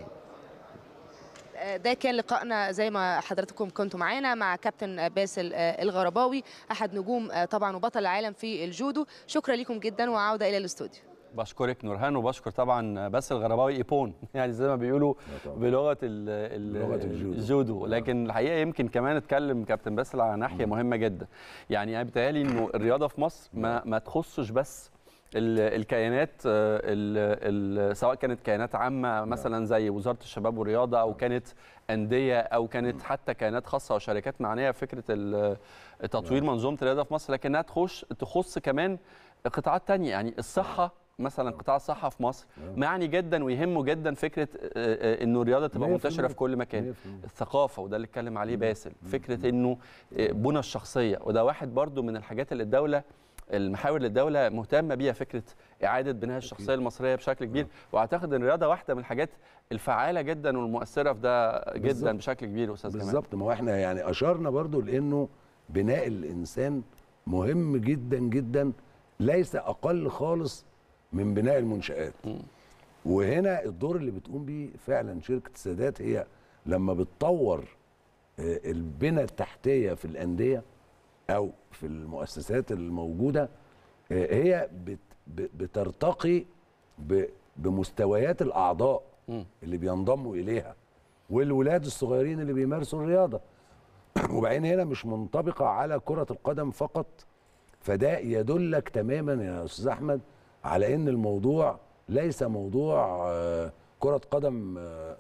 آه، ده كان لقائنا زي ما حضراتكم كنتوا معانا مع كابتن باسل آه، الغرباوي احد نجوم آه، طبعا وبطل العالم في الجودو شكرا لكم جدا وعوده الى الاستوديو بشكرك نورهان وبشكر طبعا بس الغرباوي ايبون يعني زي ما بيقولوا بلغه ال ال بلغة الجودو. الجودو لكن الحقيقه يمكن كمان اتكلم كابتن باسل على ناحيه مهمه جدا يعني انا بيتهيألي انه الرياضه في مصر ما ما تخصش بس ال- الكيانات آه، ال- ال- سواء كانت كيانات عامه مثلا زي وزاره الشباب والرياضه او كانت انديه او كانت حتى كيانات خاصه وشركات معنيه في فكره ال- تطوير منظومه الرياضه في مصر لكنها تخش تخص كمان قطاعات تانية يعني الصحه مثلا قطاع الصحه في مصر معني جدا ويهمه جدا فكره آه، آه، انه الرياضه تبقى 100% منتشره في كل مكان 100%. الثقافه وده اللي اتكلم عليه باسل فكره انه آه، بنى الشخصيه وده واحد برضو من الحاجات اللي الدوله المحاور اللي الدوله مهتمه بيها فكره اعاده بناء الشخصيه المصريه بشكل كبير واعتقد ان الرياضه واحده من الحاجات الفعاله جدا والمؤثره في ده جدا بالظبط. بشكل كبير استاذ جمال بالظبط ما هو احنا يعني اشرنا برضو لانه بناء الانسان مهم جدا جدا ليس اقل خالص من بناء المنشآت وهنا الدور اللي بتقوم بيه فعلا شركه السادات هي لما بتطور آه، البنى التحتيه في الانديه او في المؤسسات الموجوده آه، هي بت ب- بترتقي ب- بمستويات الاعضاء مم. اللي بينضموا اليها والولاد الصغيرين اللي بيمارسوا الرياضه وبعدين هنا مش منطبقه على كره القدم فقط فده يدلك تماما يا استاذ احمد على ان الموضوع ليس موضوع آه، كره قدم آه،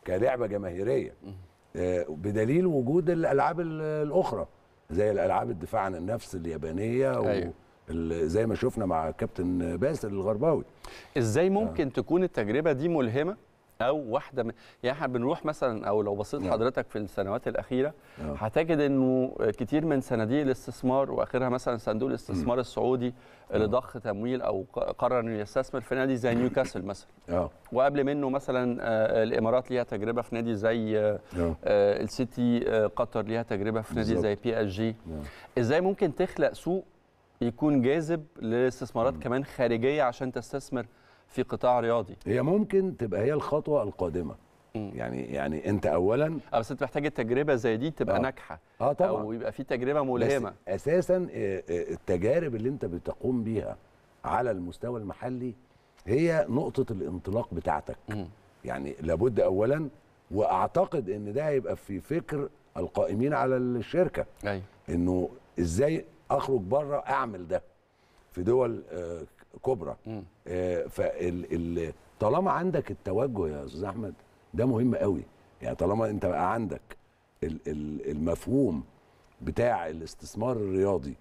كلعبه جماهيريه آه، بدليل وجود الالعاب ال- الاخرى زي الالعاب الدفاع عن النفس اليابانيه و أيوة. ال- زي ما شفنا مع كابتن باسل الغرباوي ازاي ممكن تكون التجربه دي ملهمه او واحده من يعني احنا بنروح مثلا او لو بصيت نعم. حضرتك في السنوات الاخيره آه. هتجد انه كتير من صناديق الاستثمار واخرها مثلا صندوق الاستثمار السعودي اللي ضخ تمويل او ق- قرر انه يستثمر في نادي زي نيوكاسل مثلا اه وقبل منه مثلا آه، الامارات ليها تجربه في نادي زي آه، اه آه، السيتي آه، قطر ليها تجربه في نادي بالظبط. زي بي اس جي نعم. ازاي ممكن تخلق سوق يكون جاذب للاستثمارات كمان خارجيه عشان تستثمر في قطاع رياضي هي ممكن تبقى هي الخطوه القادمه مم. يعني يعني انت اولا اه بس انت محتاج التجربه زي دي تبقى آه. ناجحه اه طبعا او يبقى في تجربه ملهمه بس اساسا آه، آه، التجارب اللي انت بتقوم بيها على المستوى المحلي هي نقطه الانطلاق بتاعتك مم. يعني لابد اولا واعتقد ان ده هيبقى في فكر القائمين على الشركه ايوه انه ازاي اخرج بره اعمل ده في دول آه، كبرى مم. آه، فال ال- طالما عندك التوجه يا استاذ احمد ده مهم قوي يعني طالما انت بقى عندك ال- ال- المفهوم بتاع الاستثمار الرياضي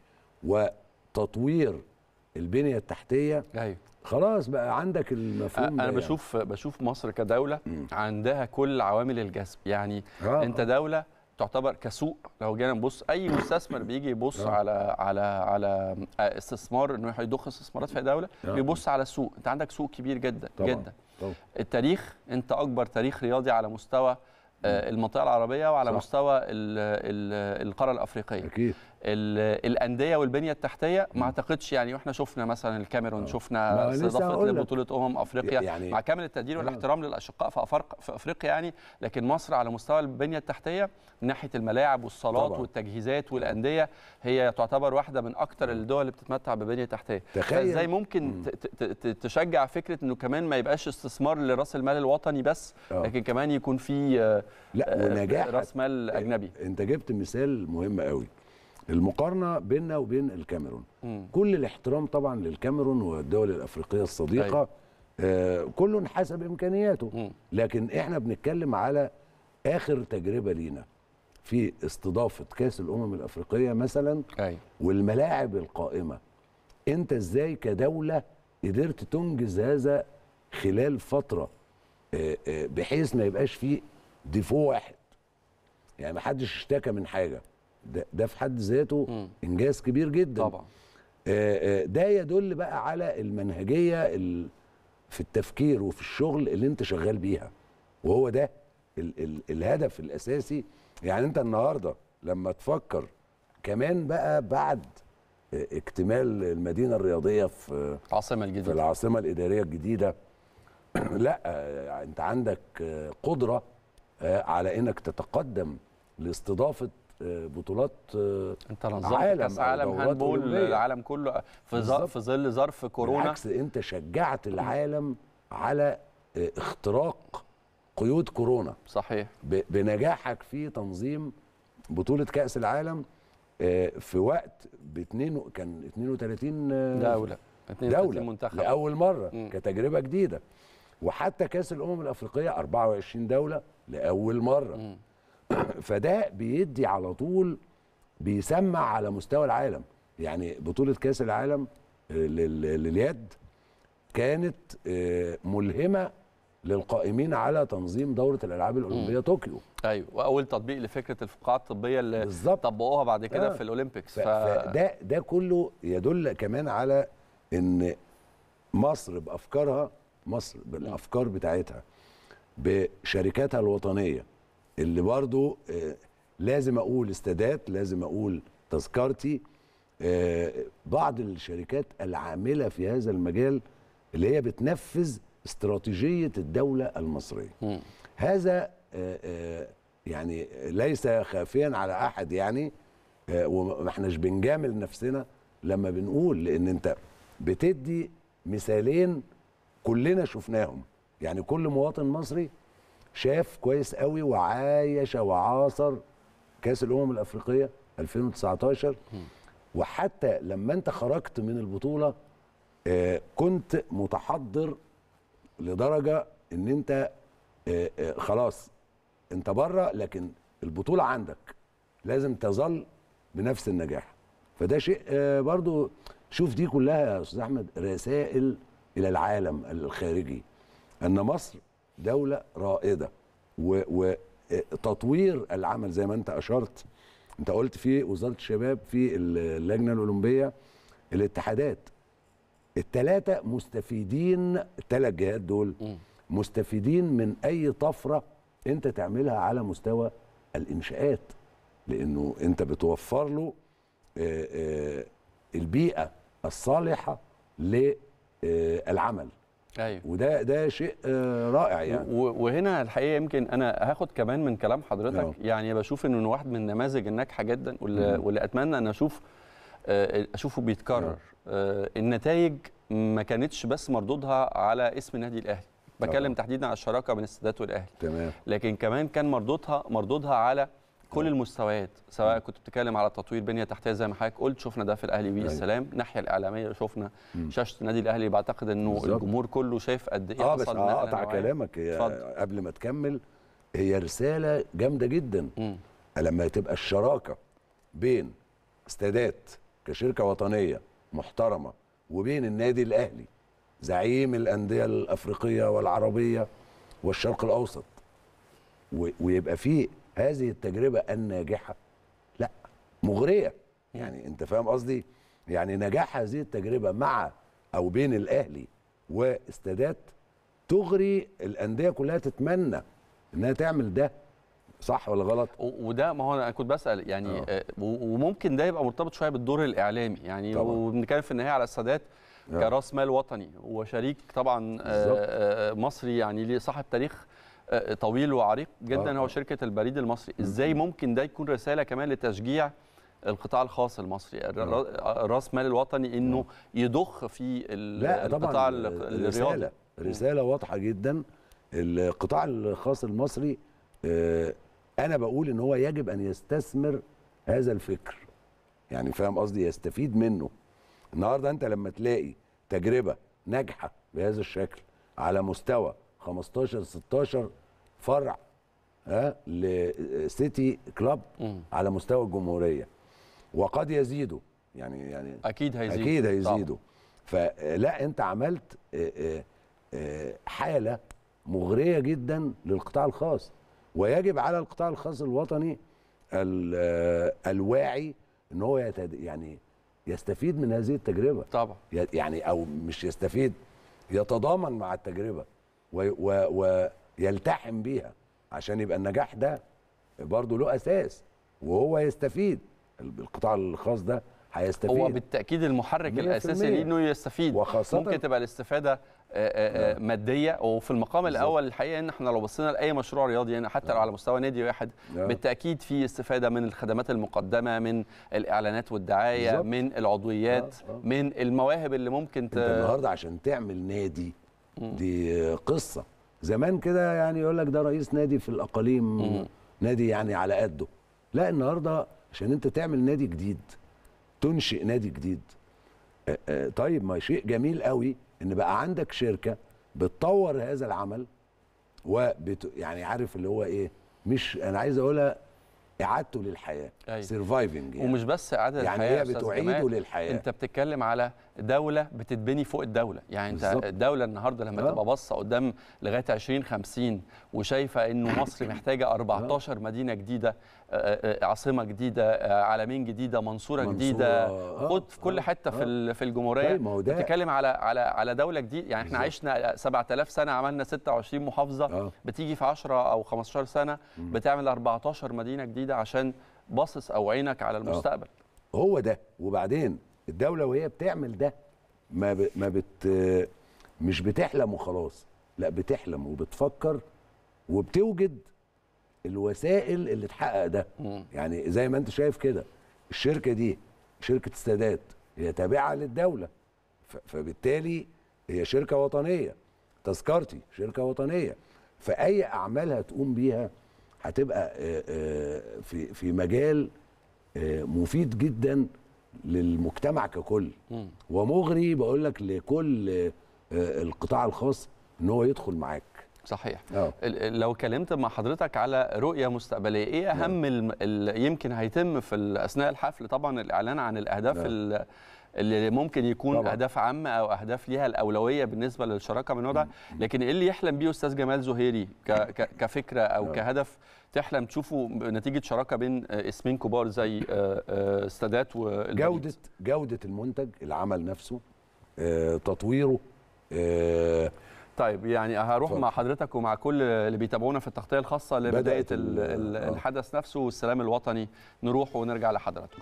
وتطوير البنيه التحتيه ايوه خلاص بقى عندك المفهوم انا ده يعني. بشوف بشوف مصر كدوله مم. عندها كل عوامل الجذب يعني آه، انت آه. دوله تعتبر كسوق لو جينا نبص اي مستثمر بيجي يبص آه. على على على استثمار انه هيضخ استثمارات في دوله آه. بيبص على السوق انت عندك سوق كبير جدا طبعاً. جدا طبعاً. التاريخ انت اكبر تاريخ رياضي على مستوى آه، المنطقه العربيه وعلى صح. مستوى ال ال القاره الافريقيه اكيد ال- الانديه والبنيه التحتيه ما اعتقدش يعني واحنا شفنا مثلا الكاميرون ما شفنا لسه استضافه هقول لك. لبطوله امم افريقيا يعني- مع كامل التقدير والاحترام للاشقاء في افريقيا في افريقيا يعني لكن مصر على مستوى البنيه التحتيه من ناحيه الملاعب والصالات طبعاً. والتجهيزات والانديه هي تعتبر واحده من اكثر الدول اللي بتتمتع ببنيه تحتيه تخيل. فازاي ممكن ت- ت- ت- تشجع فكره انه كمان ما يبقاش استثمار لراس المال الوطني بس آه. لكن كمان يكون في آه، لا آه، ونجاح راس مال اجنبي انت جبت مثال مهم قوي المقارنه بيننا وبين الكاميرون مم. كل الاحترام طبعا للكاميرون والدول الافريقيه الصديقه أيوة. آه كل حسب امكانياته مم. لكن احنا بنتكلم على اخر تجربه لينا في استضافه كاس الامم الافريقيه مثلا ايوه والملاعب القائمه انت ازاي كدوله قدرت تنجز هذا خلال فتره آه، آه، بحيث ما يبقاش فيه ديفو واحد يعني ما حدش اشتكى من حاجه ده, ده في حد ذاته مم. انجاز كبير جدا طبعا آه، آه، ده يدل بقى على المنهجيه ال- في التفكير وفي الشغل اللي انت شغال بيها وهو ده ال ال الهدف الاساسي يعني انت النهارده لما تفكر كمان بقى بعد آه، اكتمال المدينه الرياضيه في العاصمه في الجديده العاصمه الاداريه الجديده لا آه، انت عندك آه، قدره آه، على انك تتقدم لاستضافه آه، بطولات آه، انت نظمت عالم كاس أو عالم دورات هاندبول أولمبية. العالم كله في ظ- بالظبط. في ظل ظرف كورونا بالعكس انت شجعت العالم على آه، اختراق قيود كورونا صحيح ب- بنجاحك في تنظيم بطوله كاس العالم آه، في وقت باتنين كان 32 آه، دوله 32 دوله منتخب لاول مره مم. كتجربه جديده وحتى كاس الامم الافريقيه 24 دوله لاول مره مم. فده بيدي على طول بيسمع على مستوى العالم يعني بطوله كاس العالم آه، لل- لليد كانت آه، ملهمه للقائمين على تنظيم دوره الالعاب الاولمبيه طوكيو ايوه واول تطبيق لفكره الفقاعات الطبيه اللي بالظبط طبقوها بعد كده آه. في الاولمبيكس ف- فده ده كله يدل كمان على ان مصر بافكارها مصر بالافكار بتاعتها بشركاتها الوطنيه اللي برضو آه، لازم اقول استادات لازم اقول تذكرتي آه، بعض الشركات العامله في هذا المجال اللي هي بتنفذ استراتيجيه الدوله المصريه مم. هذا آه، آه، يعني ليس خافيا على احد يعني آه، وما احناش بنجامل نفسنا لما بنقول لان انت بتدي مثالين كلنا شفناهم يعني كل مواطن مصري شاف كويس قوي وعايش وعاصر كاس الامم الافريقيه 2019 وحتى لما انت خرجت من البطوله آه، كنت متحضر لدرجه ان انت آه، آه، خلاص انت بره لكن البطوله عندك لازم تظل بنفس النجاح فده شيء آه، برضو شوف دي كلها يا استاذ احمد رسائل الى العالم الخارجي ان مصر دوله رائده وتطوير العمل زي ما انت اشرت انت قلت في وزاره الشباب في اللجنه الاولمبيه الاتحادات الثلاثه مستفيدين الثلاث جهات دول مستفيدين من اي طفره انت تعملها على مستوى الانشاءات لانه انت بتوفر له آه، آه، البيئه الصالحه للعمل ايوه وده ده شيء آه، رائع يعني و- وهنا الحقيقه يمكن انا هاخد كمان من كلام حضرتك آه. يعني بشوف انه واحد من النماذج الناجحه جدا واللي, مم. واللي اتمنى ان اشوف آه، اشوفه بيتكرر آه، النتائج ما كانتش بس مردودها على اسم النادي الاهلي بتكلم طبعا. تحديدا على الشراكه بين السادات والاهلي تمام لكن كمان كان مردودها مردودها على كل آه. المستويات سواء كنت بتتكلم على تطوير بنيه تحتيه زي ما حضرتك قلت شفنا ده في الاهلي بيه أيوة. السلام الناحيه الاعلاميه شفنا مم. شاشه النادي الاهلي بعتقد انه بالظبط. الجمهور كله شايف قد ايه اه بس حصل نقلة اقطع نوعية. كلامك هي اتفضل. قبل ما تكمل هي رساله جامده جدا مم. لما تبقى الشراكه بين استادات كشركه وطنيه محترمه وبين النادي الاهلي زعيم الانديه الافريقيه والعربيه والشرق الاوسط و- ويبقى فيه هذه التجربه الناجحه لا مغريه يعني انت فاهم قصدي يعني نجاح هذه التجربه مع او بين الاهلي واستادات تغري الانديه كلها تتمنى انها تعمل ده صح ولا غلط و- وده ما هو انا كنت بسال يعني آه. آه. و- وممكن ده يبقى مرتبط شويه بالدور الاعلامي يعني طبعاً. وبنتكلم في النهايه على السادات آه. كراس مال وطني وشريك طبعا آه، بالظبط. آه، مصري يعني ليه صاحب تاريخ آه، طويل وعريق جدا آه، هو آه. شركه البريد المصري ازاي ممكن ده يكون رساله كمان لتشجيع القطاع الخاص المصري الر- راس مال الوطني انه يضخ في ال- لا القطاع طبعا ال- الرياضي رساله رساله واضحه جدا القطاع الخاص المصري آه، انا بقول ان هو يجب ان يستثمر هذا الفكر يعني فاهم قصدي يستفيد منه النهارده انت لما تلاقي تجربه ناجحه بهذا الشكل على مستوى 15 16 فرع ها لسيتي كلاب مم. على مستوى الجمهوريه وقد يزيدوا يعني يعني اكيد هيزيد اكيد طبعاً. هيزيدوا فلا انت عملت آه، آه، آه، حاله مغريه جدا للقطاع الخاص ويجب على القطاع الخاص الوطني ال- آه، الواعي ان هو يتد... يعني يستفيد من هذه التجربه طبعا ي- يعني او مش يستفيد يتضامن مع التجربه وي- و- ويلتحم بيها عشان يبقى النجاح ده برضه له اساس وهو يستفيد القطاع الخاص ده هيستفيد هو بالتاكيد المحرك 100% الاساسي ليه انه يستفيد وخاصة- ممكن تبقى الاستفاده آه، آه، آه، ماديه وفي المقام بالظبط. الاول الحقيقه ان احنا لو بصينا لاي مشروع رياضي يعني حتى لو على مستوى نادي واحد آه. بالتاكيد في استفاده من الخدمات المقدمه من الاعلانات والدعايه بالظبط. من العضويات آه، آه. من المواهب اللي ممكن انت النهارده عشان تعمل نادي دي قصه زمان كده يعني يقول لك ده رئيس نادي في الاقاليم مم. نادي يعني على قده لا النهارده عشان انت تعمل نادي جديد تنشئ نادي جديد آه، آه، طيب ما شيء جميل قوي ان بقى عندك شركه بتطور هذا العمل وبت يعني عارف اللي هو ايه مش انا عايز اقولها اعادته للحياه أيوة. سرفايفنج يعني ومش بس اعاده يعني الحياه هي يا أستاذ بتعيده جمال. للحياه انت بتتكلم على دوله بتتبني فوق الدوله يعني انت بالظبط. الدوله النهارده لما آه. تبقى باصه قدام لغايه 2050 وشايفه انه مصر محتاجه 14 مدينه جديده آه، آه، عاصمه جديده آه، عالمين جديده منصوره, منصورة، جديده آه، خد في كل آه، حته في آه. ال- في الجمهوريه طيب، ما هو ده- بتتكلم على على على دوله جديده يعني احنا بالظبط. عشنا 7000 سنه عملنا 26 محافظه آه. بتيجي في 10 او 15 سنه بتعمل 14 مدينه جديده عشان باصص او عينك على المستقبل هو ده وبعدين الدولة وهي بتعمل ده ما ب... ما بت مش بتحلم وخلاص لا بتحلم وبتفكر وبتوجد الوسائل اللي تحقق ده مم. يعني زي ما انت شايف كده الشركة دي شركة السادات هي تابعة للدولة ف... فبالتالي هي شركة وطنية تذكرتي شركة وطنية فأي أعمال هتقوم بيها هتبقى آه، آه، في في مجال آه، مفيد جدا للمجتمع ككل مم. ومغري بقول لك لكل آه، القطاع الخاص ان هو يدخل معاك صحيح اه ال- ال- لو اتكلمت مع حضرتك على رؤيه مستقبليه ايه اهم الم- ال- يمكن هيتم في ال- اثناء الحفل طبعا الاعلان عن الاهداف نعم. ال- اللي ممكن يكون طبعاً. اهداف عامه او اهداف ليها الاولويه بالنسبه للشراكه من وضع لكن ايه اللي يحلم بيه استاذ جمال زهيري ك- ك- كفكره او نعم. كهدف تحلم تشوفه نتيجه شراكه بين آه، اسمين كبار زي آه، آه، السادات والبريد جوده جوده المنتج العمل نفسه آه، تطويره آه، طيب يعني هروح اتفضل. مع حضرتك ومع كل اللي بيتابعونا في التغطيه الخاصه لبدايه بدأت ال- ال- ال- آه. الحدث نفسه والسلام الوطني نروح ونرجع لحضراتكم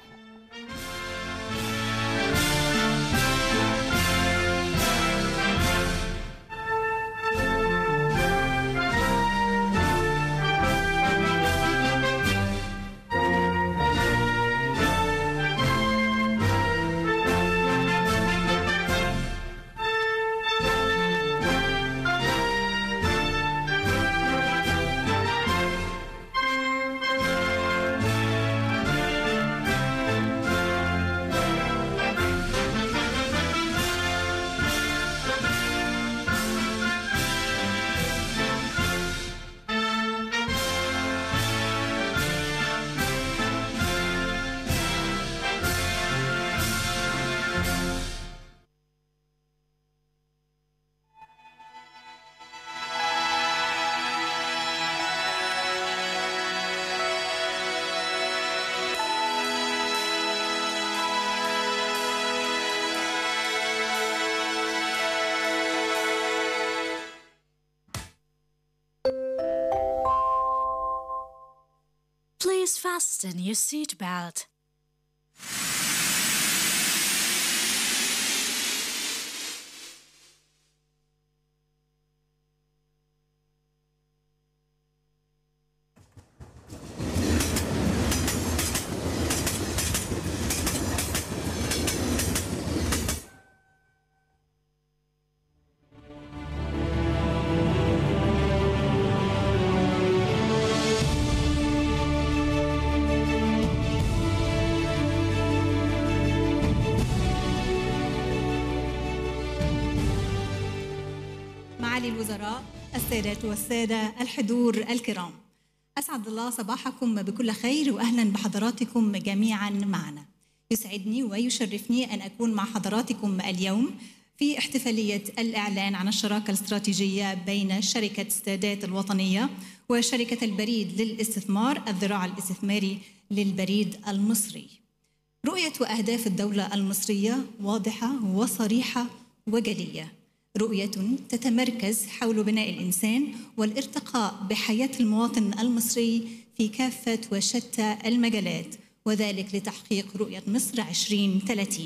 Please fasten your seatbelt. معالي الوزراء السادات والسادة الحضور الكرام أسعد الله صباحكم بكل خير وأهلا بحضراتكم جميعا معنا يسعدني ويشرفني أن أكون مع حضراتكم اليوم في احتفالية الإعلان عن الشراكة الاستراتيجية بين شركة السادات الوطنية وشركة البريد للاستثمار الذراع الاستثماري للبريد المصري رؤية وأهداف الدولة المصرية واضحة وصريحة وجلية رؤية تتمركز حول بناء الإنسان والارتقاء بحياة المواطن المصري في كافة وشتى المجالات وذلك لتحقيق رؤية مصر 2030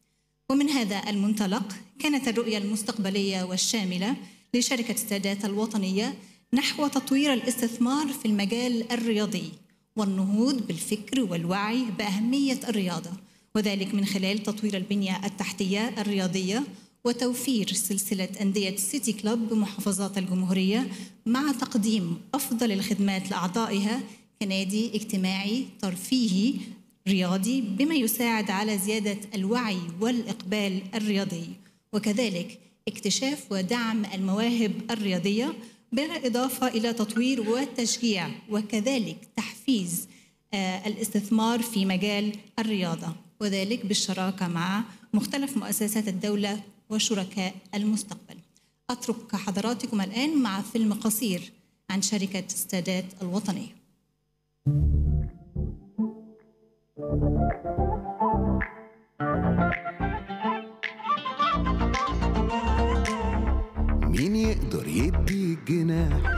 ومن هذا المنطلق كانت الرؤية المستقبلية والشاملة لشركة السادات الوطنية نحو تطوير الاستثمار في المجال الرياضي والنهوض بالفكر والوعي بأهمية الرياضة وذلك من خلال تطوير البنية التحتية الرياضية وتوفير سلسلة أندية سيتي كلوب بمحافظات الجمهورية مع تقديم أفضل الخدمات لأعضائها كنادي اجتماعي ترفيهي رياضي بما يساعد على زيادة الوعي والإقبال الرياضي وكذلك اكتشاف ودعم المواهب الرياضية بالإضافة إلى تطوير والتشجيع وكذلك تحفيز آه، الاستثمار في مجال الرياضة وذلك بالشراكة مع مختلف مؤسسات الدولة وشركاء المستقبل أترك حضراتكم الآن مع فيلم قصير عن شركة السادات الوطنية مين يقدر يدي الجناح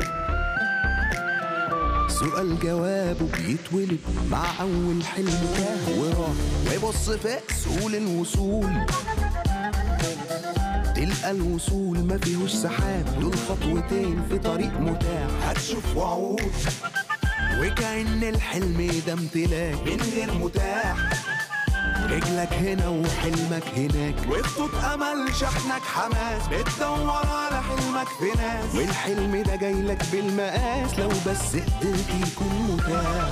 سؤال جوابه بيتولد مع أول حلم تاه وراح ويبص في سهول الوصول تلقى الوصول ما فيهوش سحاب دول خطوتين في طريق متاح هتشوف وعود وكأن الحلم ده امتلاك من غير متاح رجلك هنا وحلمك هناك وخطوط امل شحنك حماس بتدور على حلمك في ناس والحلم ده جايلك بالمقاس لو بس قدرت يكون متاح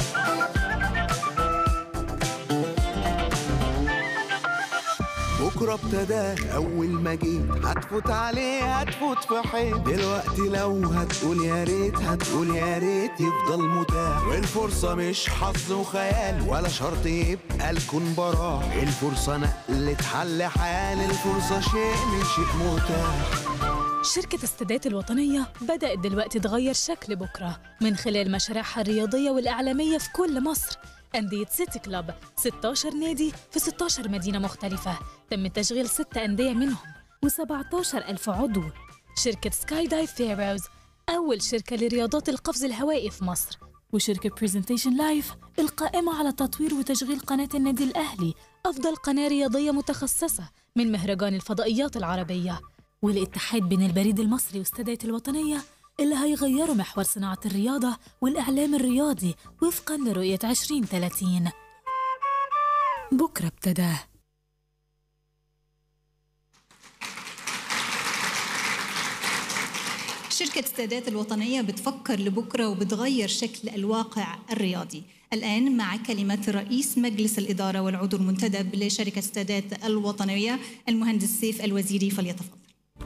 بكرة ابتدى اول ما جيت هتفوت عليه هتفوت في حيط دلوقتي لو هتقول يا ريت هتقول يا ريت يفضل متاح والفرصة مش حظ وخيال ولا شرط يبقى الكون براه الفرصة نقلة حل حال الفرصة شيء من شيء متاح شركة السادات الوطنية بدأت دلوقتي تغير شكل بكرة من خلال مشاريعها الرياضية والإعلامية في كل مصر أندية سيتي كلاب 16 نادي في 16 مدينة مختلفة تم تشغيل 6 أندية منهم و17 ألف عضو شركة سكاي دايف فيروز أول شركة لرياضات القفز الهوائي في مصر وشركة برزنتيشن لايف القائمة على تطوير وتشغيل قناة النادي الأهلي أفضل قناة رياضية متخصصة من مهرجان الفضائيات العربية والاتحاد بين البريد المصري والسادات الوطنية اللي هيغيروا محور صناعة الرياضة والإعلام الرياضي وفقا لرؤية 2030 بكرة ابتدى شركة السادات الوطنية بتفكر لبكرة وبتغير شكل الواقع الرياضي الآن مع كلمة رئيس مجلس الإدارة والعضو المنتدب لشركة السادات الوطنية المهندس سيف الوزيري فليتفضل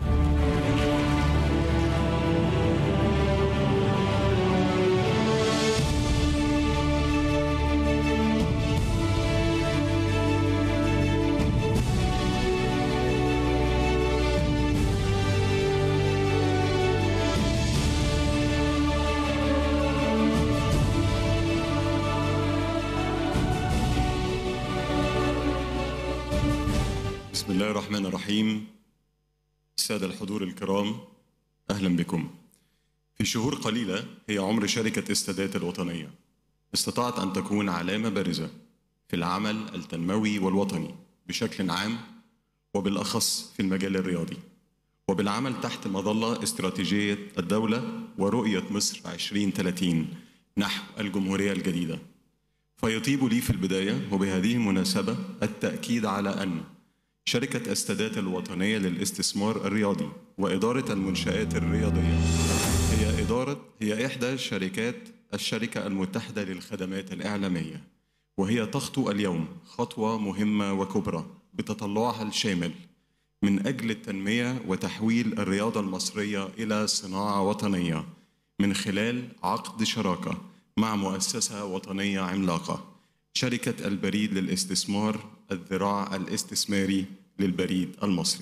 بسم الله الرحمن الرحيم السادة الحضور الكرام أهلا بكم في شهور قليلة هي عمر شركة استادات الوطنية استطاعت أن تكون علامة بارزة في العمل التنموي والوطني بشكل عام وبالأخص في المجال الرياضي وبالعمل تحت مظلة استراتيجية الدولة ورؤية مصر 2030 نحو الجمهورية الجديدة فيطيب لي في البداية وبهذه المناسبة التأكيد على أن شركة استادات الوطنية للاستثمار الرياضي وإدارة المنشآت الرياضية هي إدارة هي إحدى شركات الشركة المتحدة للخدمات الإعلامية وهي تخطو اليوم خطوة مهمة وكبرى بتطلعها الشامل من أجل التنمية وتحويل الرياضة المصرية إلى صناعة وطنية من خلال عقد شراكة مع مؤسسة وطنية عملاقة شركة البريد للاستثمار الذراع الاستثماري للبريد المصري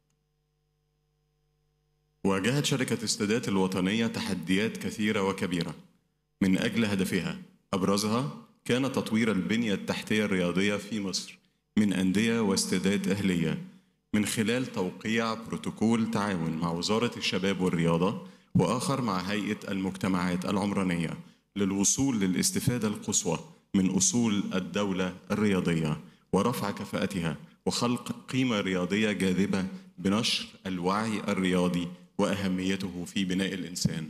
واجهت شركة السادات الوطنية تحديات كثيرة وكبيرة من أجل هدفها أبرزها كان تطوير البنية التحتية الرياضية في مصر من أندية واستادات أهلية من خلال توقيع بروتوكول تعاون مع وزارة الشباب والرياضة وآخر مع هيئة المجتمعات العمرانية للوصول للاستفادة القصوى من أصول الدولة الرياضية ورفع كفاءتها وخلق قيمة رياضية جاذبة بنشر الوعي الرياضي وأهميته في بناء الإنسان.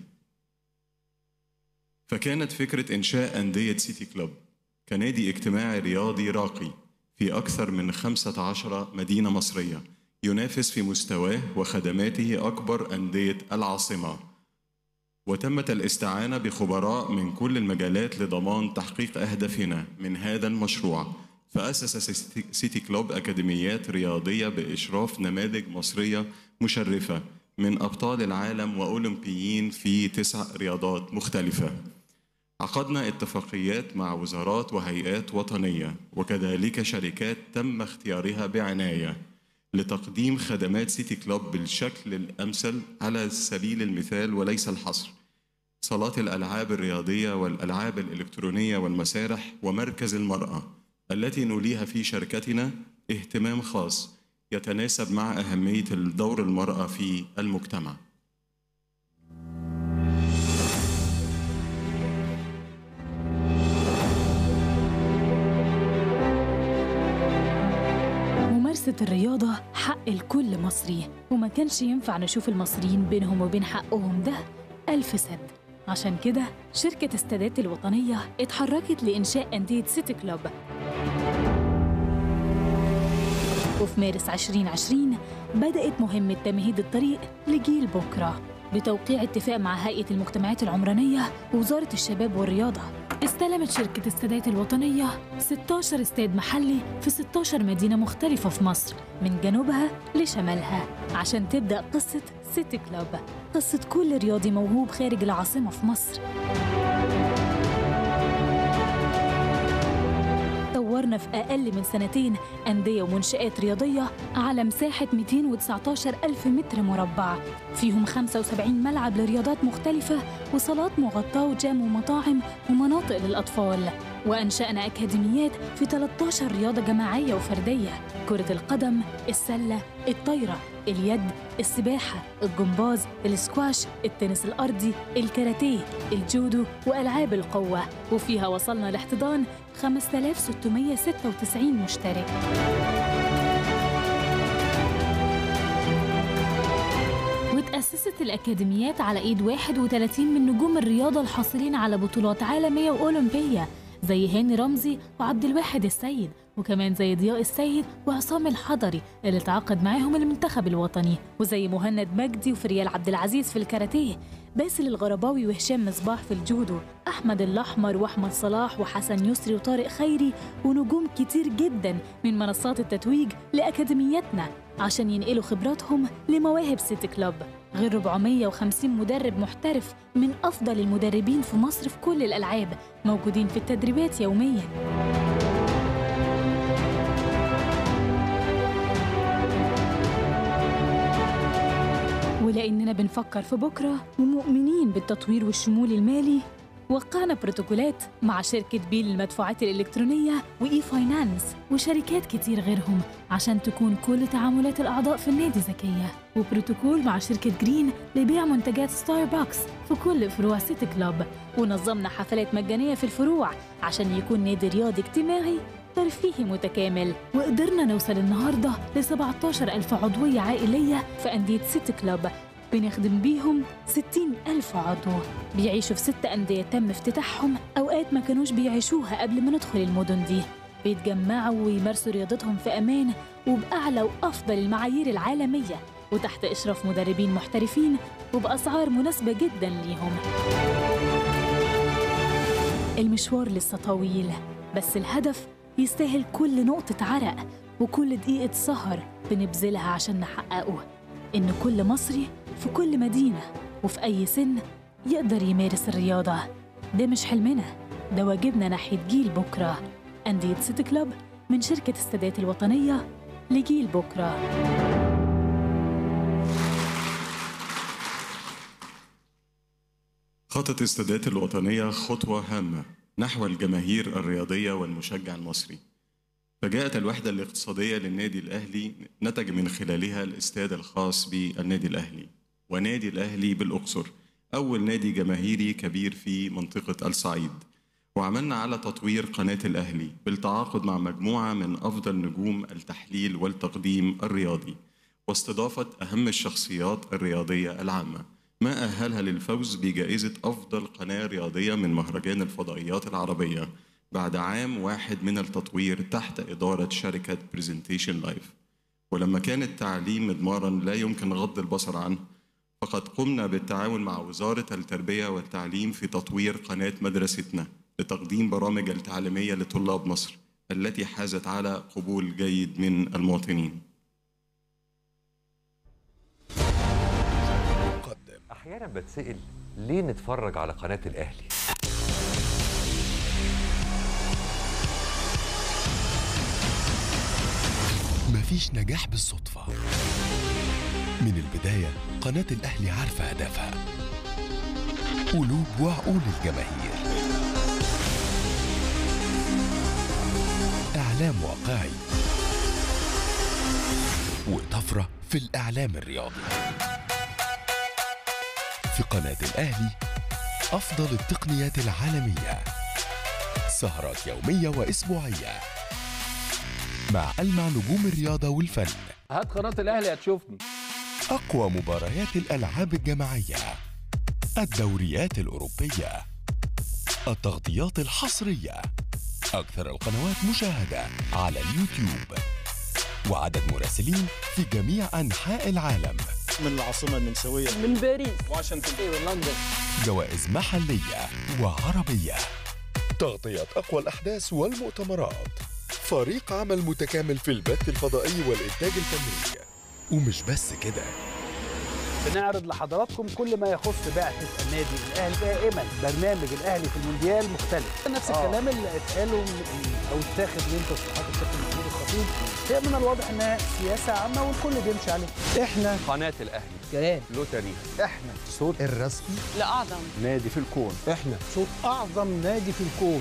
فكانت فكرة إنشاء أندية سيتي كلوب كنادي اجتماعي رياضي راقي في أكثر من 15 مدينة مصرية ينافس في مستواه وخدماته أكبر أندية العاصمة وتمت الاستعانة بخبراء من كل المجالات لضمان تحقيق أهدافنا من هذا المشروع فأسس سيتي كلوب أكاديميات رياضية بإشراف نماذج مصرية مشرفة من أبطال العالم وأولمبيين في تسع رياضات مختلفة عقدنا اتفاقيات مع وزارات وهيئات وطنية وكذلك شركات تم اختيارها بعناية لتقديم خدمات سيتي كلوب بالشكل الأمثل على سبيل المثال وليس الحصر صالات الألعاب الرياضية والألعاب الإلكترونية والمسارح ومركز المرأة التي نوليها في شركتنا اهتمام خاص يتناسب مع أهمية الدور المرأة في المجتمع ممارسة الرياضة حق الكل مصري وما كانش ينفع نشوف المصريين بينهم وبين حقهم ده ألف سد عشان كده شركة استادات الوطنية اتحركت لإنشاء أندية سيتي كلوب وفي مارس 2020 بدأت مهمة تمهيد الطريق لجيل بكرة بتوقيع اتفاق مع هيئة المجتمعات العمرانية ووزارة الشباب والرياضة استلمت شركة السادات الوطنية 16 استاد محلي في 16 مدينة مختلفة في مصر من جنوبها لشمالها عشان تبدأ قصة سيتي كلوب قصة كل رياضي موهوب خارج العاصمة في مصر طورنا في أقل من سنتين أندية ومنشآت رياضية على مساحة 219 ألف متر مربع فيهم 75 ملعب لرياضات مختلفة وصالات مغطاة وجام ومطاعم ومناطق للأطفال وأنشأنا أكاديميات في 13 رياضة جماعية وفردية كرة القدم، السلة، الطايرة، اليد، السباحة، الجمباز، السكواش، التنس الأرضي، الكاراتيه، الجودو وألعاب القوة وفيها وصلنا لاحتضان 5696 مشترك وتأسست الأكاديميات على إيد 31 من نجوم الرياضة الحاصلين على بطولات عالمية وأولمبية زي هاني رمزي وعبد الواحد السيد وكمان زي ضياء السيد وعصام الحضري اللي تعاقد معاهم المنتخب الوطني وزي مهند مجدي وفريال عبد العزيز في الكاراتيه باسل الغرباوي وهشام مصباح في الجودو أحمد الأحمر وأحمد صلاح وحسن يسري وطارق خيري ونجوم كتير جدا من منصات التتويج لأكاديمياتنا عشان ينقلوا خبراتهم لمواهب سيتي كلوب غير 450 مدرب محترف من أفضل المدربين في مصر في كل الألعاب موجودين في التدريبات يومياً ولأننا بنفكر في بكرة ومؤمنين بالتطوير والشمول المالي وقعنا بروتوكولات مع شركة بيل للمدفوعات الإلكترونية وإي فاينانس وشركات كتير غيرهم عشان تكون كل تعاملات الأعضاء في النادي ذكية وبروتوكول مع شركة جرين لبيع منتجات ستاربكس في كل فروع سيتي كلوب ونظمنا حفلات مجانية في الفروع عشان يكون نادي رياضي اجتماعي ترفيهي متكامل وقدرنا نوصل النهاردة ل 17 ألف عضوية عائلية في أندية سيتي كلوب بنخدم بيهم 60 ألف عضو بيعيشوا في ست أندية تم افتتاحهم أوقات ما كانوش بيعيشوها قبل ما ندخل المدن دي بيتجمعوا ويمارسوا رياضتهم في أمان وبأعلى وأفضل المعايير العالمية وتحت إشراف مدربين محترفين وبأسعار مناسبة جدا ليهم المشوار لسه طويل بس الهدف يستاهل كل نقطة عرق وكل دقيقة سهر بنبذلها عشان نحققه إن كل مصري في كل مدينة وفي أي سن يقدر يمارس الرياضة ده مش حلمنا ده واجبنا ناحية جيل بكرة أندية سيتي كلوب من شركة السادات الوطنية لجيل بكرة خطط السادات الوطنية خطوة هامة نحو الجماهير الرياضية والمشجع المصري فجاءت الوحدة الاقتصادية للنادي الأهلي نتج من خلالها الاستاد الخاص بالنادي الأهلي ونادي الأهلي بالأقصر أول نادي جماهيري كبير في منطقة الصعيد وعملنا على تطوير قناة الأهلي بالتعاقد مع مجموعة من أفضل نجوم التحليل والتقديم الرياضي واستضافة أهم الشخصيات الرياضية العامة ما أهلها للفوز بجائزة أفضل قناة رياضية من مهرجان الفضائيات العربية بعد عام واحد من التطوير تحت إدارة شركة برزنتيشن لايف ولما كان التعليم مضمارا لا يمكن غض البصر عنه فقد قمنا بالتعاون مع وزارة التربية والتعليم في تطوير قناة مدرستنا لتقديم برامج التعليمية لطلاب مصر التي حازت على قبول جيد من المواطنين احيانا بتسال ليه نتفرج على قناه الاهلي مفيش نجاح بالصدفة من البداية قناة الأهلي عارفة هدفها قلوب وعقول الجماهير إعلام واقعي وطفرة في الإعلام الرياضي في قناة الأهلي أفضل التقنيات العالمية سهرات يومية وأسبوعية مع ألمع نجوم الرياضة والفن هات قناة الأهلي هتشوفني أقوى مباريات الألعاب الجماعية الدوريات الأوروبية التغطيات الحصرية أكثر القنوات مشاهدة على اليوتيوب وعدد مراسلين في جميع أنحاء العالم من العاصمة النمساوية من باريس واشنطن ايوه لندن جوائز محلية وعربية تغطية أقوى الأحداث والمؤتمرات فريق عمل متكامل في البث الفضائي والإنتاج الفني ومش بس كده بنعرض لحضراتكم كل ما يخص بعثة النادي الأهلي دائما برنامج الأهلي في المونديال مختلف نفس آه. الكلام اللي اتقاله من- أو اتاخد من تصريحات الكابتن محمود الخطيب هي من الواضح إنها سياسة عامة والكل بيمشي عليها احنا قناه الاهلي كلام له تاريخ احنا صوت الرسمي لأعظم نادي في الكون احنا صوت أعظم نادي في الكون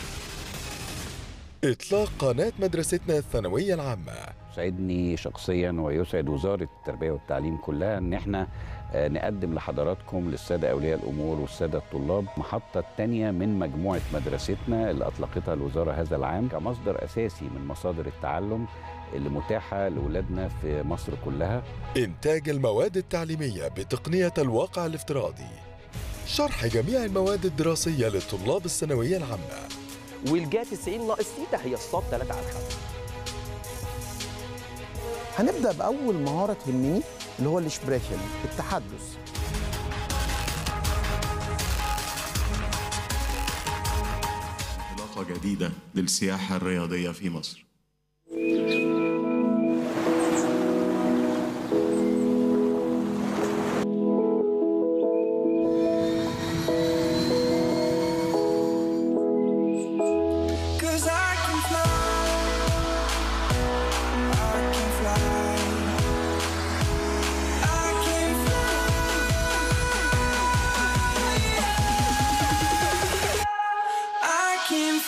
إطلاق قناة مدرستنا الثانوية العامة يسعدني شخصيا ويسعد وزاره التربيه والتعليم كلها ان احنا آه، نقدم لحضراتكم للساده اولياء الامور والساده الطلاب محطه تانية من مجموعه مدرستنا اللي اطلقتها الوزاره هذا العام كمصدر اساسي من مصادر التعلم اللي متاحه لاولادنا في مصر كلها إنتاج المواد التعليمية بتقنية الواقع الافتراضي شرح جميع المواد الدراسية للطلاب الثانوية العامة والجا 90 ناقص تيتا هي الصاد 3 على 5 هنبدا باول مهاره تهمني اللي هو الاشبريشن التحدث انطلاقة جديدة للسياحة الرياضية في مصر Cause I can fly, I can fly, I can fly, I can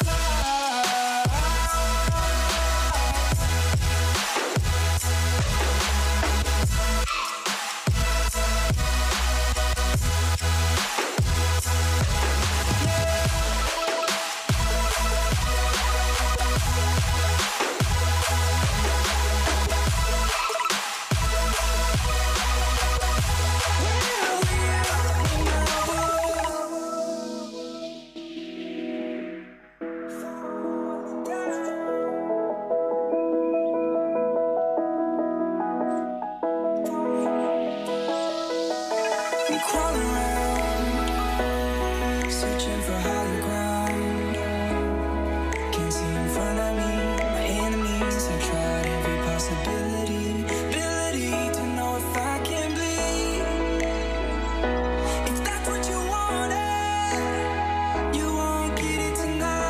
I'm crawling around, searching for higher ground. Can't see in front of me, my enemies have tried every possibility, ability to know if I can bleed. If that's what you wanted, you won't get it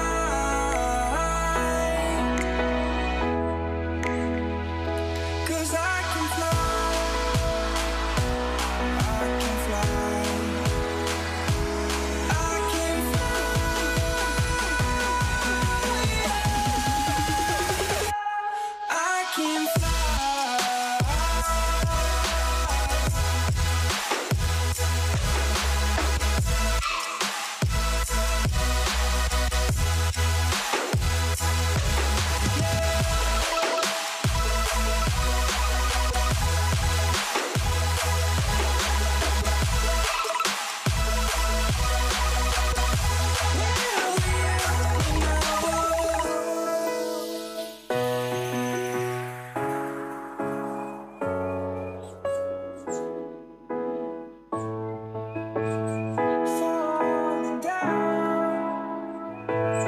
tonight. 'Cause I can fly. I can fly. I can fly. I can falling down.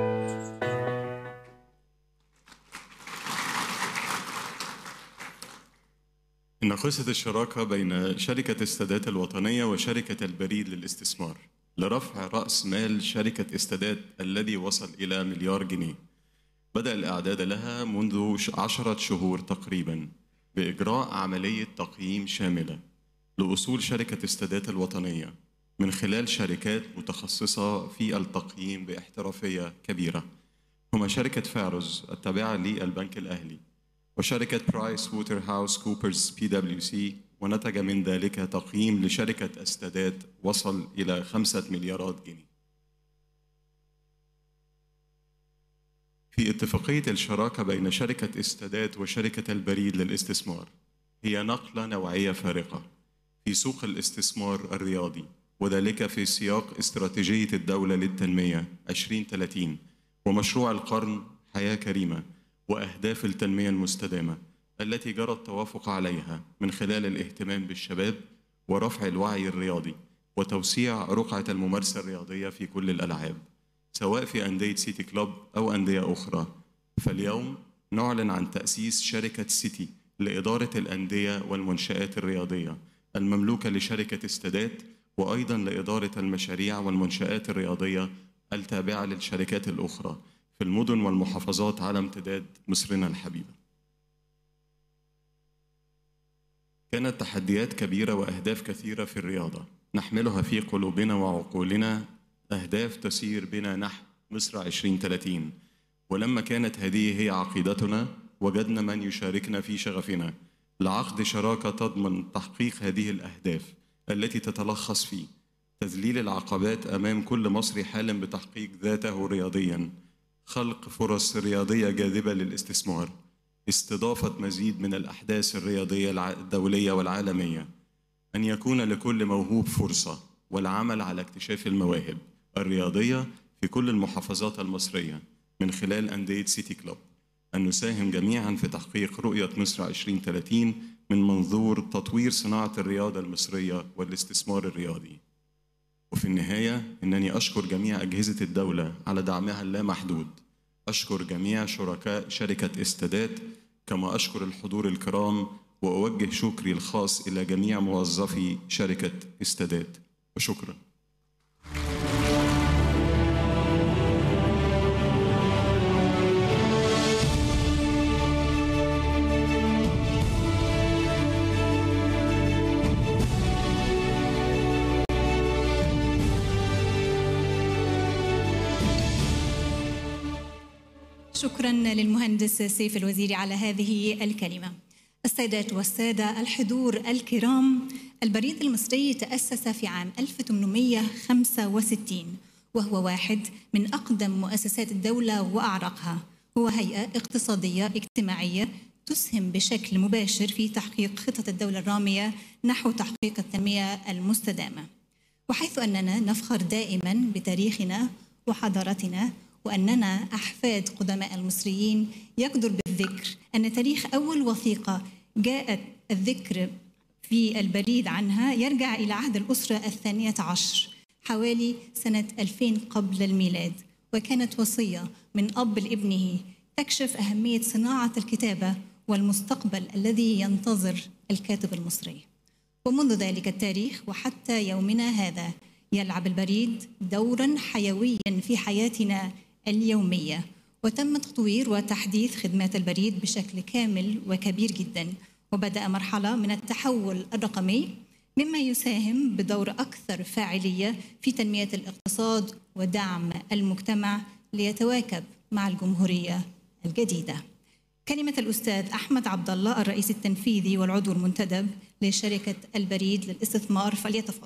إن قصة الشراكة بين شركة السادات الوطنية وشركة البريد للاستثمار لرفع رأس مال شركة استادات الذي وصل إلى مليار جنيه بدأ الإعداد لها منذ ش- عشرة شهور تقريبا بإجراء عملية تقييم شاملة لأصول شركة استادات الوطنية من خلال شركات متخصصة في التقييم باحترافية كبيرة هما شركة فارز التابعة للبنك الأهلي وشركة برايس ووتر هاوس كوبرز بي دبليو سي ونتج من ذلك تقييم لشركة استادات وصل إلى خمسة مليارات جنيه في اتفاقية الشراكة بين شركة استادات وشركة البريد للاستثمار هي نقلة نوعية فارقة في سوق الاستثمار الرياضي وذلك في سياق استراتيجية الدولة للتنمية 2030 ومشروع القرن حياة كريمة وأهداف التنمية المستدامة التي جرى التوافق عليها من خلال الاهتمام بالشباب ورفع الوعي الرياضي وتوسيع رقعة الممارسة الرياضية في كل الألعاب سواء في أندية سيتي كلوب أو أندية أخرى فاليوم نعلن عن تأسيس شركة سيتي لإدارة الأندية والمنشآت الرياضية المملوكة لشركة استادات وأيضا لإدارة المشاريع والمنشآت الرياضية التابعة للشركات الأخرى في المدن والمحافظات على امتداد مصرنا الحبيبة كانت تحديات كبيرة وأهداف كثيرة في الرياضة نحملها في قلوبنا وعقولنا أهداف تسير بنا نحو مصر 2030 ولما كانت هذه هي عقيدتنا وجدنا من يشاركنا في شغفنا لعقد شراكة تضمن تحقيق هذه الأهداف التي تتلخص في تذليل العقبات أمام كل مصري حال بتحقيق ذاته رياضيا خلق فرص رياضية جاذبة للاستثمار استضافة مزيد من الأحداث الرياضية الع- الدولية والعالمية أن يكون لكل موهوب فرصة والعمل على اكتشاف المواهب الرياضية في كل المحافظات المصرية من خلال أندية سيتي كلوب أن نساهم جميعا في تحقيق رؤية مصر 2030 من منظور تطوير صناعة الرياضة المصرية والاستثمار الرياضي وفي النهاية إنني أشكر جميع أجهزة الدولة على دعمها اللامحدود أشكر جميع شركاء شركة استادات كما أشكر الحضور الكرام وأوجه شكري الخاص إلى جميع موظفي شركة استادات وشكرا شكرا للمهندس سيف الوزيري على هذه الكلمة السيدات والسادة الحضور الكرام البريد المصري تأسس في عام 1865 وهو واحد من أقدم مؤسسات الدولة وأعرقها هو هيئة اقتصادية اجتماعية تسهم بشكل مباشر في تحقيق خطط الدولة الرامية نحو تحقيق التنمية المستدامة وحيث أننا نفخر دائما بتاريخنا وحضارتنا وأننا أحفاد قدماء المصريين يقدر بالذكر أن تاريخ أول وثيقة جاءت الذكر في البريد عنها يرجع إلى عهد الأسرة الثانية عشر حوالي سنة 2000 قبل الميلاد وكانت وصية من أب لابنه تكشف أهمية صناعة الكتابة والمستقبل الذي ينتظر الكاتب المصري ومنذ ذلك التاريخ وحتى يومنا هذا يلعب البريد دورا حيويا في حياتنا اليوميه وتم تطوير وتحديث خدمات البريد بشكل كامل وكبير جدا وبدا مرحله من التحول الرقمي مما يساهم بدور اكثر فاعليه في تنميه الاقتصاد ودعم المجتمع ليتواكب مع الجمهوريه الجديده كلمة الأستاذ أحمد عبد الله الرئيس التنفيذي والعضو المنتدب لشركة البريد للاستثمار فليتفضل.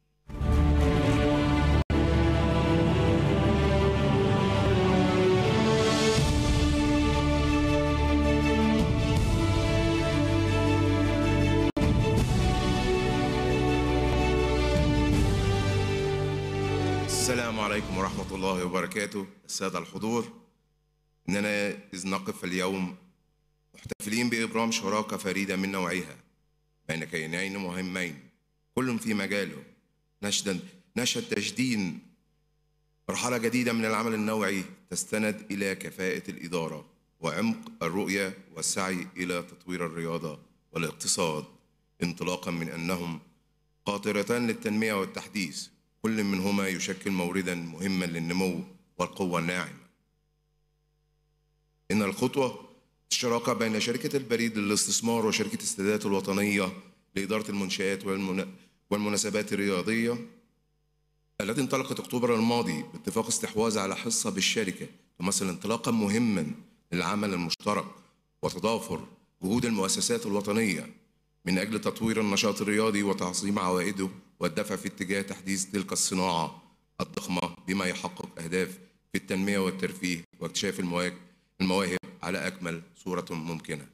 السلام عليكم ورحمة الله وبركاته السادة الحضور إننا إذ نقف اليوم محتفلين بإبرام شراكة فريدة من نوعها بين كيانين مهمين كل في مجاله نشهد نشهد تجديد مرحلة جديدة من العمل النوعي تستند إلى كفاءة الإدارة وعمق الرؤية والسعي إلى تطوير الرياضة والاقتصاد انطلاقا من أنهم قاطرتان للتنمية والتحديث كل منهما يشكل موردا مهما للنمو والقوة الناعمة إن الخطوة الشراكة بين شركة البريد للاستثمار وشركة السادات الوطنية لإدارة المنشآت والمنا- والمناسبات الرياضية التي انطلقت أكتوبر الماضي باتفاق استحواذ على حصة بالشركة تمثل انطلاقا مهما للعمل المشترك وتضافر جهود المؤسسات الوطنية من أجل تطوير النشاط الرياضي وتعظيم عوائده والدفع في اتجاه تحديث تلك الصناعة الضخمة بما يحقق أهداف في التنمية والترفيه واكتشاف المواهب المواهب على أكمل صورة ممكنة.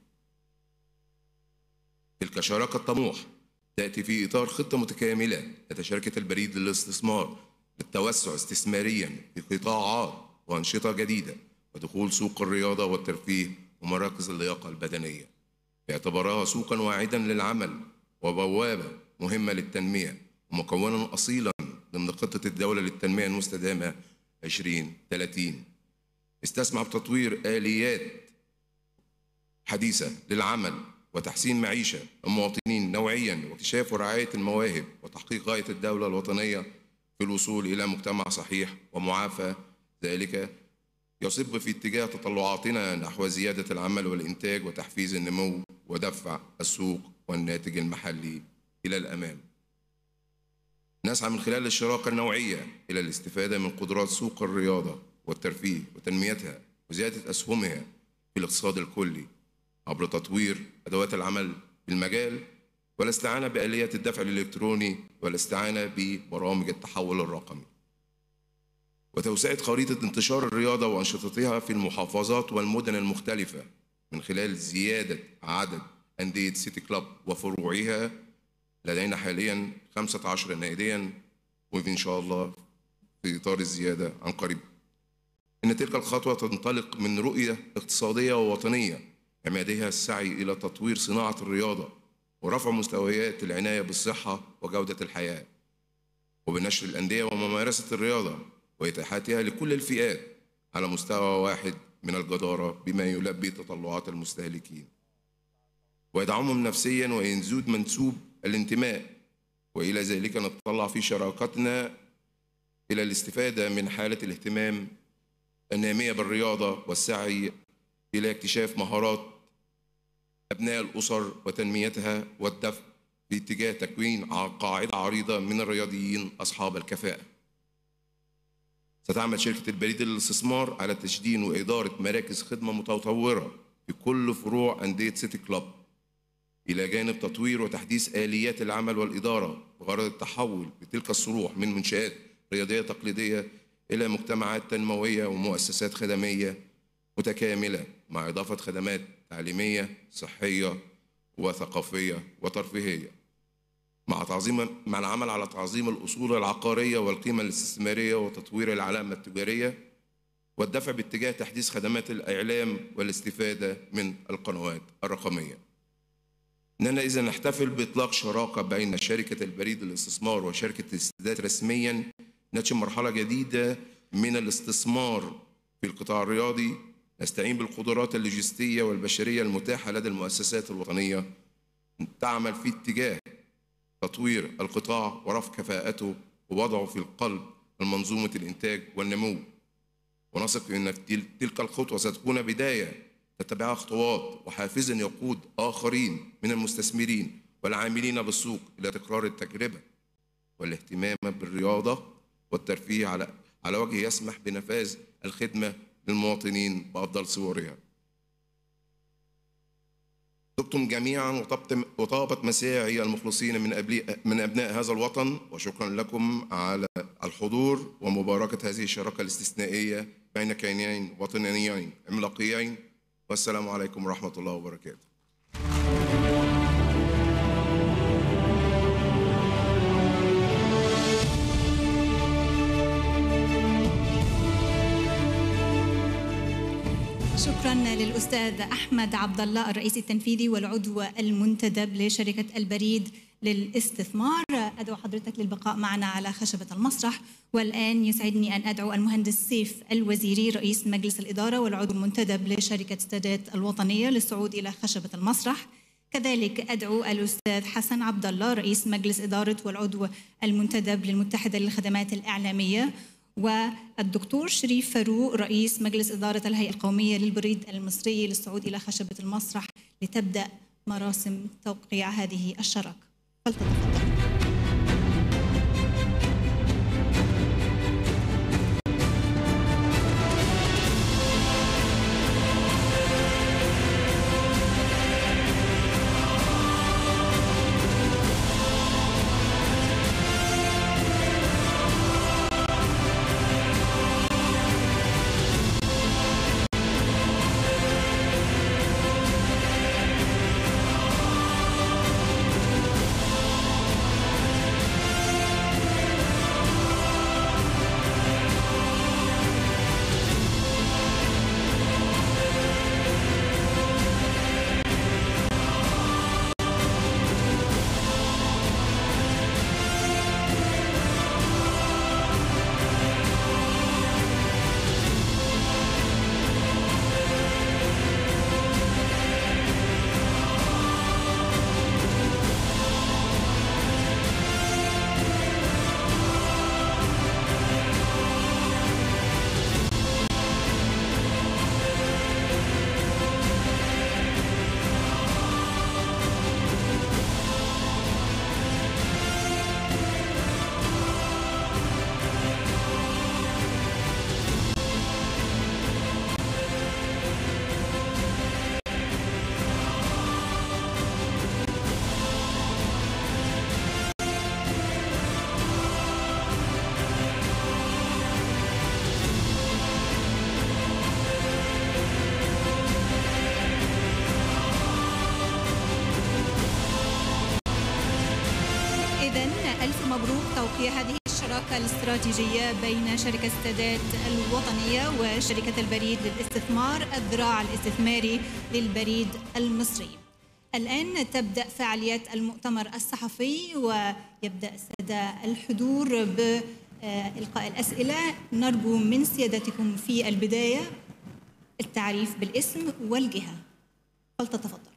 تلك شراكة طموح تأتي في إطار خطة متكاملة لدى شركة البريد للاستثمار للتوسع استثماريا في قطاعات وأنشطة جديدة ودخول سوق الرياضة والترفيه ومراكز اللياقة البدنية. باعتبارها سوقا واعدا للعمل وبوابة مهمة للتنمية ومكونا أصيلا ضمن خطة الدولة للتنمية المستدامة 2030 استسمع بتطوير آليات حديثة للعمل وتحسين معيشة المواطنين نوعيا واكتشاف ورعاية المواهب وتحقيق غاية الدولة الوطنية في الوصول إلى مجتمع صحيح ومعافى ذلك يصب في اتجاه تطلعاتنا نحو زيادة العمل والإنتاج وتحفيز النمو ودفع السوق والناتج المحلي إلى الأمام نسعى من خلال الشراكة النوعية إلى الاستفادة من قدرات سوق الرياضة والترفيه وتنميتها وزيادة أسهمها في الاقتصاد الكلي عبر تطوير أدوات العمل في المجال والاستعانة بآليات الدفع الإلكتروني والاستعانة ببرامج التحول الرقمي وتوسعة خريطة انتشار الرياضة وأنشطتها في المحافظات والمدن المختلفة من خلال زيادة عدد أندية سيتي كلاب وفروعها لدينا حاليا 15 ناديا وإن شاء الله في إطار الزيادة عن قريب إن تلك الخطوة تنطلق من رؤية اقتصادية ووطنية عمادها السعي إلى تطوير صناعة الرياضة ورفع مستويات العناية بالصحة وجودة الحياة وبنشر الأندية وممارسة الرياضة وإتاحتها لكل الفئات على مستوى واحد من الجدارة بما يلبي تطلعات المستهلكين ويدعمهم نفسيا وينزود منسوب الانتماء وإلى ذلك نتطلع في شراكتنا إلى الاستفادة من حالة الاهتمام النامية بالرياضة والسعي إلى اكتشاف مهارات أبناء الأسر وتنميتها والدفع في اتجاه تكوين ع- قاعدة عريضة من الرياضيين أصحاب الكفاءة ستعمل شركة البريد للاستثمار على تشديد وإدارة مراكز خدمة متطورة في كل فروع أندية سيتي كلاب إلى جانب تطوير وتحديث آليات العمل والإدارة بغرض التحول بتلك الصروح من منشآت رياضية تقليدية إلى مجتمعات تنموية ومؤسسات خدمية متكاملة مع إضافة خدمات تعليمية صحية وثقافية وترفيهية مع تعظيم مع العمل على تعظيم الأصول العقارية والقيمة الاستثمارية وتطوير العلامة التجارية والدفع باتجاه تحديث خدمات الإعلام والاستفادة من القنوات الرقمية إننا إذا نحتفل بإطلاق شراكة بين شركة البريد للاستثمار وشركة الاسترداد رسميا نشهد مرحلة جديدة من الاستثمار في القطاع الرياضي نستعين بالقدرات اللوجستية والبشرية المتاحة لدى المؤسسات الوطنية تعمل في اتجاه تطوير القطاع ورفع كفاءته ووضعه في القلب من منظومة الإنتاج والنمو ونثق أن تل- تلك الخطوة ستكون بداية تتبعها خطوات وحافزا يقود آخرين من المستثمرين والعاملين بالسوق إلى تكرار التجربة والاهتمام بالرياضة والترفيه على على وجه يسمح بنفاذ الخدمة للمواطنين بأفضل صورها طبتم جميعا وطبت وطابت مساعي المخلصين من أبلي من أبناء هذا الوطن وشكرا لكم على الحضور ومباركة هذه الشراكة الاستثنائية بين كيانين وطنيين عملاقيين والسلام عليكم ورحمة الله وبركاته شكرا للاستاذ احمد عبد الله الرئيس التنفيذي والعضو المنتدب لشركه البريد للاستثمار ادعو حضرتك للبقاء معنا على خشبه المسرح والان يسعدني ان ادعو المهندس سيف الوزيري رئيس مجلس الاداره والعضو المنتدب لشركه سادات الوطنيه للصعود الى خشبه المسرح كذلك ادعو الاستاذ حسن عبد الله رئيس مجلس اداره والعضو المنتدب للمتحده للخدمات الاعلاميه والدكتور شريف فاروق رئيس مجلس إدارة الهيئة القومية للبريد المصري للصعود إلى خشبة المسرح لتبدأ مراسم توقيع هذه الشراكة فلتتفضل مبروك توقيع هذه الشراكة الاستراتيجية بين شركة السادات الوطنية وشركة البريد للاستثمار الذراع الاستثماري للبريد المصري الآن تبدأ فعاليات المؤتمر الصحفي ويبدأ السادة الحضور بإلقاء الأسئلة نرجو من سيادتكم في البداية التعريف بالاسم والجهة فلتتفضل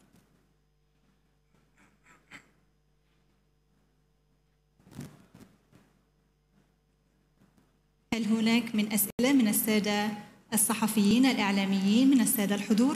هل هناك من أسئلة من السادة الصحفيين الإعلاميين من السادة الحضور؟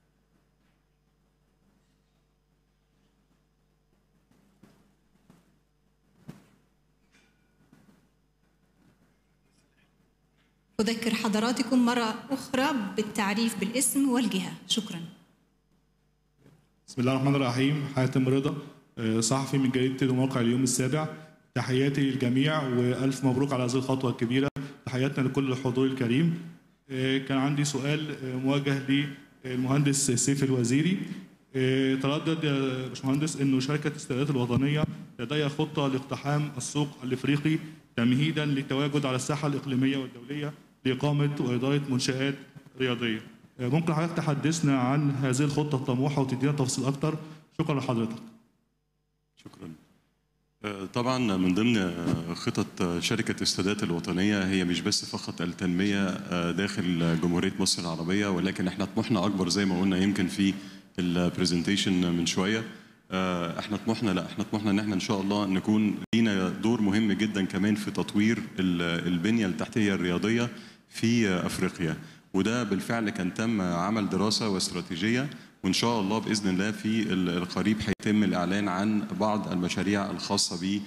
أذكر حضراتكم مرة أخرى بالتعريف بالاسم والجهة شكرا بسم الله الرحمن الرحيم حاتم رضا آه، صحفي من جريدة موقع اليوم السابع تحياتي للجميع وألف مبروك على هذه الخطوة الكبيرة تحياتنا لكل الحضور الكريم آه، كان عندي سؤال آه، موجه للمهندس سيف الوزيري آه، تردد يا باشمهندس انه شركه السادات الوطنيه لديها خطه لاقتحام السوق الافريقي تمهيدا للتواجد على الساحه الاقليميه والدوليه لاقامه واداره منشات رياضيه. آه، ممكن حضرتك تحدثنا عن هذه الخطه الطموحه وتدينا تفاصيل اكتر؟ شكرا لحضرتك. شكرا آه، طبعا من ضمن آه، خطط آه، شركة السادات الوطنية هي مش بس فقط التنمية آه، داخل جمهورية مصر العربية ولكن احنا طموحنا أكبر زي ما قلنا يمكن في البرزنتيشن من شوية آه، احنا طموحنا لا احنا طموحنا ان احنا ان شاء الله نكون لينا دور مهم جدا كمان في تطوير ال- البنية التحتية الرياضية في آه، افريقيا وده بالفعل كان تم عمل دراسة واستراتيجية وان شاء الله باذن الله في ال- القريب هيتم الاعلان عن بعض المشاريع الخاصه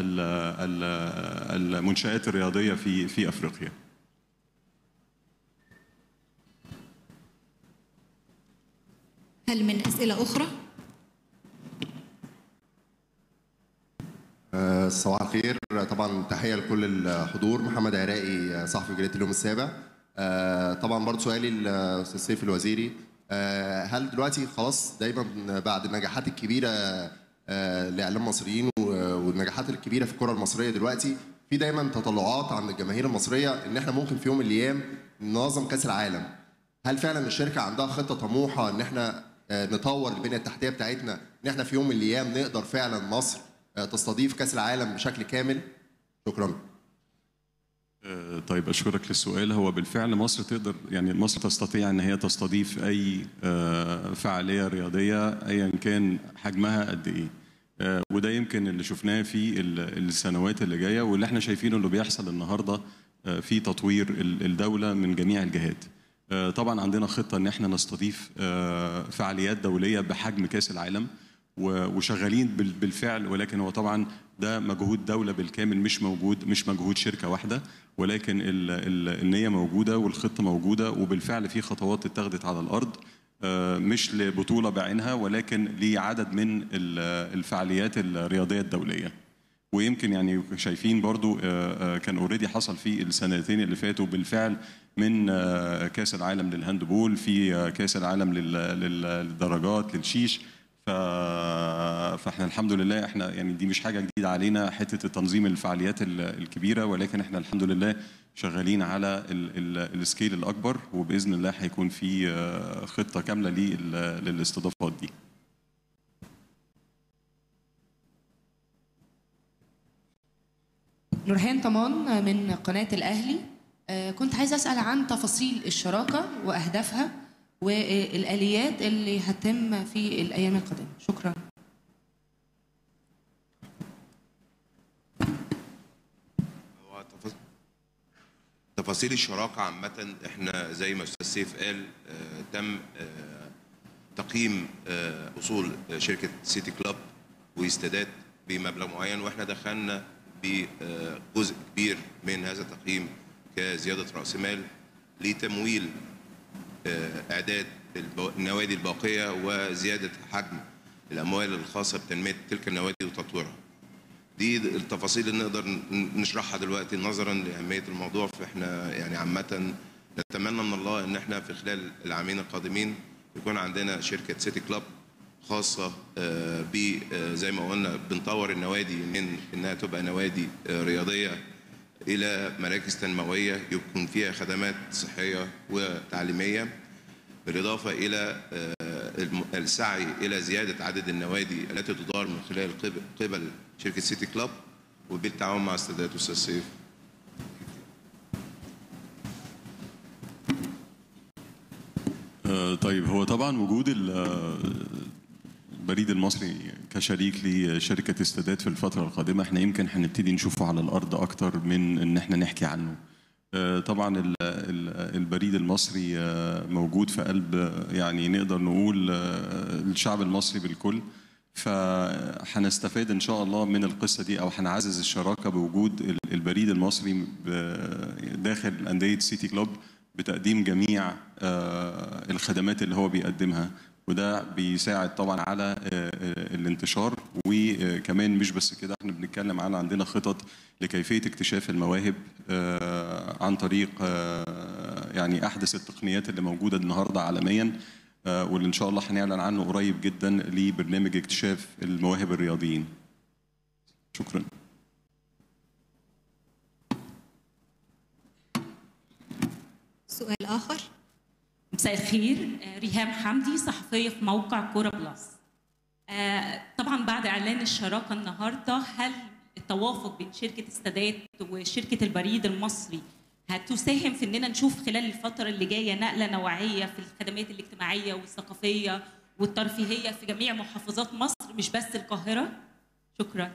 بالمنشات الرياضيه في في افريقيا. هل من أسئلة أخرى؟ آه، صباح الخير طبعا تحيه لكل الحضور محمد عراقي صحفي جريده اليوم السابع آه، طبعا برضه سؤالي للاستاذ سيف الوزيري آه، هل دلوقتي خلاص دايما بعد النجاحات الكبيره آه، لاعلام مصريين و- والنجاحات الكبيره في الكره المصريه دلوقتي في دايما تطلعات عند الجماهير المصريه ان احنا ممكن في يوم من الايام ننظم كاس العالم هل فعلا الشركه عندها خطه طموحه ان احنا آه، نطور البنيه التحتيه بتاعتنا ان احنا في يوم من الايام نقدر فعلا مصر آه، تستضيف كاس العالم بشكل كامل شكرا آه، طيب اشكرك للسؤال هو بالفعل مصر تقدر يعني مصر تستطيع ان هي تستضيف اي آه، فعاليه رياضيه ايا كان حجمها قد ايه آه، وده يمكن اللي شفناه في ال- السنوات اللي جايه واللي احنا شايفينه اللي بيحصل النهارده آه، في تطوير ال- الدوله من جميع الجهات آه، طبعا عندنا خطه ان احنا نستضيف آه، فعاليات دوليه بحجم كاس العالم و- وشغالين بال- بالفعل ولكن هو طبعا ده مجهود دولة بالكامل مش موجود مش مجهود شركة واحدة ولكن ال- ال- النية موجودة والخطة موجودة وبالفعل في خطوات اتخذت على الأرض آه، مش لبطولة بعينها ولكن لعدد من ال- الفعاليات الرياضية الدولية ويمكن يعني شايفين برضو آه، آه، كان اوريدي حصل في السنتين اللي فاتوا بالفعل من آه، كاس العالم للهاندبول في آه، كاس العالم لل- لل- للدرجات للشيش ف... فاحنا الحمد لله احنا يعني دي مش حاجه جديده علينا حته التنظيم الفعاليات ال- الكبيره ولكن احنا الحمد لله شغالين على ال... ال... السكيل الاكبر وباذن الله هيكون في آه، خطه كامله لل- للاستضافات دي نورهان طمان من قناة الأهلي آه، كنت عايزة أسأل عن تفاصيل الشراكة وأهدافها والآليات اللي هتتم في الأيام القادمة شكرا هو تفاص- تفاصيل الشراكة عامة احنا زي ما استاذ سيف قال آه، تم آه، تقييم آه، اصول شركة سيتي كلاب واستادات بمبلغ معين واحنا دخلنا بجزء كبير من هذا التقييم كزيادة رأس مال لتمويل آه، اعداد البو- النوادي الباقية وزيادة حجم الاموال الخاصة بتنمية تلك النوادي وتطويرها دي التفاصيل اللي نقدر ن- نشرحها دلوقتي نظرا لاهميه الموضوع فاحنا يعني عامه نتمنى من الله ان احنا في خلال العامين القادمين يكون عندنا شركه سيتي كلاب خاصه آه، ب آه، زي ما قلنا بنطور النوادي من انها تبقى نوادي آه، رياضيه الى مراكز تنمويه يكون فيها خدمات صحيه وتعليميه بالاضافه الى آه، الم- السعي الى زياده عدد النوادي التي تدار من خلال قبل- قبل شركه سيتي كلاب وبالتعاون مع استادات استاذ سيف آه، طيب هو طبعا وجود ال- آه، البريد المصري كشريك لشركة استادات في الفترة القادمة احنا يمكن هنبتدي نشوفه على الأرض أكتر من إن احنا نحكي عنه. آه، طبعا ال- ال- البريد المصري آه، موجود في قلب آه، يعني نقدر نقول آه، الشعب المصري بالكل فهنستفاد ان شاء الله من القصه دي او هنعزز الشراكه بوجود ال- البريد المصري ب- داخل انديه سيتي كلوب بتقديم جميع آه، الخدمات اللي هو بيقدمها وده بيساعد طبعا على آه، آه، الانتشار وكمان مش بس كده احنا بنتكلم على عندنا خطط لكيفيه اكتشاف المواهب آه، عن طريق آه، يعني احدث التقنيات اللي موجوده النهارده عالميا آه، واللي ان شاء الله هنعلن عنه قريب جدا لبرنامج اكتشاف المواهب الرياضيين. شكرا. سؤال آخر مساء الخير آه، ريهام حمدي صحفية في موقع كورة بلس آه، طبعا بعد إعلان الشراكة النهاردة هل التوافق بين شركة استادات وشركة البريد المصري هتساهم في اننا نشوف خلال الفترة اللي جاية نقلة نوعية في الخدمات الاجتماعية والثقافية والترفيهية في جميع محافظات مصر مش بس القاهرة؟ شكرا.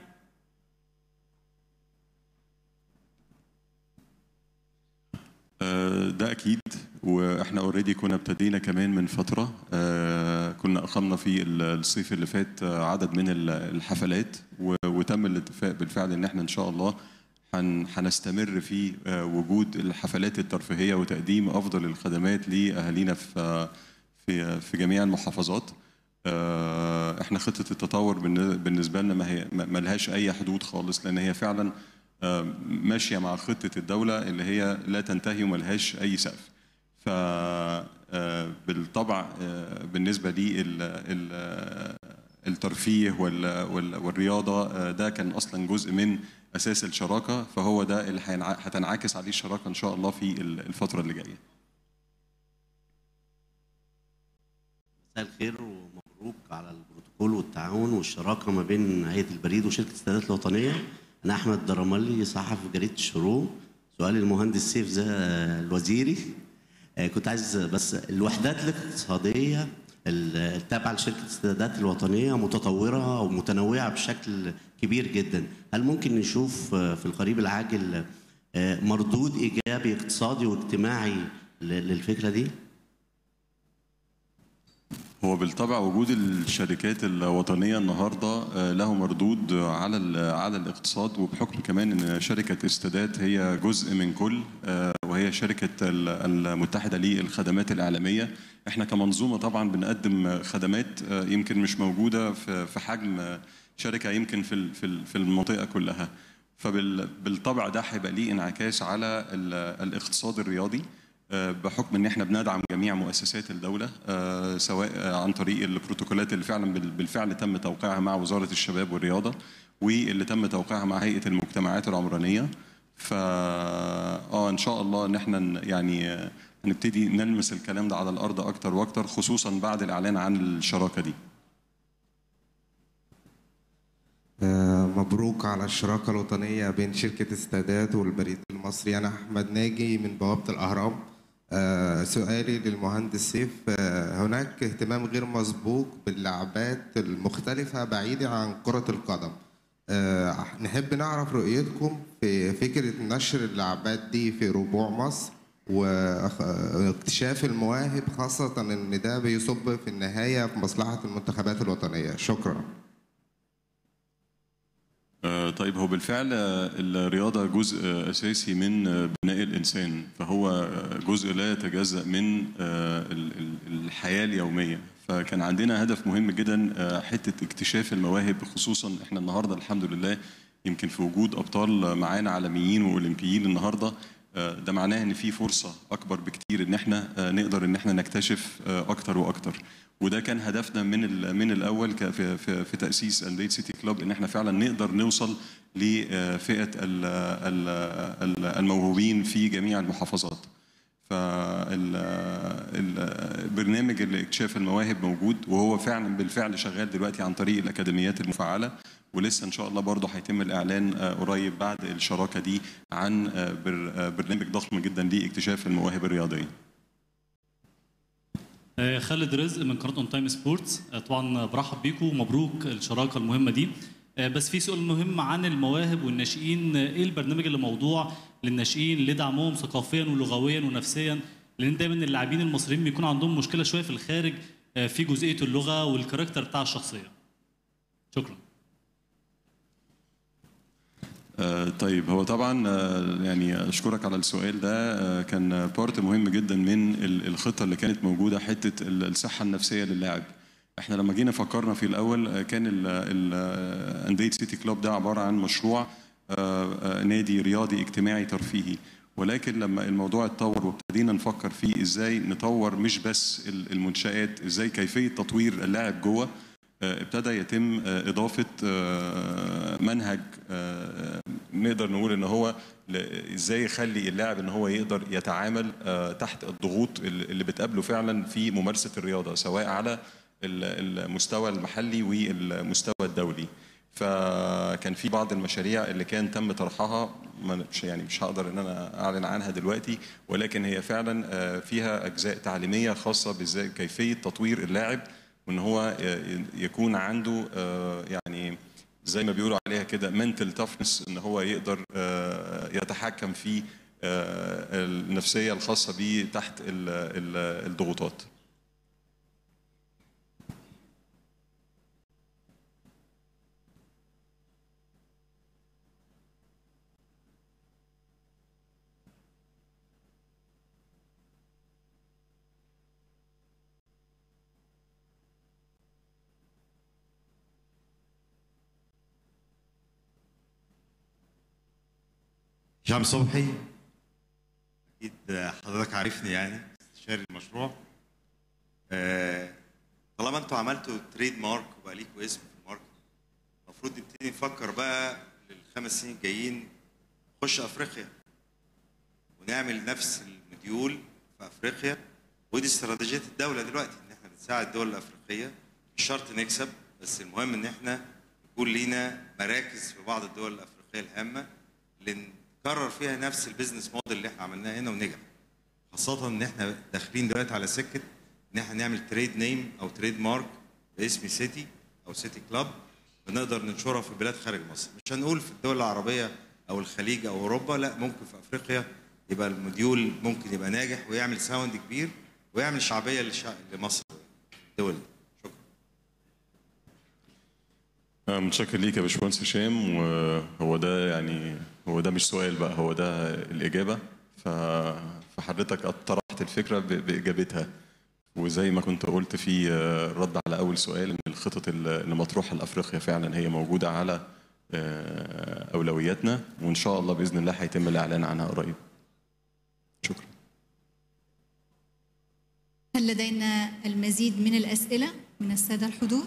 آه، ده اكيد واحنا اوريدي كنا ابتدينا كمان من فتره آه، كنا اقمنا في ال- الصيف اللي فات آه، عدد من ال- الحفلات و- وتم الاتفاق بالفعل ان احنا ان شاء الله هن- هنستمر في آه، وجود الحفلات الترفيهيه وتقديم افضل الخدمات لاهالينا في في في جميع المحافظات آه، احنا خطه التطور بالن- بالنسبه لنا ما هي ما ما لهاش اي حدود خالص لان هي فعلا آه، ماشيه مع خطه الدوله اللي هي لا تنتهي وما لهاش اي سقف ف آه، بالطبع آه، بالنسبه لي ال- ال- الترفيه وال- وال- والرياضه آه، ده كان اصلا جزء من اساس الشراكه فهو ده اللي هينع- هتنعكس عليه الشراكه ان شاء الله في ال- الفتره اللي جايه مساء الخير ومبروك على البروتوكول والتعاون والشراكه ما بين هيئه البريد وشركه السادات الوطنيه انا احمد درملي صحفي في جريده الشروق سؤالي المهندس سيف زي الوزيري آه، كنت عايز بس الوحدات الاقتصاديه التابعه لشركه السادات الوطنيه متطوره ومتنوعه بشكل كبير جدا هل ممكن نشوف آه، في القريب العاجل آه، مردود ايجابي اقتصادي واجتماعي ل- للفكره دي هو بالطبع وجود الشركات الوطنية النهاردة آه، له مردود على ال- على الاقتصاد وبحكم كمان ان شركة استادات هي جزء من كل آه، وهي شركة ال- المتحدة للخدمات الإعلامية احنا كمنظومة طبعا بنقدم خدمات آه، يمكن مش موجودة في في حجم آه، شركة يمكن في ال- في ال- في المنطقة كلها فبالطبع ده هيبقى ليه انعكاس على ال- الاقتصاد الرياضي آه، بحكم ان احنا بندعم جميع مؤسسات الدوله آه، سواء آه، عن طريق البروتوكولات اللي فعلا بال- بالفعل تم توقيعها مع وزاره الشباب والرياضه واللي تم توقيعها مع هيئه المجتمعات العمرانيه ف اه ان شاء الله ان احنا ن- يعني آه، هنبتدي نلمس الكلام ده على الارض اكتر واكتر خصوصا بعد الاعلان عن الشراكه دي آه، مبروك على الشراكة الوطنية بين شركة استادات والبريد المصري أنا أحمد ناجي من بوابة الأهرام آه، سؤالي للمهندس سيف آه، هناك اهتمام غير مسبوق باللعبات المختلفة بعيدة عن كرة القدم آه، نحب نعرف رؤيتكم في فكرة نشر اللعبات دي في ربوع مصر واكتشاف المواهب خاصة إن ده بيصب في النهاية في مصلحة المنتخبات الوطنية شكرا آه، طيب هو بالفعل آه، الرياضة جزء آه، أساسي من آه، بناء الإنسان فهو آه، جزء لا يتجزأ من آه، ال- ال- الحياة اليومية فكان عندنا هدف مهم جدا آه، حتة اكتشاف المواهب خصوصا احنا النهاردة الحمد لله يمكن في وجود أبطال معانا عالميين وأولمبيين النهاردة آه، ده معناه ان في فرصه اكبر بكتير ان احنا آه، نقدر ان احنا نكتشف آه، اكتر واكتر وده كان هدفنا من ال- من الاول ك- في في, في تاسيس انديه سيتي كلوب ان احنا فعلا نقدر نوصل لفئه ال- ال- ال- الموهوبين في جميع المحافظات فالبرنامج الاكتشاف المواهب موجود وهو فعلا بالفعل شغال دلوقتي عن طريق الاكاديميات المفعله ولسه ان شاء الله برضه هيتم الاعلان آه، قريب بعد الشراكه دي عن آه، بر- آه، برنامج ضخم جدا لاكتشاف المواهب الرياضيه آه، خالد رزق من قناه اون تايم سبورتس آه، طبعا برحب بيكم ومبروك الشراكه المهمه دي آه، بس في سؤال مهم عن المواهب والناشئين آه، ايه البرنامج اللي موضوع للناشئين لدعمهم ثقافيا ولغويا ونفسيا لان دايما اللاعبين المصريين بيكون عندهم مشكله شويه في الخارج آه، في جزئيه اللغه والكاركتر بتاع الشخصيه شكرا آه، طيب هو طبعا آه، يعني اشكرك على السؤال ده آه، كان بارت مهم جدا من ال- الخطه اللي كانت موجوده حته ال- الصحه النفسيه للاعب احنا لما جينا فكرنا في الاول آه، كان ال- ال- آه، انديه سيتي كلوب ده عباره عن مشروع آه، آه، نادي رياضي اجتماعي ترفيهي ولكن لما الموضوع اتطور وابتدينا نفكر فيه ازاي نطور مش بس ال- المنشآت ازاي كيفيه تطوير اللاعب جوه آه، ابتدى يتم آه، إضافة آه، منهج آه، نقدر نقول إن هو ل- إزاي يخلي اللاعب إن هو يقدر يتعامل آه، تحت الضغوط اللي اللي بتقابله فعلا في ممارسة الرياضة سواء على ال- المستوى المحلي والمستوى الدولي فكان في بعض المشاريع اللي كان تم طرحها ما- مش يعني مش هقدر ان انا اعلن عنها دلوقتي ولكن هي فعلا آه، فيها اجزاء تعليميه خاصه بازاي كيفيه تطوير اللاعب وان هو ي- يكون عنده آه، يعني زي ما بيقولوا عليها كده mental toughness ان هو يقدر آه، يتحكم في آه، النفسيه الخاصه بيه تحت ال- ال- الضغوطات هشام صبحي اكيد حضرتك عارفني يعني استشاري المشروع آه، طالما انتوا عملتوا تريد مارك وبقى ليكوا اسم في الماركت المفروض نبتدي نفكر بقى للخمس سنين الجايين نخش افريقيا ونعمل نفس المديول في افريقيا ودي استراتيجيه الدوله دلوقتي ان احنا بنساعد الدول الافريقيه مش شرط نكسب بس المهم ان احنا يكون لينا مراكز في بعض الدول الافريقيه الهامه اللي نكرر فيها نفس البيزنس موديل اللي احنا عملناه هنا ونجح خاصة ان احنا داخلين دلوقتي على سكة ان احنا نعمل تريد نيم او تريد مارك باسم سيتي او سيتي كلاب ونقدر ننشرها في بلاد خارج مصر مش هنقول في الدول العربية او الخليج او اوروبا لا ممكن في افريقيا يبقى الموديول ممكن يبقى ناجح ويعمل ساوند كبير ويعمل شعبية للشع... لمصر الدول دي. آه، متشكر ليك يا باشمهندس هشام وهو ده يعني هو ده مش سؤال بقى هو ده الإجابة ف- فحضرتك طرحت الفكرة ب- بإجابتها وزي ما كنت قلت في آه، رد على أول سؤال إن الخطط اللي مطروحة لأفريقيا فعلا هي موجودة على آه، أولوياتنا وإن شاء الله بإذن الله هيتم الإعلان عنها قريب هل لدينا المزيد من الأسئلة من السادة الحضور؟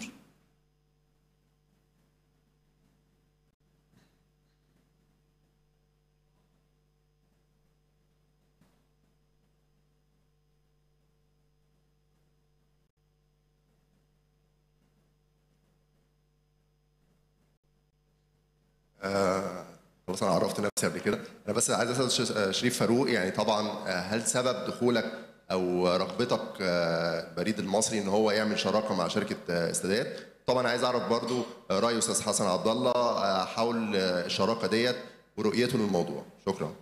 آه، خلاص انا عرفت نفسي قبل كده انا بس عايز اسال ش- آه، شريف فاروق يعني طبعا آه، هل سبب دخولك او رغبتك آه، بريد المصري ان هو يعمل شراكه مع شركه آه، استادات طبعا عايز اعرف برضو آه، راي استاذ حسن عبد الله آه، حول آه، الشراكه ديت ورؤيته للموضوع شكرا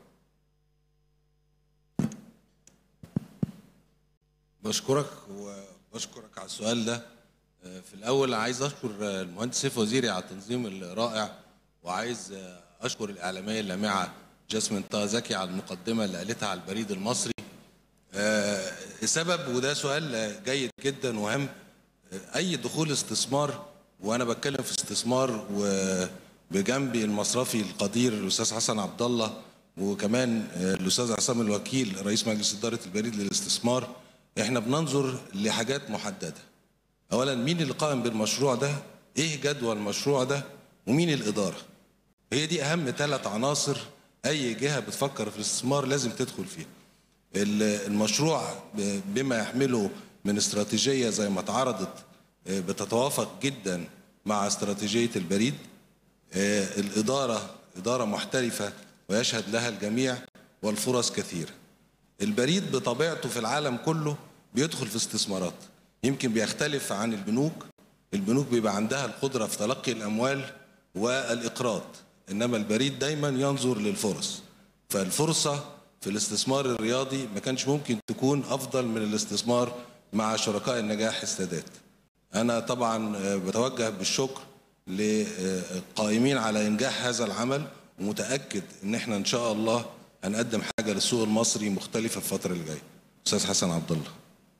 بشكرك وبشكرك على السؤال ده آه، في الأول عايز أشكر آه، المهندس سيف وزيري على التنظيم الرائع وعايز آه، أشكر الإعلامية اللامعة جاسمين طه زكي على المقدمة اللي قالتها على البريد المصري آه، السبب وده سؤال آه، جيد جدا وهام آه، أي دخول استثمار وأنا بتكلم في استثمار وبجنبي المصرفي القدير الأستاذ حسن عبد الله وكمان آه، الاستاذ عصام الوكيل رئيس مجلس اداره البريد للاستثمار احنا بننظر لحاجات محدده اولا مين اللي قائم بالمشروع ده ايه جدوى المشروع ده ومين الاداره هي دي اهم ثلاث عناصر اي جهه بتفكر في الاستثمار لازم تدخل فيها ال- المشروع ب- بما يحمله من استراتيجيه زي ما اتعرضت آه، بتتوافق جدا مع استراتيجيه البريد آه، الاداره اداره محترفه ويشهد لها الجميع والفرص كثيره البريد بطبيعته في العالم كله بيدخل في استثمارات يمكن بيختلف عن البنوك البنوك بيبقى عندها القدرة في تلقي الأموال والإقراض إنما البريد دايما ينظر للفرص فالفرصة في الاستثمار الرياضي ما كانش ممكن تكون أفضل من الاستثمار مع شركاء النجاح السادات أنا طبعا آه، بتوجه بالشكر للقائمين على إنجاح هذا العمل ومتأكد إن إحنا إن شاء الله هنقدم حاجة للسوق المصري مختلفة في الفترة اللي جاية أستاذ حسن عبد الله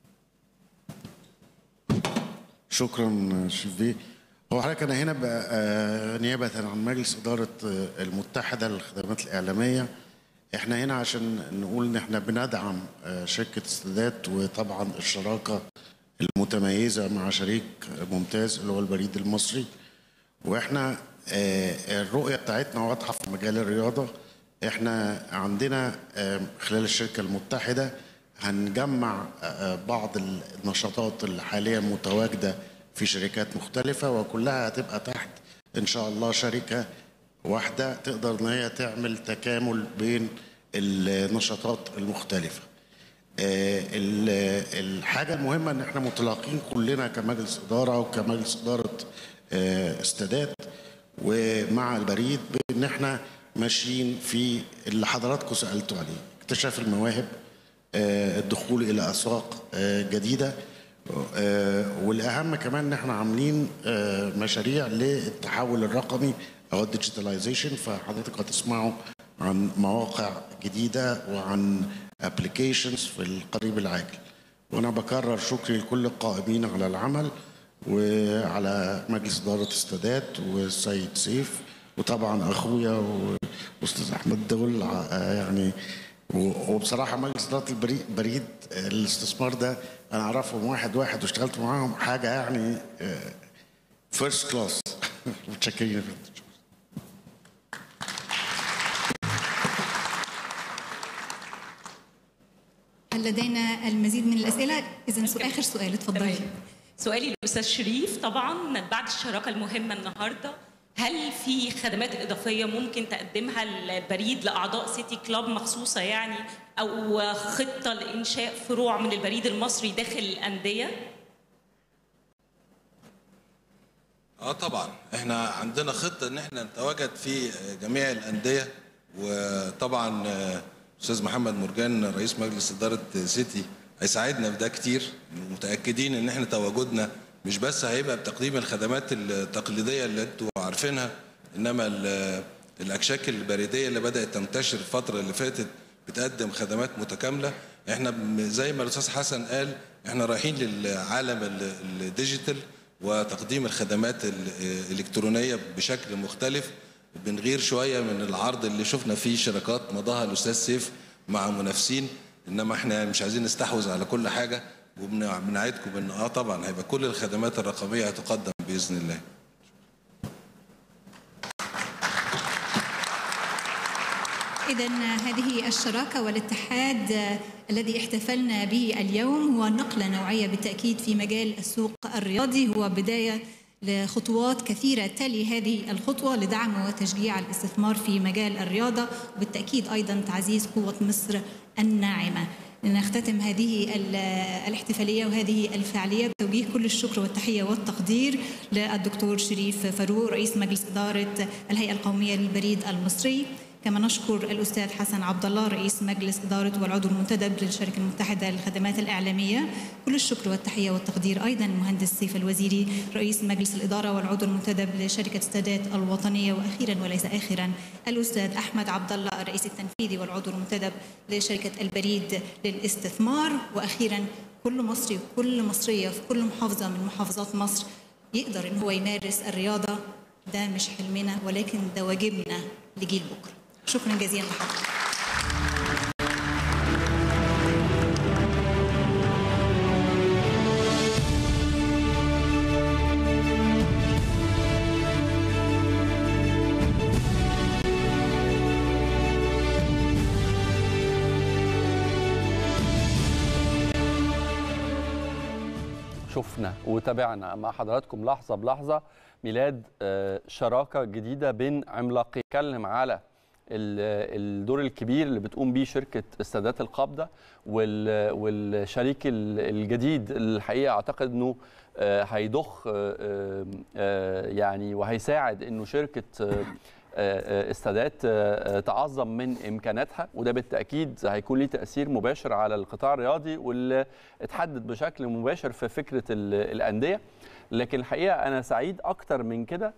شكرا شريف بيه هو حضرتك انا هنا بقى آه، نيابه عن مجلس اداره آه، المتحده للخدمات الاعلاميه احنا هنا عشان نقول ان احنا بندعم آه، شركه السادات وطبعا الشراكه المتميزه مع شريك ممتاز اللي هو البريد المصري واحنا آه، الرؤيه بتاعتنا واضحه في مجال الرياضه احنا عندنا آه، خلال الشركه المتحده هنجمع آه، بعض النشاطات اللي حاليا متواجده في شركات مختلفه وكلها هتبقى تحت ان شاء الله شركه واحده تقدر ان هي تعمل تكامل بين النشاطات المختلفه آه، ال- الحاجه المهمه ان احنا متلاقين كلنا كمجلس اداره وكمجلس اداره آه، استادات ومع البريد بان احنا ماشيين في اللي حضراتكم سالتوا عليه اكتشاف المواهب آه، الدخول الى اسواق آه، جديده آه، والاهم كمان ان احنا عاملين آه، مشاريع للتحول الرقمي او الديجيتاليزيشن فحضرتك هتسمعوا عن مواقع جديده وعن ابلكيشنز في القريب العاجل وانا بكرر شكري لكل القائمين على العمل وعلى مجلس اداره السادات والسيد سيف وطبعا اخويا واستاذ احمد دول آه، يعني و- وبصراحه مجلس اداره البريد بريد آه، الاستثمار ده انا اعرفهم واحد واحد واشتغلت معاهم حاجه يعني فيرست كلاس متشكرين يا فندم. هل لدينا المزيد من الاسئله اذا سو- اخر سؤال اتفضلي سؤالي للاستاذ شريف طبعا بعد الشراكه المهمه النهارده هل في خدمات اضافيه ممكن تقدمها البريد لاعضاء سيتي كلاب مخصوصه يعني او خطه لانشاء فروع من البريد المصري داخل الانديه اه طبعا احنا عندنا خطه ان احنا نتواجد في جميع الانديه وطبعا آه، استاذ محمد مرجان رئيس مجلس اداره سيتي هيساعدنا في ده كتير متاكدين ان احنا تواجدنا مش بس هيبقى بتقديم الخدمات التقليديه اللي انتوا عارفينها انما ال- الاكشاك البريديه اللي بدات تنتشر الفتره اللي فاتت بتقدم خدمات متكامله احنا ب- زي ما الاستاذ حسن قال احنا رايحين للعالم ال- الديجيتال وتقديم الخدمات ال- الالكترونيه بشكل مختلف بنغير شويه من العرض اللي شفنا فيه شراكات مضاها الاستاذ سيف مع منافسين انما احنا مش عايزين نستحوذ على كل حاجه وبنعدكم ان اه طبعا هيبقى كل الخدمات الرقميه هتقدم باذن الله إذا هذه الشراكة والاتحاد آه، الذي احتفلنا به اليوم هو نقلة نوعية بالتأكيد في مجال السوق الرياضي هو بداية لخطوات كثيرة تلي هذه الخطوة لدعم وتشجيع الاستثمار في مجال الرياضة وبالتأكيد أيضا تعزيز قوة مصر الناعمة نختتم هذه ال- الاحتفالية وهذه الفعالية بتوجيه كل الشكر والتحية والتقدير للدكتور شريف فاروق رئيس مجلس إدارة الهيئة القومية للبريد المصري كما نشكر الأستاذ حسن عبد الله رئيس مجلس إدارة والعضو المنتدب للشركة المتحدة للخدمات الإعلامية كل الشكر والتحية والتقدير أيضا المهندس سيف الوزيري رئيس مجلس الإدارة والعضو المنتدب لشركة السادات الوطنية وأخيرا وليس آخرا الأستاذ أحمد عبد الله الرئيس التنفيذي والعضو المنتدب لشركة البريد للاستثمار وأخيرا كل مصري وكل مصرية في كل محافظة من محافظات مصر يقدر إن هو يمارس الرياضة ده مش حلمنا ولكن ده واجبنا لجيل بكرة شكرا جزيلا لحضرتك شفنا وتابعنا مع حضراتكم لحظه بلحظه ميلاد آه، شراكه جديده بين عملاقين اتكلم على ال- الدور الكبير اللي بتقوم بيه شركه السادات القابضه وال- والشريك ال- الجديد الحقيقه اعتقد انه آه، هيضخ آه، آه، آه، يعني وهيساعد انه شركه آه، آه، آه، السادات آه، آه، تعظم من امكاناتها وده بالتاكيد هيكون ليه تاثير مباشر على القطاع الرياضي واللي اتحدد بشكل مباشر في فكره ال- الانديه لكن الحقيقه انا سعيد اكتر من كده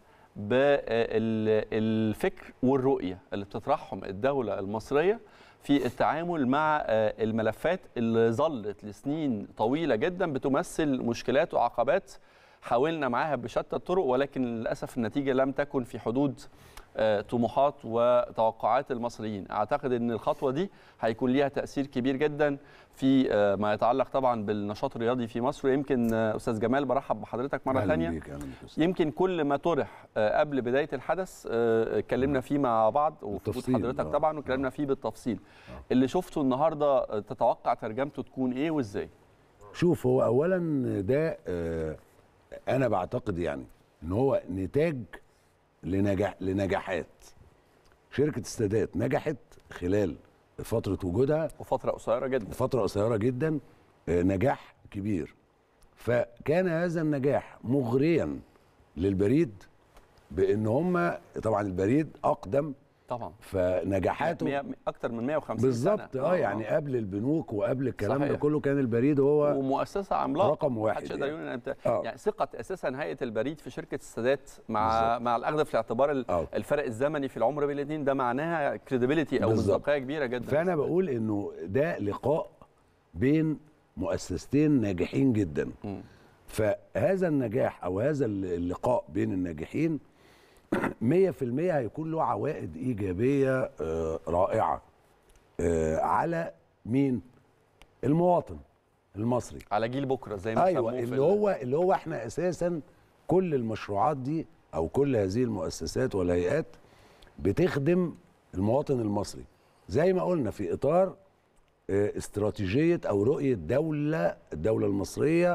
بالفكر والرؤيه اللي بتطرحهم الدوله المصريه في التعامل مع آه، الملفات اللي ظلت لسنين طويله جدا بتمثل مشكلات وعقبات حاولنا معاها بشتى الطرق ولكن للاسف النتيجه لم تكن في حدود آه، طموحات وتوقعات المصريين اعتقد ان الخطوه دي هيكون ليها تاثير كبير جدا في آه، ما يتعلق طبعا بالنشاط الرياضي في مصر ويمكن آه، استاذ جمال برحب بحضرتك مره أهلاً ثانيه بيك، أهلاً بيك أستاذ. يمكن كل ما طرح آه، قبل بدايه الحدث آه، اتكلمنا فيه مع بعض وفي وجود بالتفصيل، حضرتك آه. طبعا واتكلمنا فيه بالتفصيل اللي شفته النهارده آه، تتوقع ترجمته تكون ايه وازاي شوف هو اولا ده آه، انا بعتقد يعني ان هو نتاج لنجاح لنجاحات شركه السادات نجحت خلال فتره وجودها وفتره قصيره جدا فتره قصيره جدا آه، نجاح كبير فكان هذا النجاح مغريا للبريد بان هم طبعا البريد اقدم طبعا فنجاحاته مية- اكتر من 150 بالظبط سنة. اه يعني قبل البنوك وقبل الكلام ده صحيح. كله كان البريد هو ومؤسسه عملاقه رقم واحد محدش يقدر يعني. يقول ان انت آه. يعني ثقه اساسا هيئه البريد في شركه السادات مع مع الاخذ في الاعتبار ال- الفرق الزمني في العمر بين الاثنين ده معناها كريديبيليتي او بالظبط. مصداقيه كبيره جدا فانا بقول انه ده لقاء بين مؤسستين ناجحين جدا فهذا النجاح او هذا اللقاء بين الناجحين 100% هيكون له عوائد ايجابيه آه، رائعه آه، على مين المواطن المصري على جيل بكره زي ما ايوه سموه في اللي ال- هو اللي هو احنا اساسا كل المشروعات دي او كل هذه المؤسسات والهيئات بتخدم المواطن المصري زي ما قلنا في اطار آه، استراتيجيه او رؤيه دوله الدوله المصريه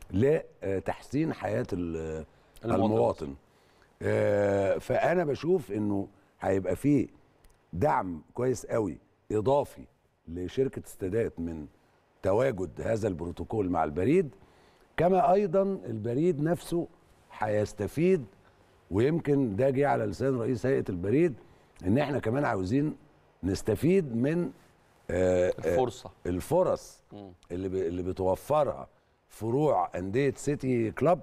لتحسين حياه ال- المواطن. المواطن آه، فانا بشوف انه هيبقى فيه دعم كويس قوي اضافي لشركه السادات من تواجد هذا البروتوكول مع البريد كما ايضا البريد نفسه هيستفيد ويمكن ده جه على لسان رئيس هيئه البريد ان احنا كمان عاوزين نستفيد من آه، آه، الفرصة. الفرص مم. اللي ب- اللي بتوفرها فروع انديه سيتي كلاب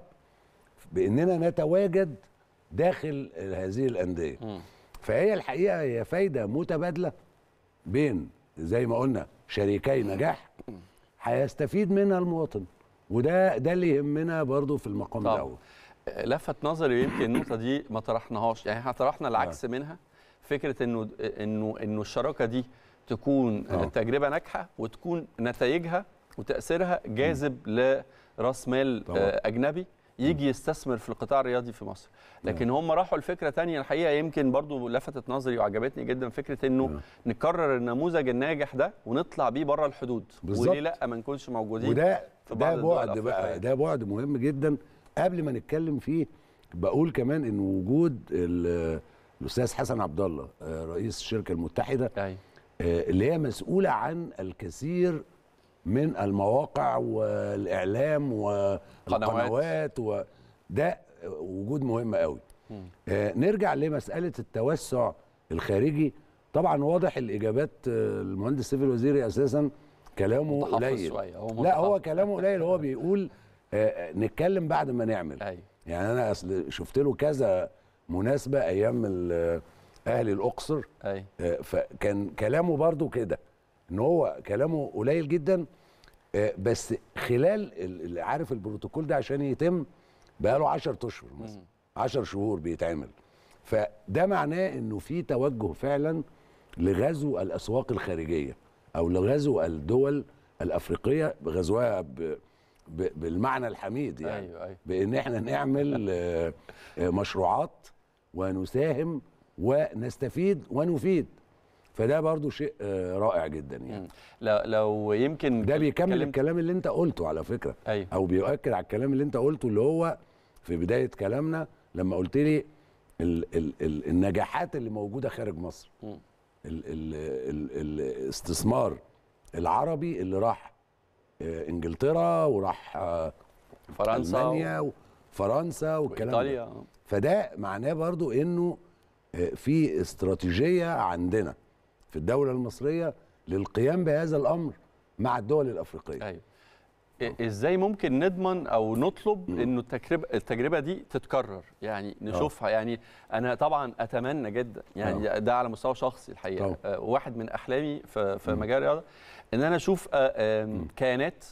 باننا نتواجد داخل هذه الانديه فهي الحقيقه هي فايده متبادله بين زي ما قلنا شريكي نجاح هيستفيد منها المواطن وده ده اللي يهمنا برضو في المقام طبعاً. الاول لفت نظري يمكن النقطه دي ما طرحناهاش يعني احنا طرحنا العكس منها فكره انه انه انه الشراكه دي تكون آه. تجربه ناجحه وتكون نتائجها وتاثيرها جاذب لراس مال طبعاً. آه، اجنبي يجي يستثمر في القطاع الرياضي في مصر لكن هم راحوا لفكره تانية الحقيقه يمكن برضو لفتت نظري وعجبتني جدا فكره انه نكرر النموذج الناجح ده ونطلع بيه بره الحدود بالظبط. وليه لا ما نكونش موجودين وده في بعض ده الدول بعد الأفريقية بقى يعني. ده بعد مهم جدا قبل ما نتكلم فيه بقول كمان ان وجود ال- الاستاذ حسن عبد الله آه، رئيس الشركه المتحده أي. اللي هي مسؤوله عن الكثير من المواقع والاعلام والقنوات وده وجود مهم قوي آه، نرجع لمساله التوسع الخارجي طبعا واضح الاجابات آه، المهندس سيف الوزيري اساسا كلامه متحفظ قليل شوية، هو لا هو متحفظ. كلامه قليل هو بيقول آه، آه، نتكلم بعد ما نعمل أيوة. يعني انا اصل شفت له كذا مناسبه ايام ال- اهل الاقصر أي. آه، فكان كلامه برضو كده ان هو كلامه قليل جدا آه، بس خلال ال- ال- عارف البروتوكول ده عشان يتم بقاله 10 اشهر مثلا 10 شهور بيتعمل فده معناه انه في توجه فعلا لغزو الاسواق الخارجيه او لغزو الدول الافريقيه بغزوها ب ب بالمعنى الحميد يعني أيوة، أيوة. بان احنا نعمل آه، آه، مشروعات ونساهم ونستفيد ونفيد فده برضو شيء آه، رائع جدا يعني لو, لو يمكن ده بيكمل اتكلمت- الكلام اللي انت قلته على فكره أيوة. او بيؤكد على الكلام اللي انت قلته اللي هو في بدايه كلامنا لما قلت لي ال ال ال النجاحات اللي موجوده خارج مصر مم. ال ال ال الاستثمار العربي اللي راح آه، انجلترا وراح آه، فرنسا المانيا وفرنسا والكلام وإيطاليا. ده فده معناه برضو انه آه، في استراتيجيه عندنا في الدوله المصريه للقيام بهذا الامر مع الدول الافريقيه ايوه إ- ازاي ممكن نضمن او نطلب انه التجربه التجربه دي تتكرر يعني نشوفها يعني انا طبعا اتمنى جدا يعني ده على مستوى شخصي الحقيقه طبعا. آه، واحد من احلامي في في مجال الرياضه ان انا اشوف آه، آم، كيانات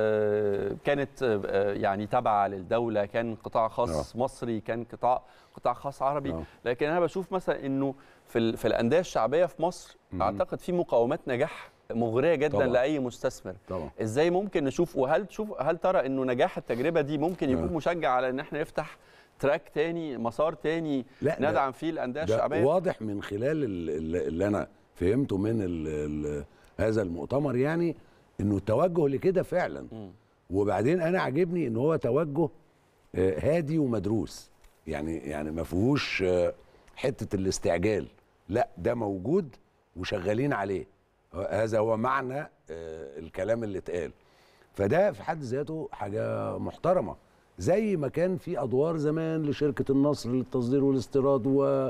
آه، كانت آه، آه، يعني تابعه للدوله كان قطاع خاص مصري كان قطاع قطاع خاص عربي لكن انا بشوف مثلا انه في ال- في الانديه الشعبيه في مصر اعتقد في مقومات نجاح مغريه جدا طبعا. لاي مستثمر طبعا ازاي ممكن نشوف وهل تشوف هل ترى انه نجاح التجربه دي ممكن يكون مشجع على ان احنا نفتح تراك تاني مسار تاني لا، ده- ندعم فيه الانديه ده الشعبيه واضح من خلال ال- ال- اللي انا فهمته من ال ال هذا المؤتمر يعني انه التوجه لكده فعلا وبعدين انا عاجبني ان هو توجه آه، هادي ومدروس يعني يعني ما فيهوش آه، حته الاستعجال لا ده موجود وشغالين عليه هذا هو معنى آه، الكلام اللي اتقال فده في حد ذاته حاجه محترمه زي ما كان في ادوار زمان لشركه النصر للتصدير والاستيراد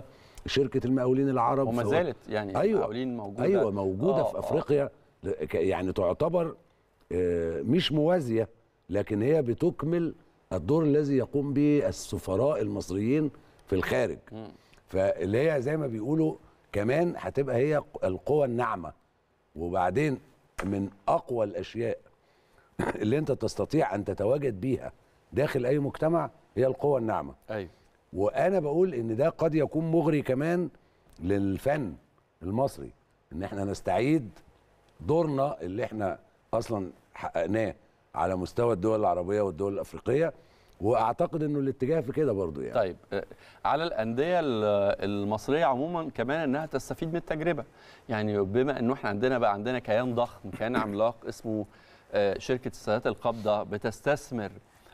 وشركه المقاولين العرب وما فهو- زالت يعني ايوه المقاولين موجودة. ايوه موجوده آه، في آه. افريقيا ل- ك- يعني تعتبر آه، مش موازيه لكن هي بتكمل الدور الذي يقوم به السفراء المصريين في الخارج فاللي هي زي ما بيقولوا كمان هتبقى هي القوى الناعمه وبعدين من اقوى الاشياء اللي انت تستطيع ان تتواجد بيها داخل اي مجتمع هي القوى الناعمه ايوه وانا بقول ان ده قد يكون مغري كمان للفن المصري ان احنا نستعيد دورنا اللي احنا اصلا حققناه على مستوى الدول العربيه والدول الافريقيه واعتقد انه الاتجاه في كده برضو يعني طيب آه، على الانديه ال- المصريه عموما كمان انها تستفيد من التجربه يعني بما انه احنا عندنا بقى عندنا كيان ضخم كيان عملاق اسمه آه، شركه السادات القابضه بتستثمر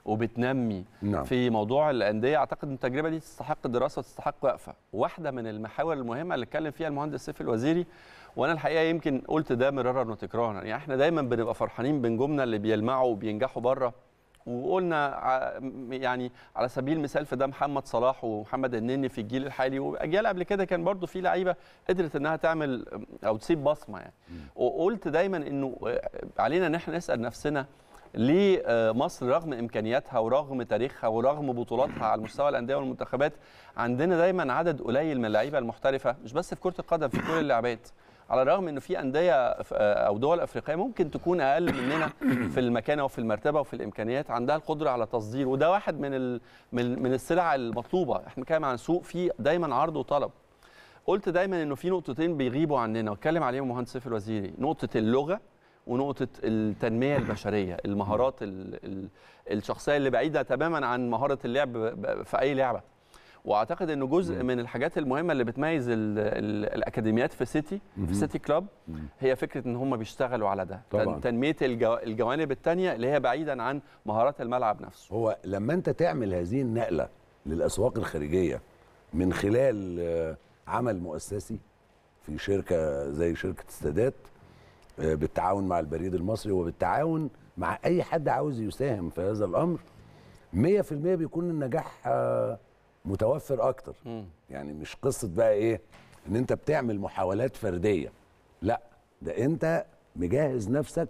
وبتنمي نعم. في موضوع الانديه اعتقد ان التجربه دي تستحق دراسه وتستحق وقفه واحده من المحاور المهمه اللي اتكلم فيها المهندس سيف الوزيري وانا الحقيقه يمكن قلت ده مرارا وتكرارا يعني احنا دايما بنبقى فرحانين بنجومنا اللي بيلمعوا وبينجحوا بره وقلنا ع- م- يعني على سبيل المثال في ده محمد صلاح ومحمد النني في الجيل الحالي واجيال قبل كده كان برضو في لعيبه قدرت انها تعمل او تسيب بصمه يعني وقلت دايما انه علينا ان احنا نسال نفسنا ليه آه، مصر رغم امكانياتها ورغم تاريخها ورغم بطولاتها على مستوى الانديه والمنتخبات عندنا دايما عدد قليل من اللعيبه المحترفه مش بس في كره القدم في كل اللعبات على الرغم انه في انديه ف- او دول افريقيه ممكن تكون اقل مننا في المكانه وفي المرتبه وفي الامكانيات عندها القدره على تصدير وده واحد من ال- من من السلع المطلوبه احنا بنتكلم عن سوق فيه دايما عرض وطلب قلت دايما انه في نقطتين بيغيبوا عننا واتكلم عليهم مهندس سيف الوزيري نقطه اللغه ونقطه التنميه البشريه المهارات ال ال الشخصيه اللي بعيده تماما عن مهاره اللعب ب- في اي لعبه واعتقد انه جزء من الحاجات المهمه اللي بتميز ال ال الاكاديميات في سيتي في مهم. سيتي كلاب هي فكره ان هم بيشتغلوا على ده طبعاً. تن- تنميه الجو الجوانب الثانيه اللي هي بعيدا عن مهارات الملعب نفسه هو لما انت تعمل هذه النقله للاسواق الخارجيه من خلال آه، عمل مؤسسي في شركه زي شركه السادات آه، بالتعاون مع البريد المصري وبالتعاون مع اي حد عاوز يساهم في هذا الامر 100% بيكون النجاح آه، متوفر اكتر يعني مش قصه بقى ايه ان انت بتعمل محاولات فرديه لا ده انت مجهز نفسك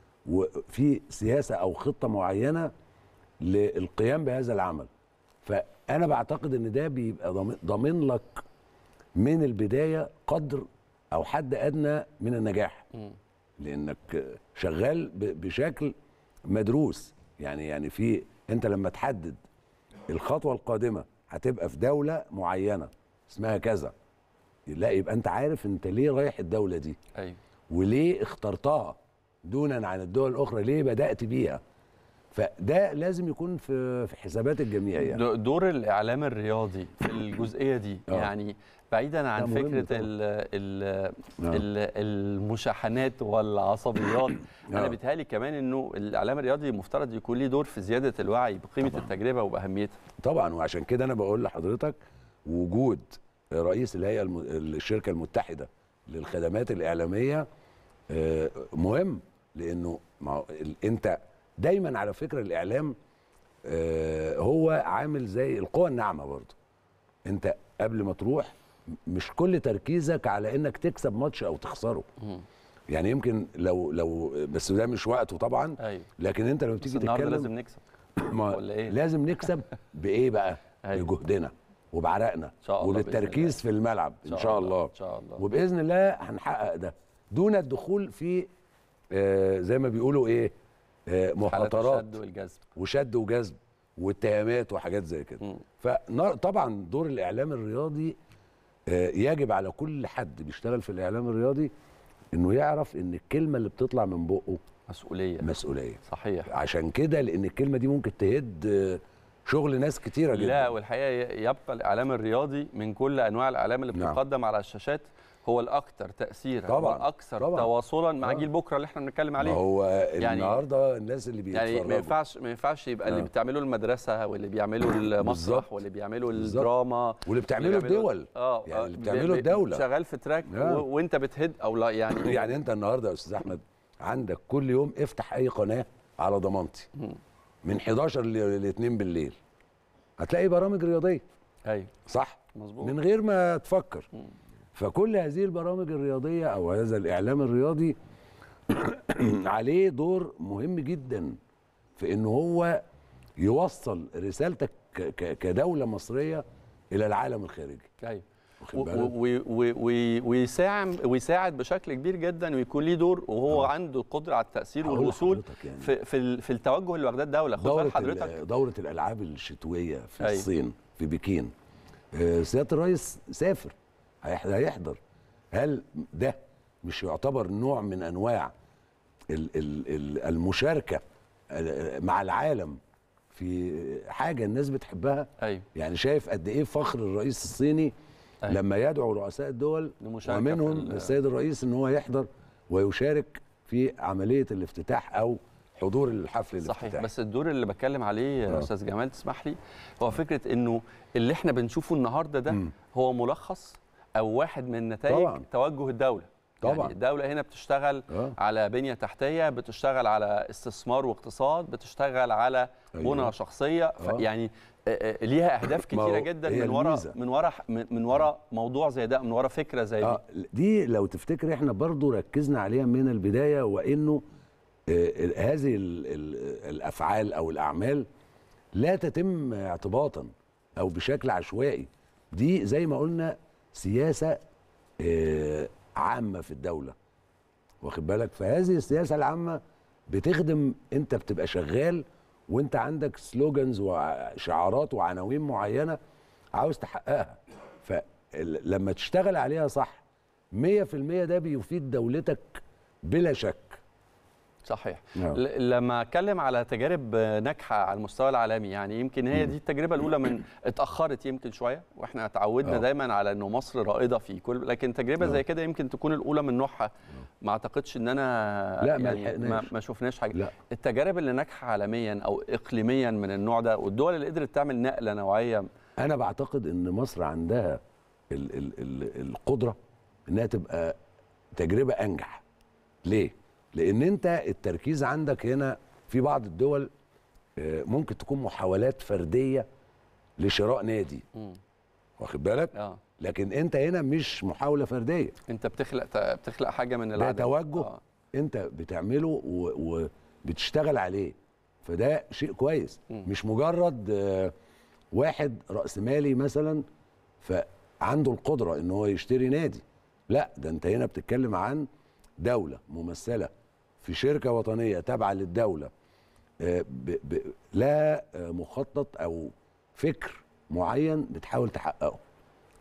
وفي سياسه او خطه معينه للقيام بهذا العمل فانا بعتقد ان ده بيبقى ضامن- ضامن لك من البدايه قدر او حد ادنى من النجاح لانك شغال ب- بشكل مدروس يعني يعني في انت لما تحدد الخطوه القادمه هتبقى في دوله معينه اسمها كذا لا يبقى انت عارف انت ليه رايح الدوله دي ايوه وليه اخترتها دونا عن الدول الاخرى ليه بدات بيها فده لازم يكون في في حسابات الجميع يعني د- دور الاعلام الرياضي في الجزئيه دي آه. يعني بعيدا عن لا، مهم فكره طبعاً. ال ال آه. ال المشاحنات والعصبيات انا آه. بيتهيألي كمان انه الاعلام الرياضي مفترض يكون ليه دور في زياده الوعي بقيمه التجربه وباهميتها طبعا وعشان كده انا بقول لحضرتك وجود رئيس الهيئه الم... الشركه المتحده للخدمات الاعلاميه آه، مهم لانه ما هو ال- انت دايما على فكره الاعلام آه، هو عامل زي القوى الناعمه برضه انت قبل ما تروح مش كل تركيزك على انك تكسب ماتش او تخسره يعني يمكن لو لو بس ده مش وقته طبعا ايوه ان انت لما بس بتيجي النهارده تتكلم لازم نكسب ما ولا إيه؟ لازم نكسب بايه بقى بجهدنا وبعرقنا إن شاء الله بإذن وبالتركيز في الملعب ان شاء الله ان شاء الله وباذن الله هنحقق ده دون الدخول في آه زي ما بيقولوا ايه آه حالة مخاطرات الشد والجذب وشد وجذب واتهامات وحاجات زي كده فطبعا دور الاعلام الرياضي آه يجب على كل حد بيشتغل في الاعلام الرياضي انه يعرف ان الكلمه اللي بتطلع من بقه مسؤوليه مسؤوليه صحيح عشان كده لان الكلمه دي ممكن تهد آه، شغل ناس كتيره جدا لا والحقيقه يبقى الاعلام الرياضي من كل انواع الاعلام اللي نعم. بتقدم على الشاشات هو الاكثر تاثيرا طبعاً، والاكثر طبعاً. تواصلا مع آه. جيل بكره اللي احنا بنتكلم عليه ما هو النهارده الناس اللي يعني بيتفرجوا ما ينفعش ما ينفعش يبقى اللي آه. بتعمله المدرسه واللي بيعمله المسرح بالظبط. واللي بيعمله بالظبط. الدراما واللي بتعمله اللي بيعمله- الدول. اه يعني آه، اللي ب- بتعمله ب- الدولة. شغال في تراك آه. و- وانت بتهد او لا يعني يعني انت النهارده يا استاذ احمد عندك كل يوم افتح اي قناه على ضمانتي من 11 ل 2 بالليل هتلاقي برامج رياضيه ايوه صح مظبوط من غير ما تفكر فكل هذه البرامج الرياضيه او هذا الاعلام الرياضي عليه دور مهم جدا في ان هو يوصل رسالتك ك- ك- كدوله مصريه الى العالم الخارجي ايوه واخد و- بالك؟ و- و- و- ويساعد ويساعد بشكل كبير جدا ويكون ليه دور وهو عنده القدره على التاثير هقول والوصول لحضرتك يعني. في في, ال- في التوجه اللي واخداه الدوله خد بال دورة حضرتك ال- دورة الألعاب الشتوية في أيوة. الصين في بكين آه، سيادة الرئيس سافر هيح- هيحضر هل ده مش يعتبر نوع من أنواع ال- ال- ال- المشاركة آه، مع العالم في حاجة الناس بتحبها أيوة. يعني شايف قد إيه فخر الرئيس الصيني أيوة. لما يدعو رؤساء الدول لمشاركة ومنهم في ال- السيد الرئيس ان هو يحضر ويشارك في عمليه الافتتاح او حضور الحفل صحيح الافتتاحي بس الدور اللي بتكلم عليه يا آه. استاذ جمال تسمح لي هو فكره انه اللي احنا بنشوفه النهارده ده هو ملخص او واحد من نتائج طبعاً. توجه الدوله طبعاً. يعني الدوله هنا بتشتغل آه. على بنيه تحتيه بتشتغل على استثمار واقتصاد بتشتغل على أيوة. بنى شخصيه ف- آه. يعني آه، آه، ليها اهداف ما هو كتيره جدا هي من ورا الميزة. من ورا من من ورا موضوع زي ده من ورا فكره زي دي اه دي لو تفتكر احنا برضو ركزنا عليها من البدايه وانه آه ال- هذه ال ال الافعال او الاعمال لا تتم اعتباطا او بشكل عشوائي دي زي ما قلنا سياسه آه عامه في الدوله واخد بالك فهذه السياسه العامه بتخدم انت بتبقى شغال وانت عندك سلوجنز وشعارات وعناوين معينه عاوز تحققها فلما تشتغل عليها صح 100% ده بيفيد دولتك بلا شك صحيح نعم. ل- لما اتكلم على تجارب ناجحه على المستوى العالمي يعني يمكن هي دي التجربه الاولى من اتاخرت يمكن شويه واحنا اتعودنا آه. دايما على انه مصر رائده في كل لكن تجربه آه. زي كده يمكن تكون الاولى من نوعها ما اعتقدش ان انا لا، ما يعني ما, لحقناش. ما شفناش حاجه لا. التجارب اللي ناجحه عالميا او اقليميا من النوع ده والدول اللي قدرت تعمل نقله نوعيه انا بعتقد ان مصر عندها ال ال ال القدره انها تبقى تجربه انجح ليه لان انت التركيز عندك هنا في بعض الدول آه، ممكن تكون محاولات فرديه لشراء نادي مم. واخد بالك اه لكن انت هنا مش محاوله فرديه انت بتخلق بتخلق حاجه من ده العدم توجه آه. انت بتعمله و- وبتشتغل عليه فده شيء كويس مم. مش مجرد آه، واحد رأسمالي مثلا فعنده القدرة ان هو يشتري نادي لا ده انت هنا بتتكلم عن دولة ممثلة في شركة وطنية تابعة للدولة آه، ب ب لا آه، مخطط او فكر معين بتحاول تحققه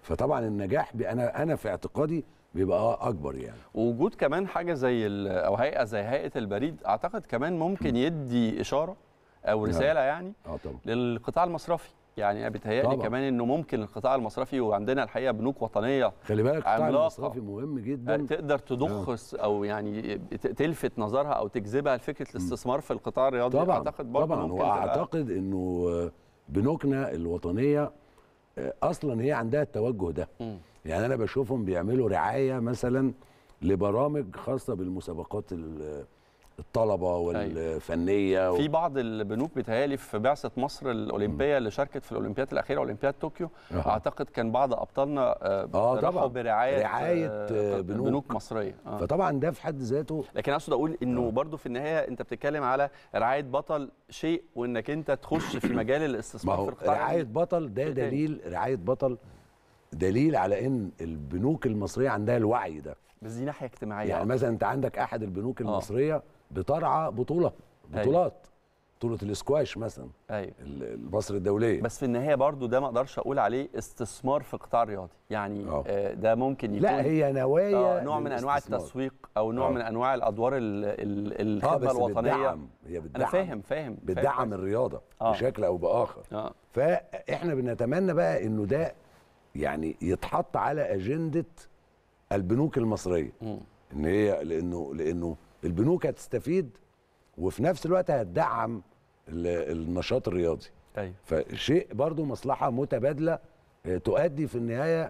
فطبعا النجاح بي انا انا في اعتقادي بيبقى اكبر يعني ووجود كمان حاجه زي ال- او هيئه زي هيئه البريد اعتقد كمان ممكن يدي اشاره او نعم. رساله يعني اه طبعا للقطاع المصرفي يعني أنا بيتهيألي طبعا. كمان انه ممكن القطاع المصرفي وعندنا الحقيقه بنوك وطنيه خلي بالك القطاع عملاقة. المصرفي مهم جدا تقدر تضخ او يعني ت- تلفت نظرها او تجذبها لفكره الاستثمار في القطاع الرياضي طبعا اعتقد برضه طبعا ممكن تبقى- واعتقد انه آه، بنوكنا الوطنيه آه، اصلا هي عندها التوجه ده مم. يعني انا بشوفهم بيعملوا رعايه مثلا لبرامج خاصه بالمسابقات ال- الطلبه والفنيه و... في بعض البنوك بيتهيألي في بعثه مصر الاولمبيه اللي شاركت في الاولمبياد الاخيره اولمبياد طوكيو أها. اعتقد كان بعض ابطالنا آه اه راحوا طبعا برعايه رعايه آه، آه، بنوك, بنوك مصريه آه. فطبعا ده في حد ذاته لكن اقصد اقول انه برضو في النهايه انت بتتكلم على رعايه بطل شيء وانك انت تخش في مجال ما الاستثمار في هو القطاع رعايه الرياضي. بطل ده شيء تاني. دليل رعايه بطل دليل على ان البنوك المصريه عندها الوعي ده بس دي ناحيه اجتماعيه يعني أكتر. مثلا انت عندك احد البنوك آه. المصريه بترعى بطوله أيوة. بطولات بطوله الاسكواش مثلا ايوه مصر الدوليه بس في النهايه برضو ده ما اقدرش اقول عليه استثمار في القطاع الرياضي يعني آه ده ممكن يكون لا هي نوايا آه نوع من انواع للاستثمار. التسويق او نوع آه. من انواع الادوار ال- ال- اه الخدمه بس الوطنيه بتدعم هي بتدعم انا فاهم فاهم بتدعم فاهم. الرياضه آه. بشكل او باخر آه. فاحنا بنتمنى بقى انه ده يعني يتحط على اجنده البنوك المصريه مم. ان هي لانه لانه البنوك هتستفيد وفي نفس الوقت هتدعم ال- النشاط الرياضي ايوه فشيء برضو مصلحه متبادله آه، تؤدي في النهايه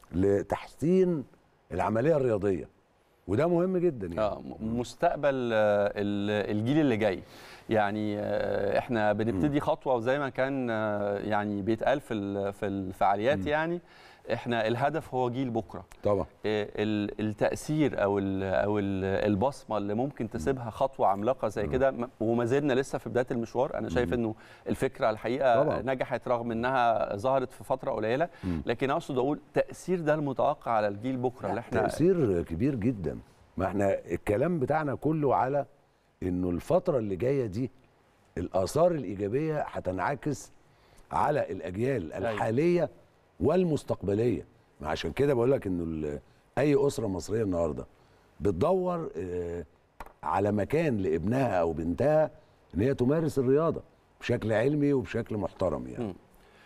لتحسين العمليه الرياضيه وده مهم جدا يعني اه م- مستقبل آه، ال- الجيل اللي جاي يعني آه، احنا بنبتدي خطوه وزي ما كان آه، يعني بيتقال في ال- في الفعاليات يعني احنا الهدف هو جيل بكره طبعا ال- التاثير او ال او ال البصمه اللي ممكن تسيبها خطوه عملاقه زي كده م- وما زلنا لسه في بدايه المشوار انا شايف انه الفكره الحقيقه طبعا. نجحت رغم انها ظهرت في فتره قليله لكن اقصد اقول تاثير ده المتوقع على الجيل بكره اللي احنا تأثير كبير جدا ما احنا الكلام بتاعنا كله على انه الفترة اللي جاية دي الآثار الإيجابية هتنعكس على الأجيال الحالية والمستقبلية ما عشان كده بقول لك انه ال- أي أسرة مصرية النهاردة بتدور آه، على مكان لابنها أو بنتها ان هي تمارس الرياضة بشكل علمي وبشكل محترم يعني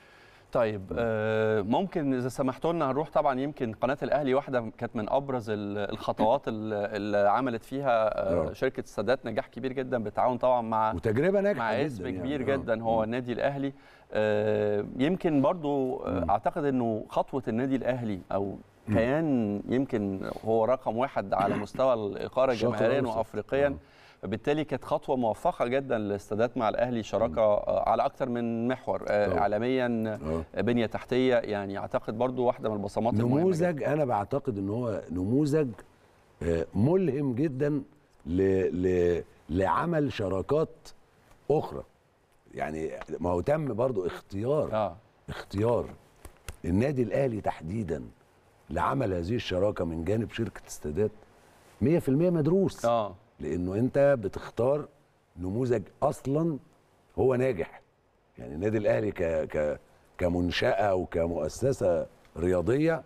طيب آه، ممكن اذا سمحتوا لنا هنروح طبعا يمكن قناه الاهلي واحده كانت من ابرز ال- الخطوات ال- اللي عملت فيها آه، آه. شركه السادات نجاح كبير جدا بالتعاون طبعا مع وتجربة ناجحة مع جدا اسم يعني. كبير آه. جدا هو النادي الاهلي آه، يمكن برضو آه، اعتقد انه خطوه النادي الاهلي او كيان يمكن هو رقم واحد على مستوى الاقاره الشرق جماهيريا الأوسط. وافريقيا فبالتالي كانت خطوه موفقه جدا للاستادات مع الاهلي شراكه آه، على اكثر من محور آه، طبعا. اعلاميا آه، بنيه تحتيه يعني اعتقد برضو واحده من البصمات المهمة نموذج انا بعتقد ان هو نموذج آه، ملهم جدا ل... ل... لعمل شراكات اخرى يعني ما هو تم برضو اختيار آه. اختيار النادي الاهلي تحديدا لعمل هذه الشراكه من جانب شركه استادات 100% مدروس اه لانه انت بتختار نموذج اصلا هو ناجح يعني النادي الاهلي ك ك كمنشاه وكمؤسسه رياضيه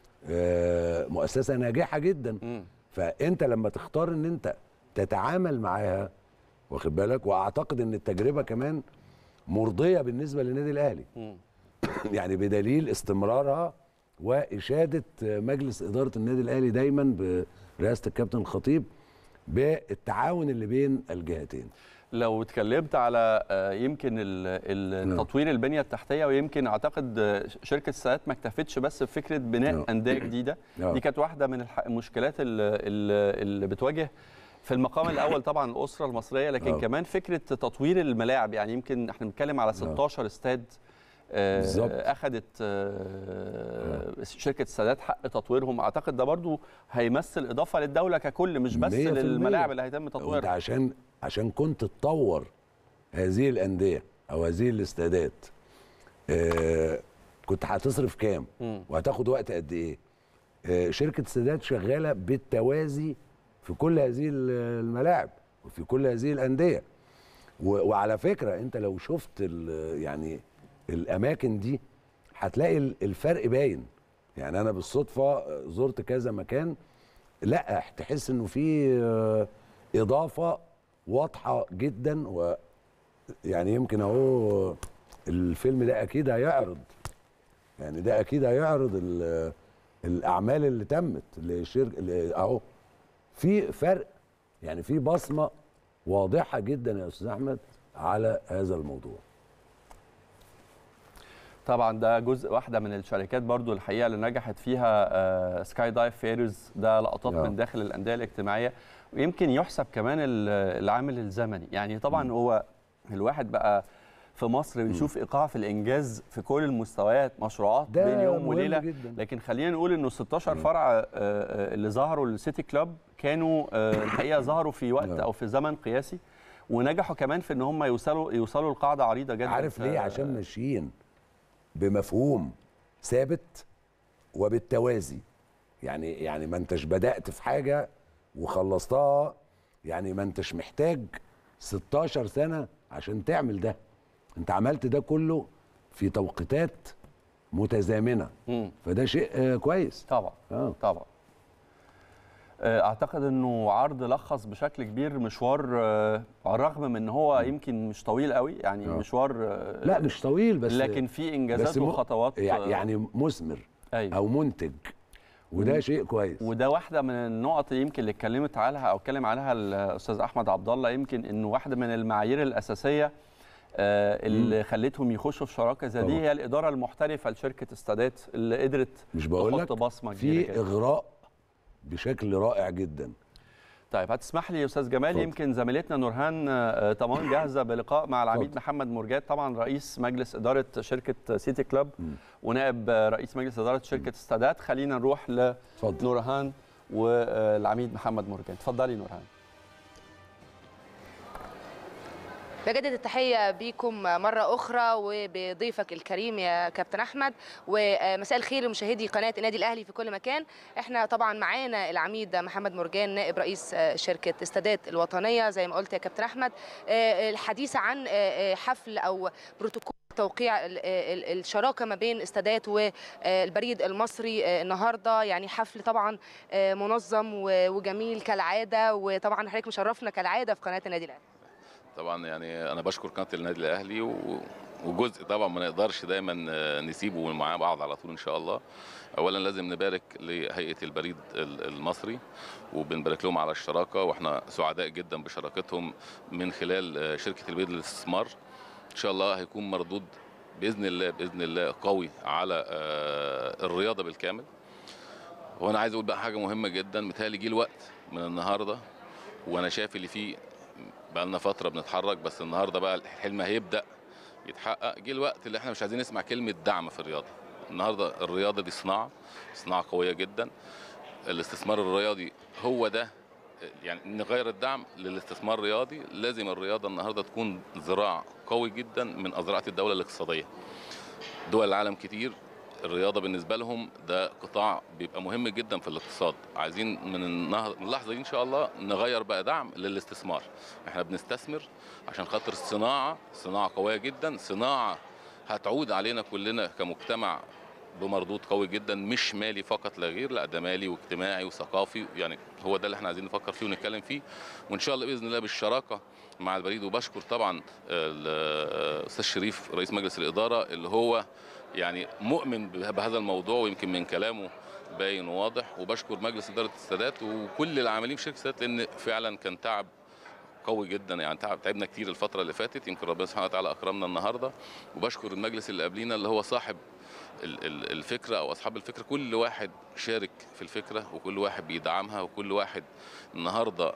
آه، مؤسسه ناجحه جدا فانت لما تختار ان انت تتعامل معاها واخد بالك واعتقد ان التجربه كمان مرضيه بالنسبه للنادي الاهلي يعني بدليل استمرارها واشاده مجلس اداره النادي الاهلي دايما برئاسه الكابتن الخطيب بالتعاون اللي بين الجهتين لو اتكلمت على آه، يمكن ال- ال- نعم. تطوير البنيه التحتيه ويمكن اعتقد آه، شركه السادات ما اكتفتش بس بفكره بناء نعم. انديه جديده نعم. دي كانت واحده من الح- المشكلات ال- ال- اللي بتواجه في المقام الاول طبعا الاسره المصريه لكن نعم. كمان فكره تطوير الملاعب يعني يمكن احنا بنتكلم على 16 استاد آه، بالظبط. اخذت آه، شركه السادات حق تطويرهم اعتقد ده برضو هيمثل اضافه للدوله ككل مش بس 100%. للملاعب اللي هيتم وانت تطويرها عشان عشان كنت تطور هذه الانديه او هذه الاستادات آه كنت هتصرف كام مم. وهتاخد وقت قد ايه آه شركه السادات شغاله بالتوازي في كل هذه ال- الملاعب وفي كل هذه الانديه و- وعلى فكره انت لو شفت ال- يعني الاماكن دي هتلاقي ال- الفرق باين يعني انا بالصدفه زرت كذا مكان لا تحس انه في آه، اضافه واضحه جدا و يعني يمكن اهو الفيلم ده اكيد هيعرض يعني ده اكيد هيعرض ال- الاعمال اللي تمت لشركه ل- اهو في فرق يعني في بصمه واضحه جدا يا استاذ احمد على هذا الموضوع طبعا ده جزء واحده من الشركات برضو الحقيقه اللي نجحت فيها آه، سكاي دايف فيرز ده لقطات آه. من داخل الانديه الاجتماعيه ويمكن يحسب كمان ال- العامل الزمني يعني طبعا هو الواحد بقى في مصر بيشوف ايقاع في الانجاز في كل المستويات مشروعات ده بين يوم مهم وليله جداً. لكن خلينا نقول انه 16 فرع آه، آه، اللي ظهروا للسيتي كلاب كانوا آه، الحقيقه ظهروا في وقت او في زمن قياسي ونجحوا كمان في ان هم يوصلوا يوصلوا لقاعده عريضه جدا عارف ليه في- عشان ماشيين بمفهوم ثابت وبالتوازي يعني يعني ما انتش بدأت في حاجة وخلصتها يعني ما انتش محتاج 16 سنة عشان تعمل ده انت عملت ده كله في توقيتات متزامنة مم. فده شيء آه كويس طبعا آه. طبعا آه، اعتقد انه عرض لخص بشكل كبير مشوار آه، على الرغم من ان هو يمكن مش طويل قوي يعني آه. مشوار آه، لا مش طويل بس لكن في انجازات بس م- وخطوات يع- آه، يعني مثمر أيوة. او منتج وده مم. شيء كويس وده واحده من النقط يمكن اللي اتكلمت عليها او اتكلم عليها الاستاذ احمد عبد الله يمكن انه واحده من المعايير الاساسيه آه، اللي خلتهم يخشوا في شراكه زي دي طبعا. هي الاداره المحترفه لشركه استادات اللي قدرت مش بقول تحط لك بصمه كبيره في كده. اغراء بشكل رائع جدا طيب هتسمح لي يا استاذ جمال اتفضل. يمكن زميلتنا نورهان آه، طمان جاهزه بلقاء مع العميد محمد مرجات طبعا رئيس مجلس اداره شركه سيتي كلوب ونائب آه، رئيس مجلس اداره شركه استادات خلينا نروح لنورهان والعميد محمد مرجان اتفضلي نورهان بجدد التحية بيكم مرة أخرى وبضيفك الكريم يا كابتن أحمد ومساء الخير لمشاهدي قناة النادي الأهلي في كل مكان احنا طبعا معانا العميد محمد مرجان نائب رئيس شركة استادات الوطنية زي ما قلت يا كابتن أحمد الحديث عن حفل أو بروتوكول توقيع ال- ال- الشراكه ما بين استادات والبريد المصري النهارده يعني حفل طبعا منظم و- وجميل كالعاده وطبعا حضرتك مشرفنا كالعاده في قناه النادي الاهلي طبعا يعني انا بشكر قناه النادي الاهلي و... وجزء طبعا ما نقدرش دايما آه، نسيبه مع بعض على طول ان شاء الله اولا لازم نبارك لهيئه البريد ال- المصري وبنبارك لهم على الشراكه واحنا سعداء جدا بشراكتهم من خلال آه، شركه البريد للاستثمار ان شاء الله هيكون مردود باذن الله باذن الله قوي على آه، الرياضه بالكامل وانا عايز اقول بقى حاجه مهمه جدا متهيألي جه الوقت من النهارده وانا شايف اللي فيه بقى لنا فتره بنتحرك بس النهارده بقى الحلم هيبدا يتحقق جه الوقت اللي احنا مش عايزين نسمع كلمه دعم في الرياضه النهارده الرياضه دي صناعه صناعه قويه جدا الاستثمار الرياضي هو ده يعني نغير الدعم للاستثمار الرياضي لازم الرياضه النهارده تكون ذراع قوي جدا من اذرعه الدوله الاقتصاديه دول العالم كتير الرياضه بالنسبه لهم ده قطاع بيبقى مهم جدا في الاقتصاد عايزين من النهر- من اللحظه دي ان شاء الله نغير بقى دعم للاستثمار احنا بنستثمر عشان خاطر الصناعه صناعه قويه جدا صناعه هتعود علينا كلنا كمجتمع بمردود قوي جدا مش مالي فقط لا غير لا ده مالي واجتماعي وثقافي يعني هو ده اللي احنا عايزين نفكر فيه ونتكلم فيه وان شاء الله باذن الله بالشراكه مع البريد وبشكر طبعا الاستاذ شريف رئيس مجلس الاداره اللي هو يعني مؤمن بهذا الموضوع ويمكن من كلامه باين وواضح وبشكر مجلس اداره السادات وكل العاملين في شركه السادات لان فعلا كان تعب قوي جدا يعني تعب تعبنا كتير الفتره اللي فاتت يمكن ربنا سبحانه وتعالى اكرمنا النهارده وبشكر المجلس اللي قبلينا اللي هو صاحب ال- ال- الفكره او اصحاب الفكره كل واحد شارك في الفكره وكل واحد بيدعمها وكل واحد النهارده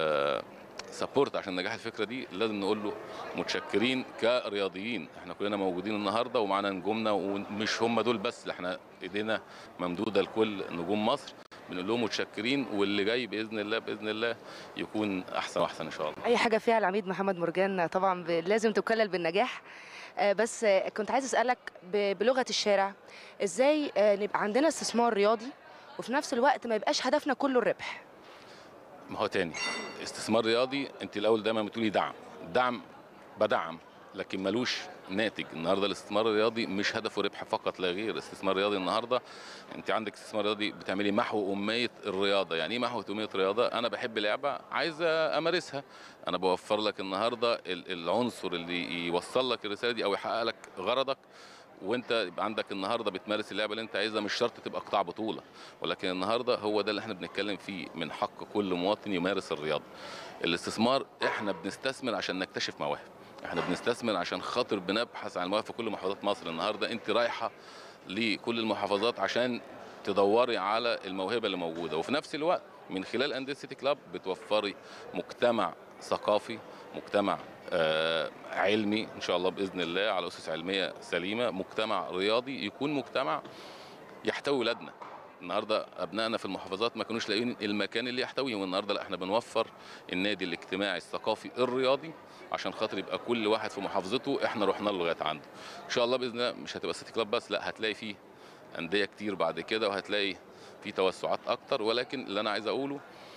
سبورت عشان نجاح الفكره دي لازم نقول له متشكرين كرياضيين احنا كلنا موجودين النهارده ومعانا نجومنا ومش هم دول بس احنا ايدينا ممدوده لكل نجوم مصر بنقول لهم متشكرين واللي جاي باذن الله باذن الله يكون احسن واحسن ان شاء الله اي حاجه فيها العميد محمد مرجان طبعا ب- لازم تكلل بالنجاح آه، بس آه، كنت عايز اسالك ب- بلغه الشارع ازاي آه، نبقى عندنا استثمار رياضي وفي نفس الوقت ما يبقاش هدفنا كله الربح ما هو تاني استثمار رياضي انت الاول دايما بتقولي دعم دعم بدعم لكن ملوش ناتج النهارده الاستثمار الرياضي مش هدفه ربح فقط لا غير الاستثمار الرياضي النهارده انت عندك استثمار رياضي بتعملي محو اميه الرياضه يعني ايه محو اميه الرياضه انا بحب لعبه عايز امارسها انا بوفر لك النهارده ال- العنصر اللي يوصل لك الرساله دي او يحقق لك غرضك وانت يبقى عندك النهارده بتمارس اللعبه اللي انت عايزها مش شرط تبقى قطاع بطوله ولكن النهارده هو ده اللي احنا بنتكلم فيه من حق كل مواطن يمارس الرياضه الاستثمار احنا بنستثمر عشان نكتشف مواهب احنا بنستثمر عشان خاطر بنبحث عن المواهب في كل محافظات مصر النهارده انت رايحه لكل المحافظات عشان تدوري على الموهبه اللي موجوده وفي نفس الوقت من خلال انديه سيتي كلاب بتوفري مجتمع ثقافي مجتمع آه، علمي ان شاء الله باذن الله على اسس علميه سليمه مجتمع رياضي يكون مجتمع يحتوي ولادنا النهارده ابنائنا في المحافظات ما كانوش لاقيين المكان اللي يحتويهم النهارده لا احنا بنوفر النادي الاجتماعي الثقافي الرياضي عشان خاطر يبقى كل واحد في محافظته احنا رحنا له لغايه عنده ان شاء الله باذن الله مش هتبقى سيتي كلاب بس لا هتلاقي فيه انديه كتير بعد كده وهتلاقي في توسعات اكتر ولكن اللي انا عايز اقوله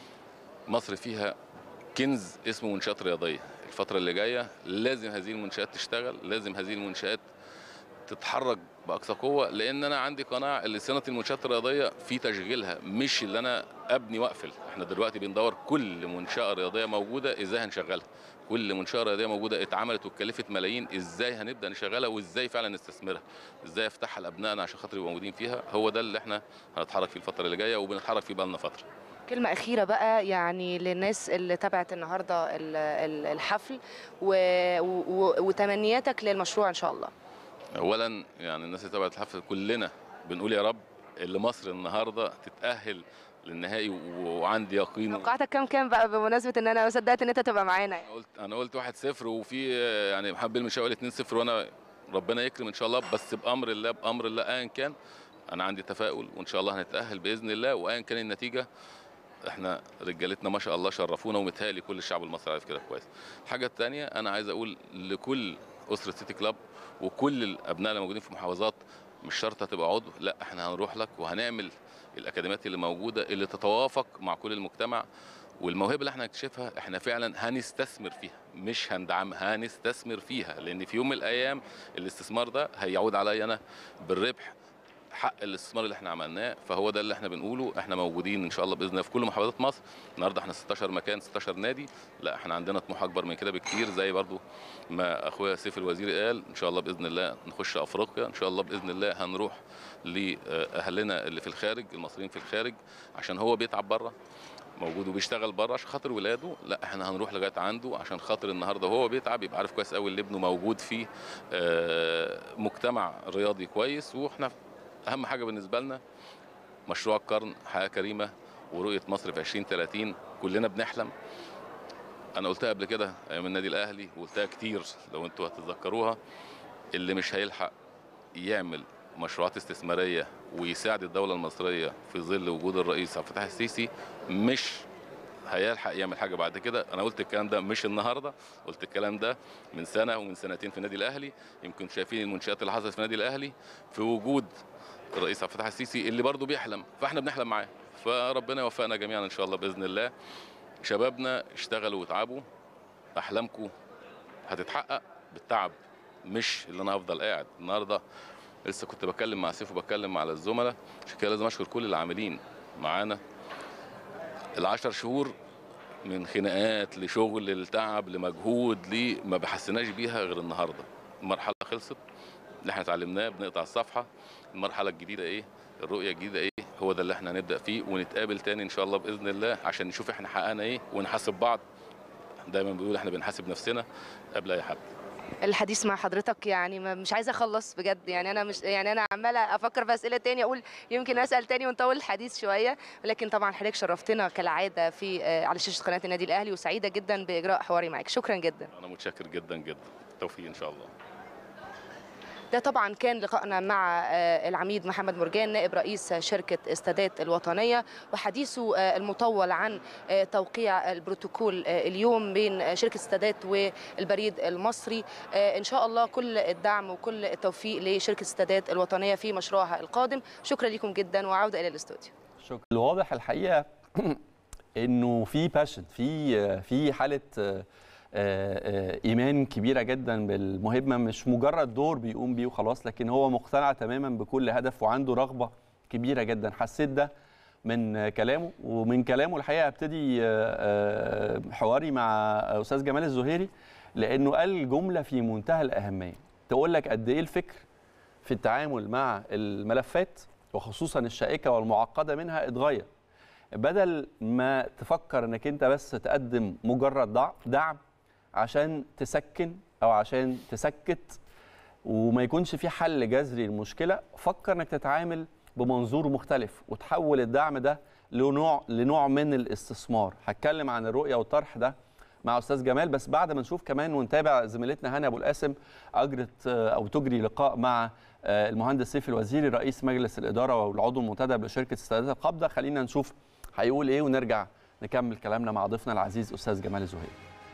مصر فيها كنز اسمه منشات رياضيه الفتره اللي جايه لازم هذه المنشات تشتغل لازم هذه المنشات تتحرك باقصى قوه لان انا عندي قناعه ان صيانه المنشات الرياضيه في تشغيلها مش اللي انا ابني واقفل احنا دلوقتي بندور كل منشاه رياضيه موجوده ازاي هنشغلها كل منشاه رياضيه موجوده اتعملت واتكلفت ملايين ازاي هنبدا نشغلها وازاي فعلا نستثمرها ازاي افتحها لابنائنا عشان خاطر يبقوا موجودين فيها هو ده اللي احنا هنتحرك فيه الفتره اللي جايه وبنتحرك فيه بقالنا فتره كلمة أخيرة بقى يعني للناس اللي تابعت النهاردة ال- ال- الحفل و- و- وتمنياتك للمشروع إن شاء الله اولا يعني الناس اللي تابعت الحفل كلنا بنقول يا رب اللي مصر النهارده تتاهل للنهائي و- وعندي يقين توقعاتك كام كام بقى بمناسبة إن أنا صدقت إن أنت تبقى معانا يعني. قلت انا قلت 1-0 وفي يعني محمد بالمشاوي 2-0 وانا ربنا يكرم ان شاء الله بس بامر الله بامر الله ايا كان انا عندي تفاؤل وان شاء الله هنتاهل باذن الله وايا كان النتيجه احنا رجالتنا ما شاء الله شرفونا ومتهيألي كل الشعب المصري عارف كده كويس الحاجه الثانيه انا عايز اقول لكل اسره سيتي كلاب وكل الابناء اللي موجودين في محافظات مش شرط هتبقى عضو لا احنا هنروح لك وهنعمل الاكاديميات اللي موجوده اللي تتوافق مع كل المجتمع والموهبه اللي احنا هنكتشفها احنا فعلا هنستثمر فيها مش هندعمها هنستثمر فيها لان في يوم من الايام الاستثمار ده هيعود عليا انا بالربح حق الاستثمار اللي احنا عملناه فهو ده اللي احنا بنقوله احنا موجودين ان شاء الله باذن الله في كل محافظات مصر النهارده احنا 16 مكان 16 نادي لا احنا عندنا طموح اكبر من كده بكتير زي برضو ما اخويا سيف الوزير قال ان شاء الله باذن الله نخش افريقيا ان شاء الله باذن الله هنروح لاهلنا اللي في الخارج المصريين في الخارج عشان هو بيتعب بره موجود وبيشتغل بره عشان خاطر ولاده لا احنا هنروح لغايه عنده عشان خاطر النهارده وهو بيتعب يبقى عارف كويس قوي اللي ابنه موجود فيه آه، مجتمع رياضي كويس واحنا اهم حاجه بالنسبه لنا مشروع القرن حياه كريمه ورؤيه مصر في 2030 كلنا بنحلم انا قلتها قبل كده ايام النادي الاهلي وقلتها كتير لو انتوا هتتذكروها اللي مش هيلحق يعمل مشروعات استثماريه ويساعد الدوله المصريه في ظل وجود الرئيس عبد الفتاح السيسي مش هيلحق يعمل حاجه بعد كده انا قلت الكلام ده مش النهارده قلت الكلام ده من سنه ومن سنتين في النادي الاهلي يمكن شايفين المنشات اللي حصلت في النادي الاهلي في وجود الرئيس عبد الفتاح السيسي اللي برضه بيحلم فاحنا بنحلم معاه فربنا يوفقنا جميعا ان شاء الله باذن الله شبابنا اشتغلوا واتعبوا احلامكم هتتحقق بالتعب مش اللي انا هفضل قاعد النهارده لسه كنت بتكلم مع سيف وبتكلم على الزملاء عشان كده لازم اشكر كل العاملين معانا العشر شهور من خناقات لشغل لتعب لمجهود ليه ما بحسناش بيها غير النهارده المرحله خلصت اللي احنا اتعلمناه بنقطع الصفحه المرحله الجديده ايه الرؤيه الجديده ايه هو ده اللي احنا هنبدا فيه ونتقابل تاني ان شاء الله باذن الله عشان نشوف احنا حققنا ايه ونحاسب بعض دايما بيقول احنا بنحاسب نفسنا قبل اي حد الحديث مع حضرتك يعني ما- مش عايزه اخلص بجد يعني انا مش يعني انا عماله افكر في اسئله تاني اقول يمكن اسال تاني ونطول الحديث شويه ولكن طبعا حضرتك شرفتنا كالعاده في آه، على شاشه قناه النادي الاهلي وسعيده جدا باجراء حواري معاك شكرا جدا انا متشكر جدا جدا توفيق ان شاء الله ده طبعا كان لقائنا مع آه، العميد محمد مرجان نائب رئيس شركة استادات الوطنية وحديثه آه، المطول عن آه، توقيع البروتوكول آه، اليوم بين آه، شركة استادات والبريد المصري آه، إن شاء الله كل الدعم وكل التوفيق لشركة استادات الوطنية في مشروعها القادم شكرا لكم جدا وعودة إلى الاستوديو شكرا الواضح الحقيقه انه في باشن في في حاله آه، ايمان كبيره جدا بالمهمه مش مجرد دور بيقوم بيه وخلاص لكن هو مقتنع تماما بكل هدف وعنده رغبه كبيره جدا حسيت ده من كلامه ومن كلامه الحقيقه ابتدي آه، آه، حواري مع استاذ جمال الزهيري لانه قال جمله في منتهى الاهميه تقول لك قد ايه الفكر في التعامل مع الملفات وخصوصا الشائكه والمعقده منها اتغير بدل ما تفكر انك انت بس تقدم مجرد دع- دعم عشان تسكن او عشان تسكت وما يكونش في حل جذري للمشكله فكر انك تتعامل بمنظور مختلف وتحول الدعم ده لنوع لنوع من الاستثمار هتكلم عن الرؤيه والطرح ده مع استاذ جمال بس بعد ما نشوف كمان ونتابع زميلتنا هاني ابو القاسم اجرت آه، او تجري لقاء مع آه، المهندس سيف الوزيري رئيس مجلس الاداره والعضو المنتدب لشركه استعدادات القبضه خلينا نشوف هيقول ايه ونرجع نكمل كلامنا مع ضيفنا العزيز استاذ جمال الزهيري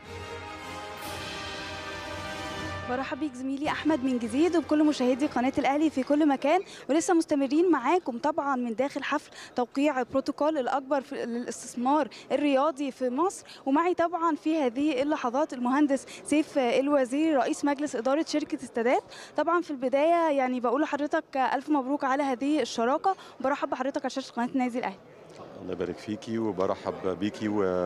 برحب بيك زميلي احمد من جديد وبكل مشاهدي قناه الاهلي في كل مكان ولسه مستمرين معاكم طبعا من داخل حفل توقيع بروتوكول الاكبر في للاستثمار الرياضي في مصر ومعي طبعا في هذه اللحظات المهندس سيف الوزيري رئيس مجلس اداره شركه استادات طبعا في البدايه يعني بقول لحضرتك الف مبروك على هذه الشراكه برحب بحضرتك على شاشه قناه النادي الاهلي الله يبارك فيكي وبرحب بيكي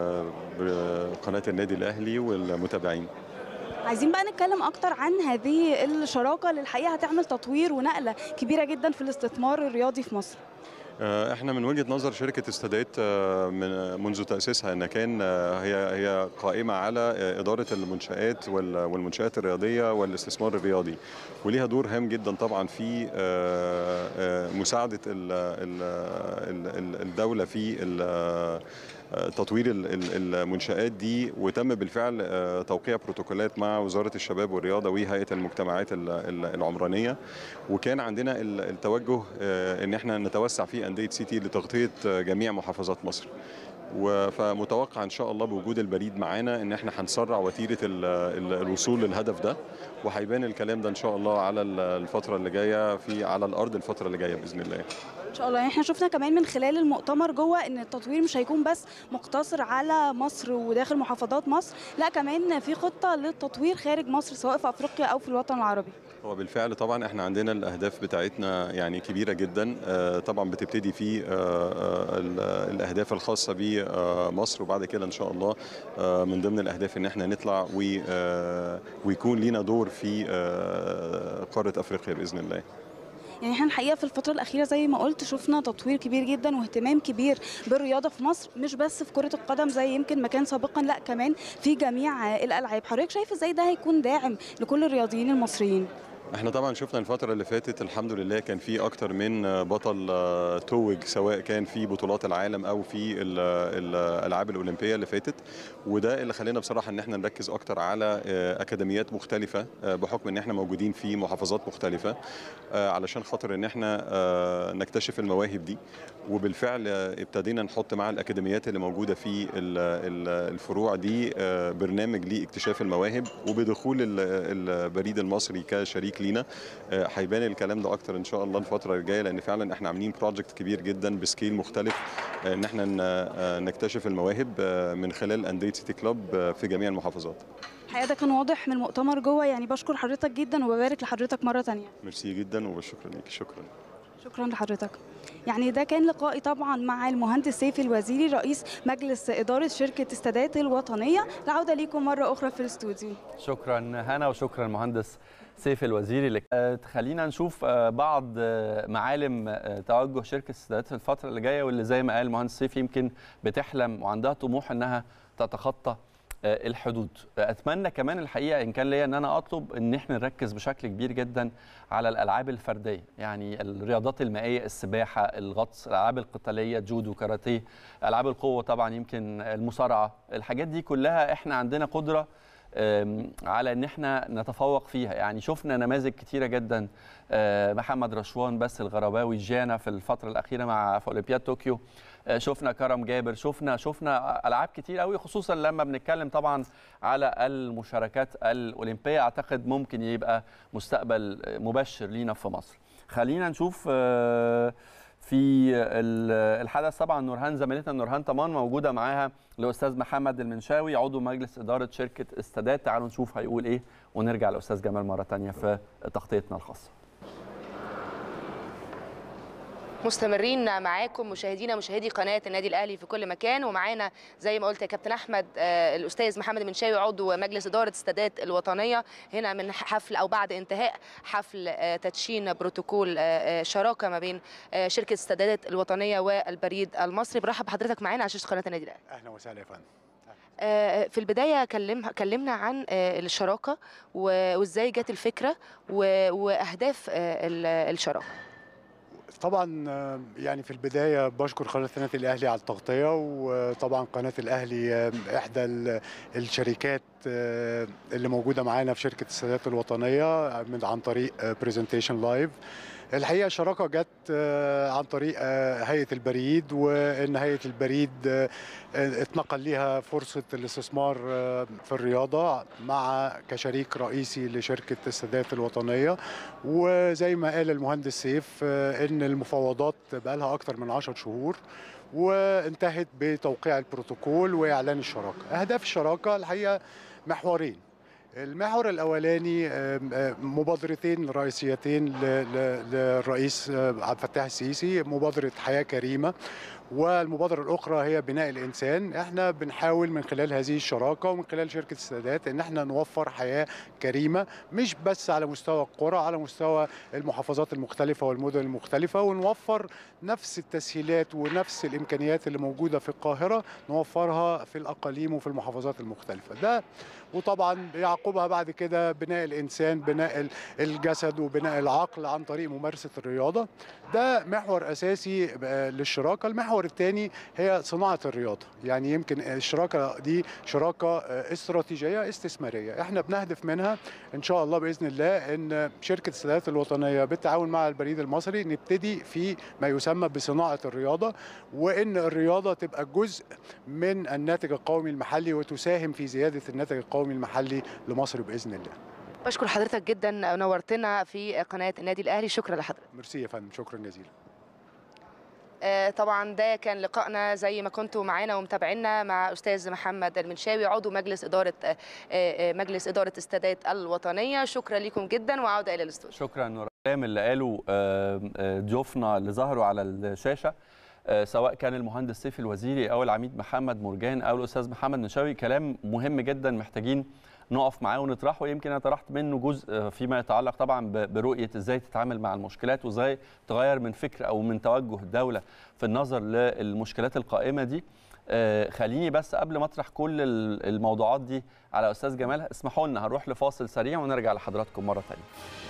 وبقناة النادي الأهلي والمتابعين عايزين بقى نتكلم اكتر عن هذه الشراكه اللي الحقيقه هتعمل تطوير ونقله كبيره جدا في الاستثمار الرياضي في مصر آه، احنا من وجهة نظر شركة استادات آه، من منذ تأسيسها ان كان آه، هي هي قائمة على آه، إدارة المنشآت وال- والمنشآت الرياضية والاستثمار الرياضي وليها دور هام جدا طبعا في آه، آه، مساعدة ال- ال- ال- ال- الدولة في ال- آه، تطوير ال- ال- المنشآت دي وتم بالفعل آه، توقيع بروتوكولات مع وزارة الشباب والرياضة وهيئة المجتمعات ال- ال- العمرانية وكان عندنا ال- التوجه آه، ان احنا نتوسع في أندية سيتي لتغطية آه، جميع محافظات مصر و- فمتوقع ان شاء الله بوجود البريد معانا ان احنا هنسرع وتيره ال- ال- الوصول للهدف ده وهيبان الكلام ده ان شاء الله على ال- الفتره اللي جايه في على الارض الفتره اللي جايه باذن الله ان شاء الله يعني احنا شفنا كمان من خلال المؤتمر جوه ان التطوير مش هيكون بس مقتصر على مصر وداخل محافظات مصر لا كمان في خطه للتطوير خارج مصر سواء في افريقيا او في الوطن العربي هو بالفعل طبعا احنا عندنا الاهداف بتاعتنا يعني كبيره جدا آه، طبعا بتبتدي في آه، آه، ال- الاهداف الخاصه بمصر وبعد كده ان شاء الله آه، من ضمن الاهداف ان احنا نطلع و- آه، ويكون لينا دور في آه، قاره افريقيا باذن الله يعني احنا الحقيقه في الفتره الاخيره زي ما قلت شفنا تطوير كبير جدا واهتمام كبير بالرياضه في مصر مش بس في كره القدم زي يمكن ما كان سابقا لا كمان في جميع الالعاب حضرتك شايف ازاي ده هيكون داعم لكل الرياضيين المصريين احنا طبعا شفنا الفترة اللي فاتت الحمد لله كان في اكتر من بطل آه، توج سواء كان في بطولات العالم او في ال- ال- الالعاب الاولمبية اللي فاتت وده اللي خلينا بصراحة ان احنا نركز اكتر على آه، اكاديميات مختلفة آه، بحكم ان احنا موجودين في محافظات مختلفة آه، علشان خاطر ان احنا آه، نكتشف المواهب دي وبالفعل آه، ابتدينا نحط مع الاكاديميات اللي موجودة في ال- ال- الفروع دي آه، برنامج لاكتشاف المواهب وبدخول ال- البريد المصري كشريك لينا آه، هيبان الكلام ده اكتر ان شاء الله الفتره الجايه لان فعلا احنا عاملين بروجكت كبير جدا بسكيل مختلف آه، ان احنا ن- آه، نكتشف المواهب آه، من خلال انديه سيتي كلوب آه، في جميع المحافظات الحقيقه ده كان واضح من المؤتمر جوه يعني بشكر حضرتك جدا وببارك لحضرتك مره تانية ميرسي جدا وشكرا ليك شكرا شكرا لحضرتك يعني ده كان لقائي طبعا مع المهندس سيف الوزيري رئيس مجلس اداره شركه استادات الوطنيه العوده ليكم مره اخرى في الاستوديو شكرا هنا وشكرا المهندس سيف الوزيري اللي آه، خلينا نشوف آه، بعض آه، معالم آه، توجه شركه السادات في الفتره اللي جايه واللي زي ما قال المهندس سيف يمكن بتحلم وعندها طموح انها تتخطى آه، الحدود اتمنى كمان الحقيقه ان كان ليا ان انا اطلب ان احنا نركز بشكل كبير جدا على الالعاب الفرديه يعني الرياضات المائيه السباحه الغطس الالعاب القتاليه جودو كاراتيه العاب القوه طبعا يمكن المصارعه الحاجات دي كلها احنا عندنا قدره آم، على ان احنا نتفوق فيها يعني شفنا نماذج كتيره جدا آه، محمد رشوان بس الغرباوي جانا في الفتره الاخيره مع في اولمبياد طوكيو آه، شفنا كرم جابر شفنا شفنا العاب كتير قوي خصوصا لما بنتكلم طبعا على المشاركات الاولمبيه اعتقد ممكن يبقى مستقبل مبشر لينا في مصر خلينا نشوف آه، في ال- الحدث طبعا نورهان زميلتنا نورهان طمان موجوده معاها الاستاذ محمد المنشاوي عضو مجلس اداره شركه استادات تعالوا نشوف هيقول ايه ونرجع لاستاذ جمال مره تانية في تغطيتنا الخاصه مستمرين معاكم مشاهدينا مشاهدي قناه النادي الاهلي في كل مكان ومعانا زي ما قلت يا كابتن احمد آه، الاستاذ محمد منشاوي عضو مجلس اداره استادات الوطنيه هنا من حفل او بعد انتهاء حفل آه، تدشين بروتوكول آه، آه، شراكه ما بين آه، شركه استادات الوطنيه والبريد المصري برحب بحضرتك معانا على شاشه قناه النادي الاهلي اهلا وسهلا يا فندم آه، في البدايه كلم كلمنا عن آه، الشراكه و- وازاي جت الفكره و- واهداف آه، ال- الشراكه طبعا آه، يعني في البدايه بشكر قناه النادي الاهلي على التغطيه وطبعا قناه الاهلي آه، احدى ال- الشركات آه، اللي موجوده معانا في شركه السادات الوطنيه من عن طريق برزنتيشن لايف الحقيقه الشراكه جت آه، عن طريق آه، هيئه البريد وان هيئه البريد آه، آه، اتنقل ليها فرصه الاستثمار آه، في الرياضه مع كشريك رئيسي لشركه السادات الوطنيه وزي ما قال المهندس سيف آه، ان المفاوضات بقى لها اكتر من 10 شهور وانتهت بتوقيع البروتوكول واعلان الشراكه اهداف الشراكه الحقيقه محورين المحور الاولاني آم، آم، مبادرتين رئيسيتين ل- ل- للرئيس آه، عبد الفتاح السيسي مبادره حياه كريمه والمبادره الاخرى هي بناء الانسان احنا بنحاول من خلال هذه الشراكه ومن خلال شركه السادات ان احنا نوفر حياه كريمه مش بس على مستوى القرى على مستوى المحافظات المختلفه والمدن المختلفه ونوفر نفس التسهيلات ونفس الامكانيات اللي موجوده في القاهره نوفرها في الاقاليم وفي المحافظات المختلفه ده وطبعا يعقبها بعد كده بناء الانسان بناء ال- الجسد وبناء العقل عن طريق ممارسه الرياضه ده محور اساسي آه، للشراكه المحور الثاني هي صناعه الرياضه يعني يمكن الشراكه دي شراكه آه، استراتيجيه استثماريه احنا بنهدف منها ان شاء الله باذن الله ان شركه السادات الوطنيه بالتعاون مع البريد المصري نبتدي في ما يسمى بصناعه الرياضه وان الرياضه تبقى جزء من الناتج القومي المحلي وتساهم في زياده الناتج القومي المحلي لمصر باذن الله بشكر حضرتك جدا نورتنا في قناه النادي الاهلي شكرا لحضرتك ميرسي يا فندم شكرا جزيلا آه، طبعا ده كان لقائنا زي ما كنتوا معانا ومتابعينا مع استاذ محمد المنشاوي عضو مجلس اداره آه، آه، مجلس اداره استادات الوطنيه شكرا لكم جدا وعوده الى الاستوديو شكرا نور الكلام اللي قاله آه، آه، ضيوفنا اللي ظهروا على الشاشه آه، سواء كان المهندس سيف الوزيري او العميد محمد مرجان او الاستاذ محمد نشاوي كلام مهم جدا محتاجين نقف معاه ونطرحه يمكن انا طرحت منه جزء آه، فيما يتعلق طبعا ب- برؤيه ازاي تتعامل مع المشكلات وازاي تغير من فكر او من توجه الدوله في النظر للمشكلات القائمه دي آه، خليني بس قبل ما اطرح كل ال- الموضوعات دي على استاذ جمال اسمحوا لنا هنروح لفاصل سريع ونرجع لحضراتكم مره ثانيه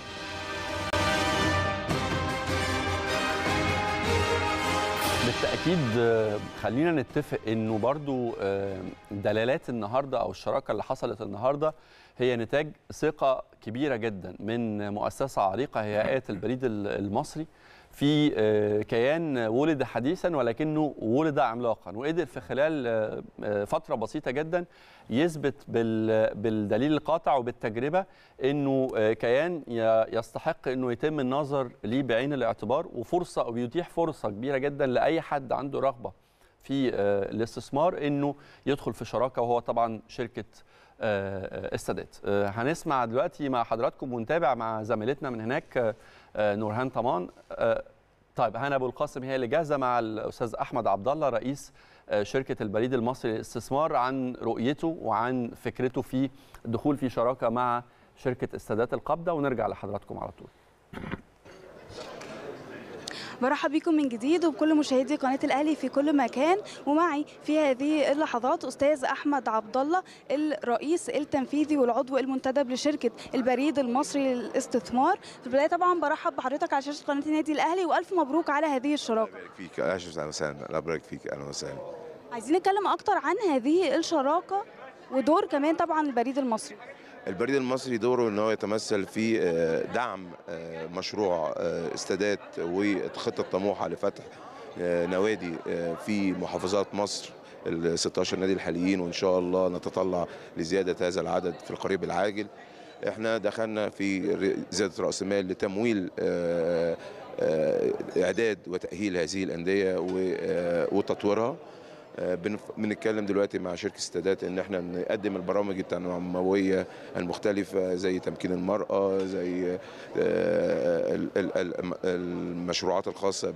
بالتاكيد آه، خلينا نتفق انه برضو آه، دلالات النهارده او الشراكه اللي حصلت النهارده هي نتاج ثقه كبيره جدا من مؤسسه عريقه هي هيئه البريد ال- المصري في آه، كيان ولد حديثا ولكنه ولد عملاقا وقدر في خلال آه، آه، فتره بسيطه جدا يثبت بال- بالدليل القاطع وبالتجربه انه آه، كيان ي- يستحق انه يتم النظر ليه بعين الاعتبار وفرصه او بيتيح فرصه كبيره جدا لاي حد عنده رغبه في آه، الاستثمار انه يدخل في شراكه وهو طبعا شركه آه، آه، السادات آه، هنسمع دلوقتي مع حضراتكم ونتابع مع زميلتنا من هناك آه، آه، نورهان طمان آه، طيب هنا ابو القاسم هي اللي جاهزه مع الاستاذ احمد عبد الله رئيس آه، شركه البريد المصري للاستثمار عن رؤيته وعن فكرته في الدخول في شراكه مع شركه السادات القابضه ونرجع لحضراتكم على طول برحب بكم من جديد وبكل مشاهدي قناه الاهلي في كل مكان ومعي في هذه اللحظات استاذ احمد عبد الله الرئيس التنفيذي والعضو المنتدب لشركه البريد المصري للاستثمار في البدايه طبعا برحب بحضرتك على شاشه قناه النادي الاهلي والف مبروك على هذه الشراكه فيك اهلا وسهلا الله يبارك فيك اهلا وسهلا عايزين نتكلم اكتر عن هذه الشراكه ودور كمان طبعا البريد المصري البريد المصري دوره ان هو يتمثل في آه، دعم آه، مشروع آه، استادات وخطه طموحه لفتح آه، نوادي آه، في محافظات مصر ال 16 نادي الحاليين وان شاء الله نتطلع لزياده هذا العدد في القريب العاجل احنا دخلنا في ر- زياده راس مال لتمويل آه، آه، اعداد وتاهيل هذه الانديه و- آه، وتطويرها آه، بنف- بنتكلم دلوقتي مع شركه السادات ان احنا نقدم البرامج التنمويه المختلفه زي تمكين المراه زي آه، ال- ال- ال- المشروعات الخاصه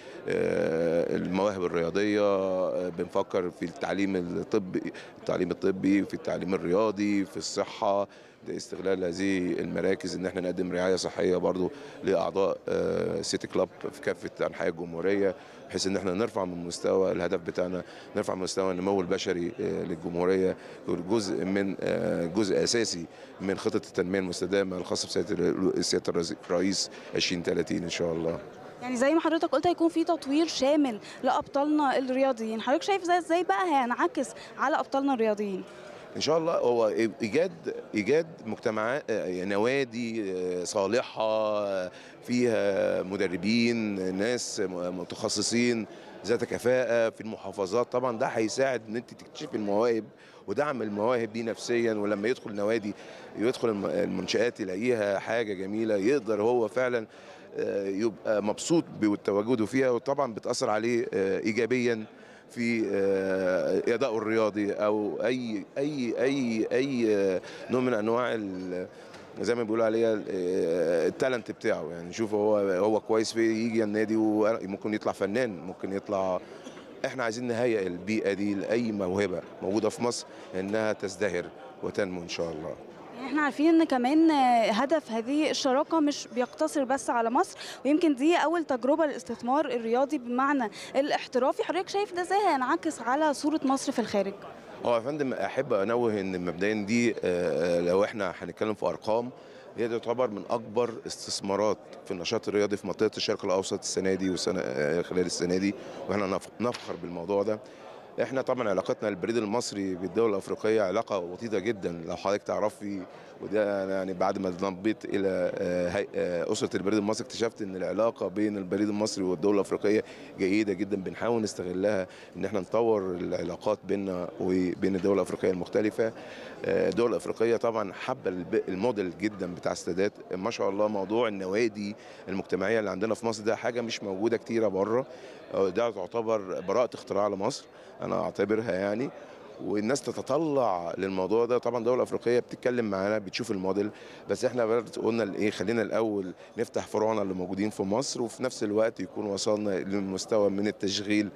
بالمواهب الرياضيه آه، بنفكر في التعليم الطبي التعليم الطبي في التعليم الرياضي في الصحه لاستغلال هذه المراكز ان احنا نقدم رعايه صحيه برضو لاعضاء آه، سيتي كلاب في كافه انحاء الجمهوريه بحيث ان احنا نرفع من مستوى الهدف بتاعنا نرفع من مستوى النمو البشري آه، للجمهوريه جزء من آه، جزء اساسي من خطه التنميه المستدامه الخاصه بسياده سياده الرئيس 2030 ان شاء الله يعني زي ما حضرتك قلت هيكون في تطوير شامل لابطالنا الرياضيين حضرتك شايف زي ازاي بقى هينعكس على ابطالنا الرياضيين ان شاء الله هو ايجاد ايجاد مجتمعات آه، نوادي آه، صالحه آه، فيها مدربين ناس م- متخصصين ذات كفاءه في المحافظات طبعا ده هيساعد ان انت تكتشف المواهب ودعم المواهب دي نفسيا ولما يدخل نوادي يدخل الم- المنشآت يلاقيها حاجه جميله يقدر هو فعلا آه، يبقى مبسوط بتواجده فيها وطبعا بتاثر عليه آه، ايجابيا في آه، ادائه الرياضي او اي اي اي اي آه، نوع من انواع ال- زي ما بيقولوا عليها ال- آه، التالنت بتاعه يعني نشوف هو هو كويس في يجي النادي وممكن يطلع فنان ممكن يطلع احنا عايزين نهيئ البيئه دي لاي موهبه موجوده في مصر انها تزدهر وتنمو ان شاء الله يعني احنا عارفين ان كمان آه، هدف هذه الشراكه مش بيقتصر بس على مصر ويمكن دي اول تجربه للاستثمار الرياضي بمعنى الاحترافي حضرتك شايف ده ازاي هينعكس على صوره مصر في الخارج هو يا فندم احب انوه ان مبدئيا دي آه، آه، لو احنا هنتكلم في ارقام هي تعتبر من اكبر استثمارات في النشاط الرياضي في منطقه الشرق الاوسط السنه دي وسنه آه، خلال السنه دي واحنا نف- نفخر بالموضوع ده احنا طبعا علاقتنا البريد المصري بالدول الافريقيه علاقه وطيده جدا لو حضرتك تعرفي وده أنا يعني بعد ما انضميت الى آه، هي- آه، اسره البريد المصري اكتشفت ان العلاقه بين البريد المصري والدول الافريقيه جيده جدا بنحاول نستغلها ان احنا نطور العلاقات بيننا وبين الدول الافريقيه المختلفه آه، الدول الافريقيه طبعا حابه الب- الموديل جدا بتاع السادات ما شاء الله موضوع النوادي المجتمعيه اللي عندنا في مصر ده حاجه مش موجوده كتيره بره آه، ده تعتبر براءه اختراع لمصر انا اعتبرها يعني والناس تتطلع للموضوع ده طبعا الدول الافريقيه بتتكلم معانا بتشوف الموديل بس احنا برضه قلنا ايه خلينا الاول نفتح فروعنا اللي موجودين في مصر وفي نفس الوقت يكون وصلنا للمستوى من التشغيل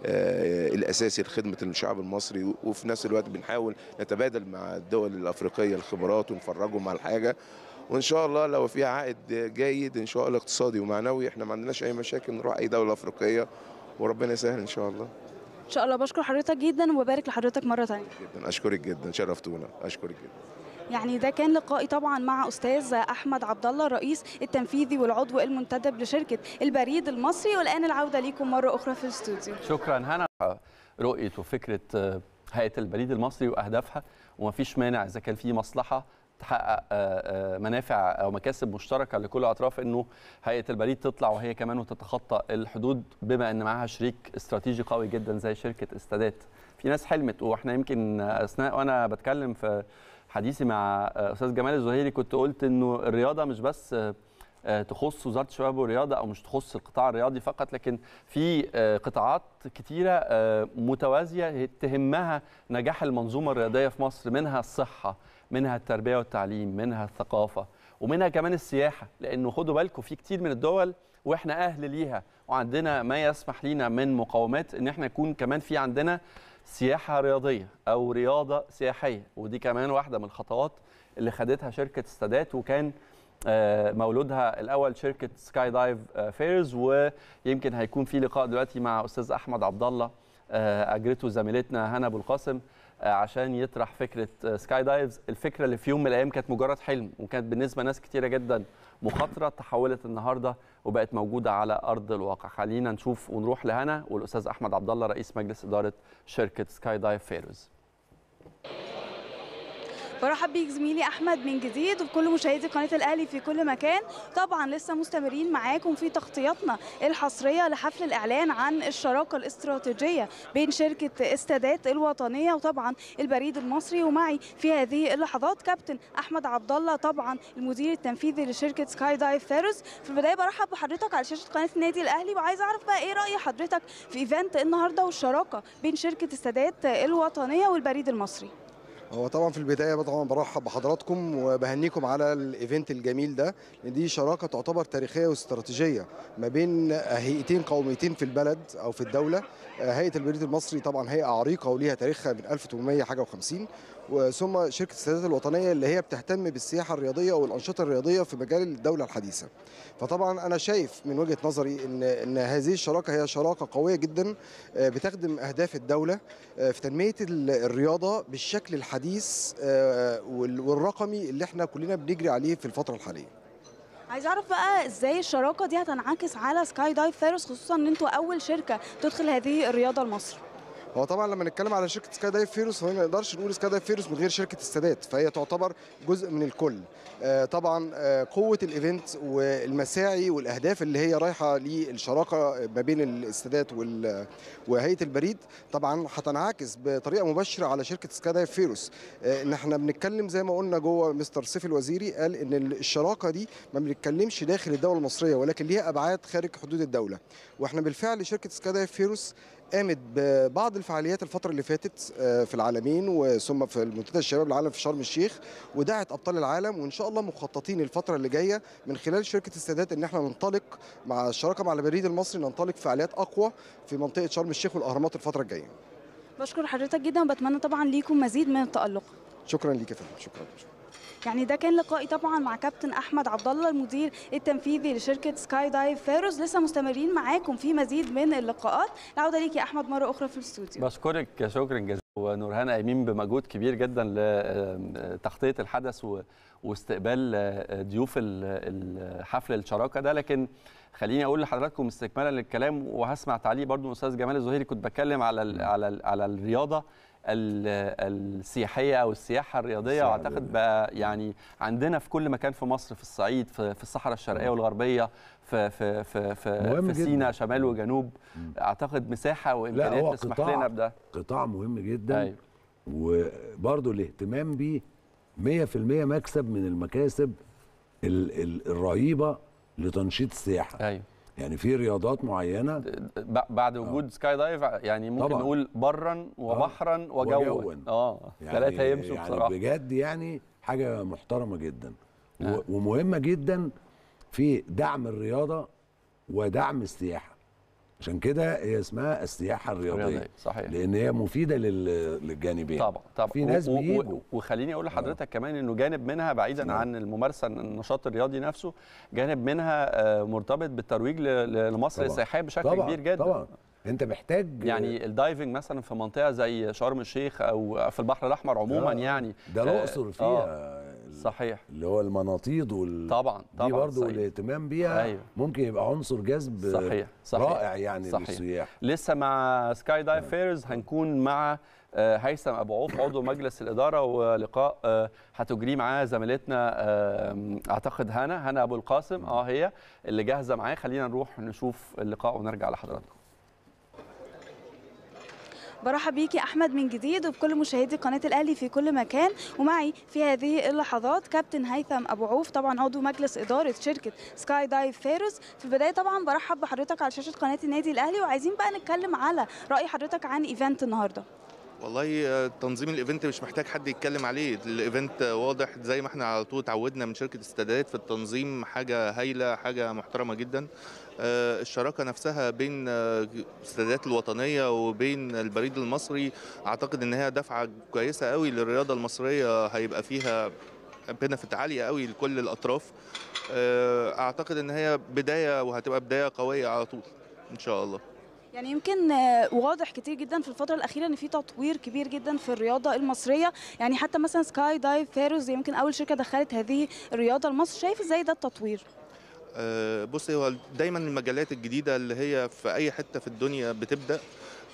آه الاساسي لخدمه الشعب المصري وفي نفس الوقت بنحاول نتبادل مع الدول الافريقيه الخبرات ونفرجهم على الحاجه وان شاء الله لو فيها عائد جيد ان شاء الله اقتصادي ومعنوي احنا ما عندناش اي مشاكل نروح اي دوله افريقيه وربنا يسهل ان شاء الله ان شاء الله بشكر حضرتك جدا وبارك لحضرتك مره ثانيه جدا اشكرك جدا شرفتونا اشكرك جدا يعني ده كان لقائي طبعا مع استاذ احمد عبد الله الرئيس التنفيذي والعضو المنتدب لشركه البريد المصري والان العوده ليكم مره اخرى في الاستوديو شكرا هنا رؤيه وفكره آه، هيئه البريد المصري واهدافها ومفيش مانع اذا كان في مصلحه تحقق آه، آه، منافع او مكاسب مشتركه لكل الاطراف انه هيئه البريد تطلع وهي كمان وتتخطى الحدود بما ان معاها شريك استراتيجي قوي جدا زي شركه استادات في ناس حلمت واحنا يمكن اثناء وانا بتكلم في حديثي مع آه، استاذ جمال الزهيري كنت قلت انه الرياضه مش بس آه، آه، تخص وزاره الشباب والرياضه او مش تخص القطاع الرياضي فقط لكن في آه، قطاعات كتيره آه، متوازيه تهمها نجاح المنظومه الرياضيه في مصر منها الصحه منها التربيه والتعليم منها الثقافه ومنها كمان السياحه لانه خدوا بالكم في كتير من الدول واحنا اهل ليها وعندنا ما يسمح لينا من مقومات ان احنا يكون كمان في عندنا سياحه رياضيه او رياضه سياحيه ودي كمان واحده من الخطوات اللي خدتها شركه استادات وكان آه، مولودها الاول شركه سكاي دايف آه، فيرز ويمكن هيكون في لقاء دلوقتي مع استاذ احمد عبد الله آه، اجرته زميلتنا هنا ابو القاسم آه، عشان يطرح فكره آه، سكاي دايفز الفكره اللي في يوم من الايام كانت مجرد حلم وكانت بالنسبه لناس كتيره جدا مخاطره تحولت النهارده وبقت موجوده على ارض الواقع خلينا نشوف ونروح لهنا والاستاذ احمد عبد الله رئيس مجلس اداره شركه سكاي دايف فيرز برحب بيك زميلي احمد من جديد وبكل مشاهدي قناه الاهلي في كل مكان طبعا لسه مستمرين معاكم في تغطياتنا الحصريه لحفل الاعلان عن الشراكه الاستراتيجيه بين شركه استادات الوطنيه وطبعا البريد المصري ومعي في هذه اللحظات كابتن احمد عبد الله طبعا المدير التنفيذي لشركه سكاي دايف فيروز في البدايه برحب بحضرتك على شاشه قناه النادي الاهلي وعايزه اعرف بقى ايه راي حضرتك في ايفنت النهارده والشراكه بين شركه استادات الوطنيه والبريد المصري هو طبعا في البدايه طبعا برحب بحضراتكم وبهنيكم على الايفنت الجميل ده لان دي شراكه تعتبر تاريخيه واستراتيجيه ما بين هيئتين قوميتين في البلد او في الدوله هيئه البريد المصري طبعا هيئه عريقه وليها تاريخها من 1800 حاجه و50 وثم شركه السادات الوطنيه اللي هي بتهتم بالسياحه الرياضيه والانشطه الرياضيه في مجال الدوله الحديثه. فطبعا انا شايف من وجهه نظري ان ان هذه الشراكه هي شراكه قويه جدا بتخدم اهداف الدوله في تنميه الرياضه بالشكل الحديث والرقمي اللي احنا كلنا بنجري عليه في الفتره الحاليه. عايز اعرف بقى ازاي الشراكه دي هتنعكس على سكاي دايف فيروس خصوصا ان انتوا اول شركه تدخل هذه الرياضه لمصر. هو طبعا لما نتكلم على شركه سكاي دايف فيروس فما نقدرش نقول سكاي دايف فيروس من غير شركه السادات فهي تعتبر جزء من الكل آه طبعا آه قوه الايفنت والمساعي والاهداف اللي هي رايحه للشراكه ما بين السادات وهيئه البريد طبعا هتنعكس بطريقه مباشره على شركه سكاي دايف فيروس آه ان احنا بنتكلم زي ما قلنا جوه مستر سيف الوزيري قال ان الشراكه دي ما بنتكلمش داخل الدوله المصريه ولكن ليها ابعاد خارج حدود الدوله واحنا بالفعل شركه سكاي دايف فيروس قامت ببعض الفعاليات الفترة اللي فاتت في العالمين وثم في منتدى الشباب العالم في شرم الشيخ ودعت أبطال العالم وإن شاء الله مخططين الفترة اللي جاية من خلال شركة السادات إن احنا ننطلق مع الشراكة مع البريد المصري ننطلق فعاليات أقوى في منطقة شرم الشيخ والأهرامات الفترة الجاية. بشكر حضرتك جدا وبتمنى طبعا ليكم مزيد من التألق. شكرا ليك يا فندم شكرا. يعني ده كان لقائي طبعا مع كابتن احمد عبد الله المدير التنفيذي لشركه سكاي دايف فيروز لسه مستمرين معاكم في مزيد من اللقاءات العوده ليك يا احمد مره اخرى في الاستوديو بشكرك شكرا جزيلا ونورهان قايمين بمجهود كبير جدا لتغطيه الحدث واستقبال ضيوف حفل الشراكه ده لكن خليني اقول لحضراتكم استكمالا للكلام وهسمع تعليق برضو من الاستاذ جمال الزهيري كنت بتكلم على ال على ال على الرياضه السياحيه او السياحه الرياضيه واعتقد بقى يعني عندنا في كل مكان في مصر في الصعيد في, في الصحراء الشرقيه والغربيه في في في في, في سينا شمال وجنوب اعتقد مساحه وامكانيات تسمح لنا بده قطاع مهم جدا أيوه. وبرضه الاهتمام بيه 100% مكسب من المكاسب ال ال الرهيبه لتنشيط السياحه ايوه يعني في رياضات معينه بعد وجود آه. سكاي دايف يعني ممكن طبعا. نقول برا وبحرا آه. وجوا اه يعني ثلاثه يمشوا يعني بصراحه بجد يعني حاجه محترمه جدا آه. ومهمه جدا في دعم الرياضه ودعم السياحه عشان كده هي اسمها السياحه الرياضيه رياضية. صحيح لان هي مفيده للجانبين طبعا طبعا في ناس و... بيجوا وخليني اقول لحضرتك آه. كمان انه جانب منها بعيدا آه. عن الممارسه النشاط الرياضي نفسه جانب منها مرتبط بالترويج لمصر طبعا. السياحيه بشكل طبعا. كبير جدا طبعا انت محتاج يعني الدايفنج مثلا في منطقه زي شرم الشيخ او في البحر الاحمر عموما آه. يعني ده الاقصر فيها آه. صحيح اللي هو المناطيد وال طبعا طبعا دي برضه الاهتمام بيها أيوه. ممكن يبقى عنصر جذب صحيح. صحيح. رائع يعني صحيح. للسياح لسه مع سكاي دايف فيرز هنكون مع هيثم ابو عوف عضو مجلس الاداره ولقاء هتجريه معاه زميلتنا اعتقد هنا هنا ابو القاسم اه هي اللي جاهزه معاه خلينا نروح نشوف اللقاء ونرجع لحضراتكم برحب بيكي احمد من جديد وبكل مشاهدي قناه الاهلي في كل مكان ومعي في هذه اللحظات كابتن هيثم ابو عوف طبعا عضو مجلس اداره شركه سكاي دايف فيروز في البدايه طبعا برحب بحضرتك على شاشه قناه النادي الاهلي وعايزين بقى نتكلم على راي حضرتك عن ايفنت النهارده والله تنظيم الايفنت مش محتاج حد يتكلم عليه الايفنت واضح زي ما احنا على طول اتعودنا من شركه استادات في التنظيم حاجه هايله حاجه محترمه جدا الشراكه نفسها بين السادات الوطنيه وبين البريد المصري اعتقد ان هي دفعه كويسه قوي للرياضه المصريه هيبقى فيها بنفت عاليه قوي لكل الاطراف اعتقد ان هي بدايه وهتبقى بدايه قويه على طول ان شاء الله يعني يمكن واضح كتير جدا في الفتره الاخيره ان في تطوير كبير جدا في الرياضه المصريه يعني حتى مثلا سكاي دايف فيروز يمكن اول شركه دخلت هذه الرياضه لمصر شايف ازاي ده التطوير بصي هو دايما المجالات الجديده اللي هي في اي حته في الدنيا بتبدا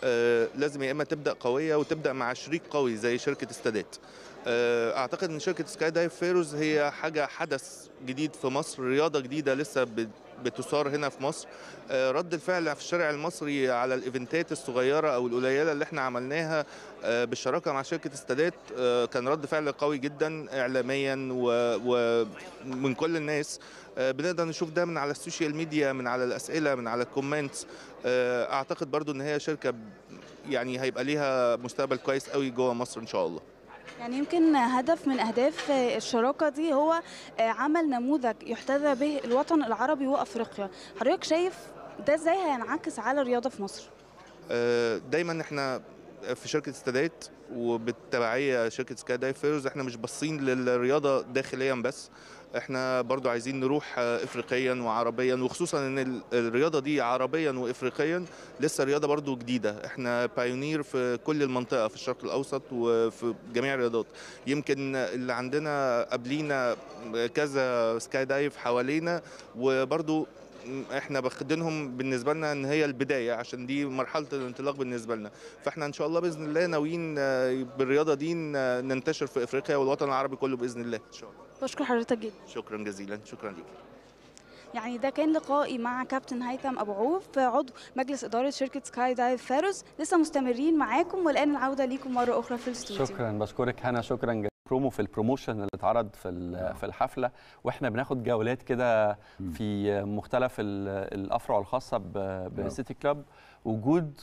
آه، لازم يا اما تبدا قويه وتبدا مع شريك قوي زي شركه استادات آه، اعتقد ان شركه سكاي دايف فيروز هي حاجه حدث جديد في مصر رياضه جديده لسه بت- بتثار هنا في مصر آه، رد الفعل في الشارع المصري على الايفنتات الصغيره او القليله اللي احنا عملناها آه، بالشراكه مع شركه استادات آه، كان رد فعل قوي جدا اعلاميا و- ومن كل الناس آه، بنقدر نشوف ده من على السوشيال ميديا من على الاسئله من على الكومنتس آه، اعتقد برضو ان هي شركه ب- يعني هيبقى ليها مستقبل كويس قوي جوه مصر ان شاء الله يعني يمكن هدف من اهداف الشراكه دي هو عمل نموذج يحتذى به الوطن العربي وافريقيا حضرتك شايف ده ازاي هينعكس على الرياضه في مصر آه، دايما احنا في شركه استادات وبالتبعيه شركه سكاي دايف فيروز احنا مش باصين للرياضه داخليا بس احنا برضو عايزين نروح آه، افريقيا وعربيا وخصوصا ان ال- الرياضه دي عربيا وافريقيا لسه رياضه برضو جديده احنا بايونير في كل المنطقه في الشرق الاوسط وفي جميع الرياضات يمكن اللي عندنا قبلينا كذا سكاي دايف حوالينا وبرضو احنا باخدينهم بالنسبه لنا ان هي البدايه عشان دي مرحله الانطلاق بالنسبه لنا فاحنا ان شاء الله باذن الله ناويين آه، بالرياضه دي ن- ننتشر في افريقيا والوطن العربي كله باذن الله ان شاء الله بشكر حضرتك جدا شكرا جزيلا شكرا ليك يعني ده كان لقائي مع كابتن هيثم ابو عوف عضو مجلس اداره شركه سكاي دايف فيروز لسه مستمرين معاكم والان العوده ليكم مره اخرى في الاستوديو شكرا بشكرك هنا شكرا جزيلا برومو في البروموشن اللي اتعرض في ال- في الحفله واحنا بناخد جولات كده في مختلف ال- الافرع الخاصه ب- بسيتي كلاب وجود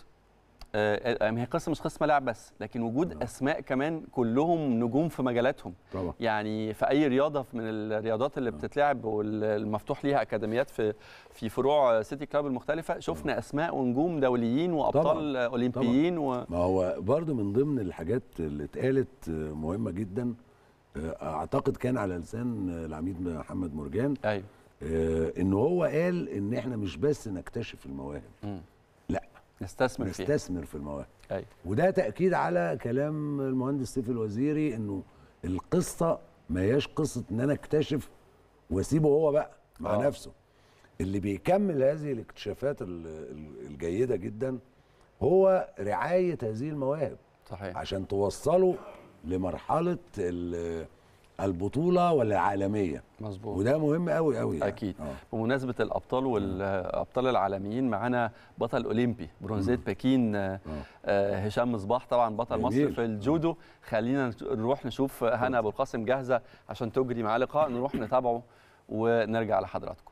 آه، هي قصه مش قسم ملاعب بس لكن وجود اسماء كمان كلهم نجوم في مجالاتهم طبعا يعني في اي رياضه من الرياضات اللي بتتلعب والمفتوح ليها اكاديميات في في فروع سيتي كلاب المختلفه شفنا اسماء ونجوم دوليين وابطال طبعاً. اولمبيين و... ما هو برضو من ضمن الحاجات اللي اتقالت آه، مهمه جدا آه، اعتقد كان على لسان آه، العميد محمد مرجان ايوه ان هو قال ان احنا مش بس نكتشف المواهب مم. لا نستثمر فيها نستثمر في المواهب ايوه وده تاكيد على كلام المهندس سيف الوزيري انه القصه ما هياش قصه ان انا اكتشف واسيبه هو بقى مع آه. آه. نفسه اللي بيكمل هذه الاكتشافات ال- ال- الجيده جدا هو رعايه هذه المواهب صحيح عشان توصله لمرحله ال- البطوله والعالميه مظبوط وده مهم قوي قوي يعني. اكيد بمناسبه الابطال والابطال العالميين معانا بطل اولمبي برونزيه بكين آه، آه، هشام مصباح طبعا بطل مصر جميل. في الجودو خلينا نروح نشوف هنا ابو القاسم جاهزه عشان تجري معاه لقاء نروح نتابعه ونرجع لحضراتكم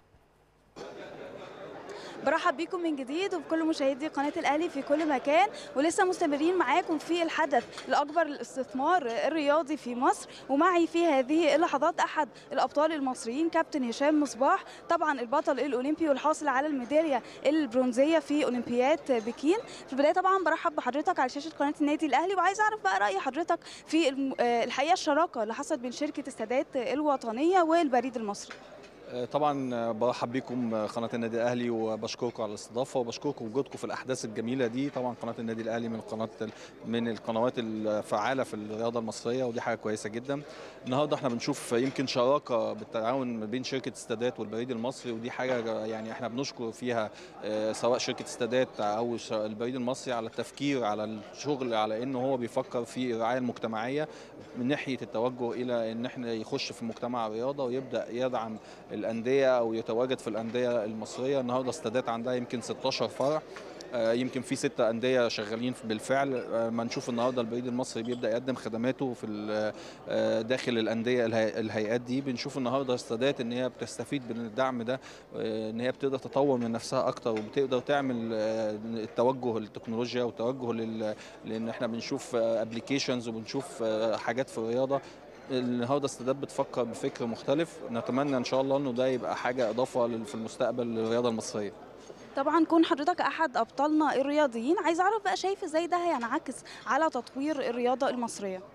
برحب بيكم من جديد وبكل مشاهدي قناة الأهلي في كل مكان ولسه مستمرين معاكم في الحدث الأكبر للاستثمار الرياضي في مصر ومعي في هذه اللحظات أحد الأبطال المصريين كابتن هشام مصباح طبعا البطل الأولمبي والحاصل على الميدالية البرونزية في أولمبياد بكين في البداية طبعا برحب بحضرتك على شاشة قناة النادي الأهلي وعايز أعرف بقى رأي حضرتك في الم- آه، الحقيقة الشراكة اللي حصلت بين شركة السادات الوطنية والبريد المصري طبعا برحب بيكم قناه النادي الاهلي وبشكركم على الاستضافه وبشكركم وجودكم في الاحداث الجميله دي طبعا قناه النادي الاهلي من القناه من القنوات الفعاله في الرياضه المصريه ودي حاجه كويسه جدا النهارده احنا بنشوف يمكن شراكه بالتعاون ما بين شركه السادات والبريد المصري ودي حاجه يعني احنا بنشكر فيها آه، سواء شركه السادات او ش- البريد المصري على التفكير على الشغل على انه هو بيفكر في الرعايه المجتمعيه من ناحيه التوجه الى ان احنا يخش في مجتمع الرياضه ويبدا يدعم الانديه او يتواجد في الانديه المصريه النهارده السادات عندها يمكن 16 فرع آه، يمكن في ستة أندية شغالين بالفعل آه، ما نشوف النهارده البريد المصري بيبدأ يقدم خدماته في ال- آه، داخل الأندية الهي- الهيئات دي بنشوف النهارده السادات إن هي بتستفيد من الدعم ده آه، إن هي بتقدر تطور من نفسها أكتر وبتقدر تعمل آه، التوجه للتكنولوجيا والتوجه لل... لأن إحنا بنشوف أبلكيشنز وبنشوف آه، حاجات في الرياضة النهارده السادات بتفكر بفكر مختلف نتمنى ان شاء الله انه ده يبقى حاجه اضافه لل- في المستقبل للرياضه المصريه طبعا كون حضرتك احد ابطالنا الرياضيين عايز اعرف بقى شايف ازاي ده هينعكس على تطوير الرياضه المصريه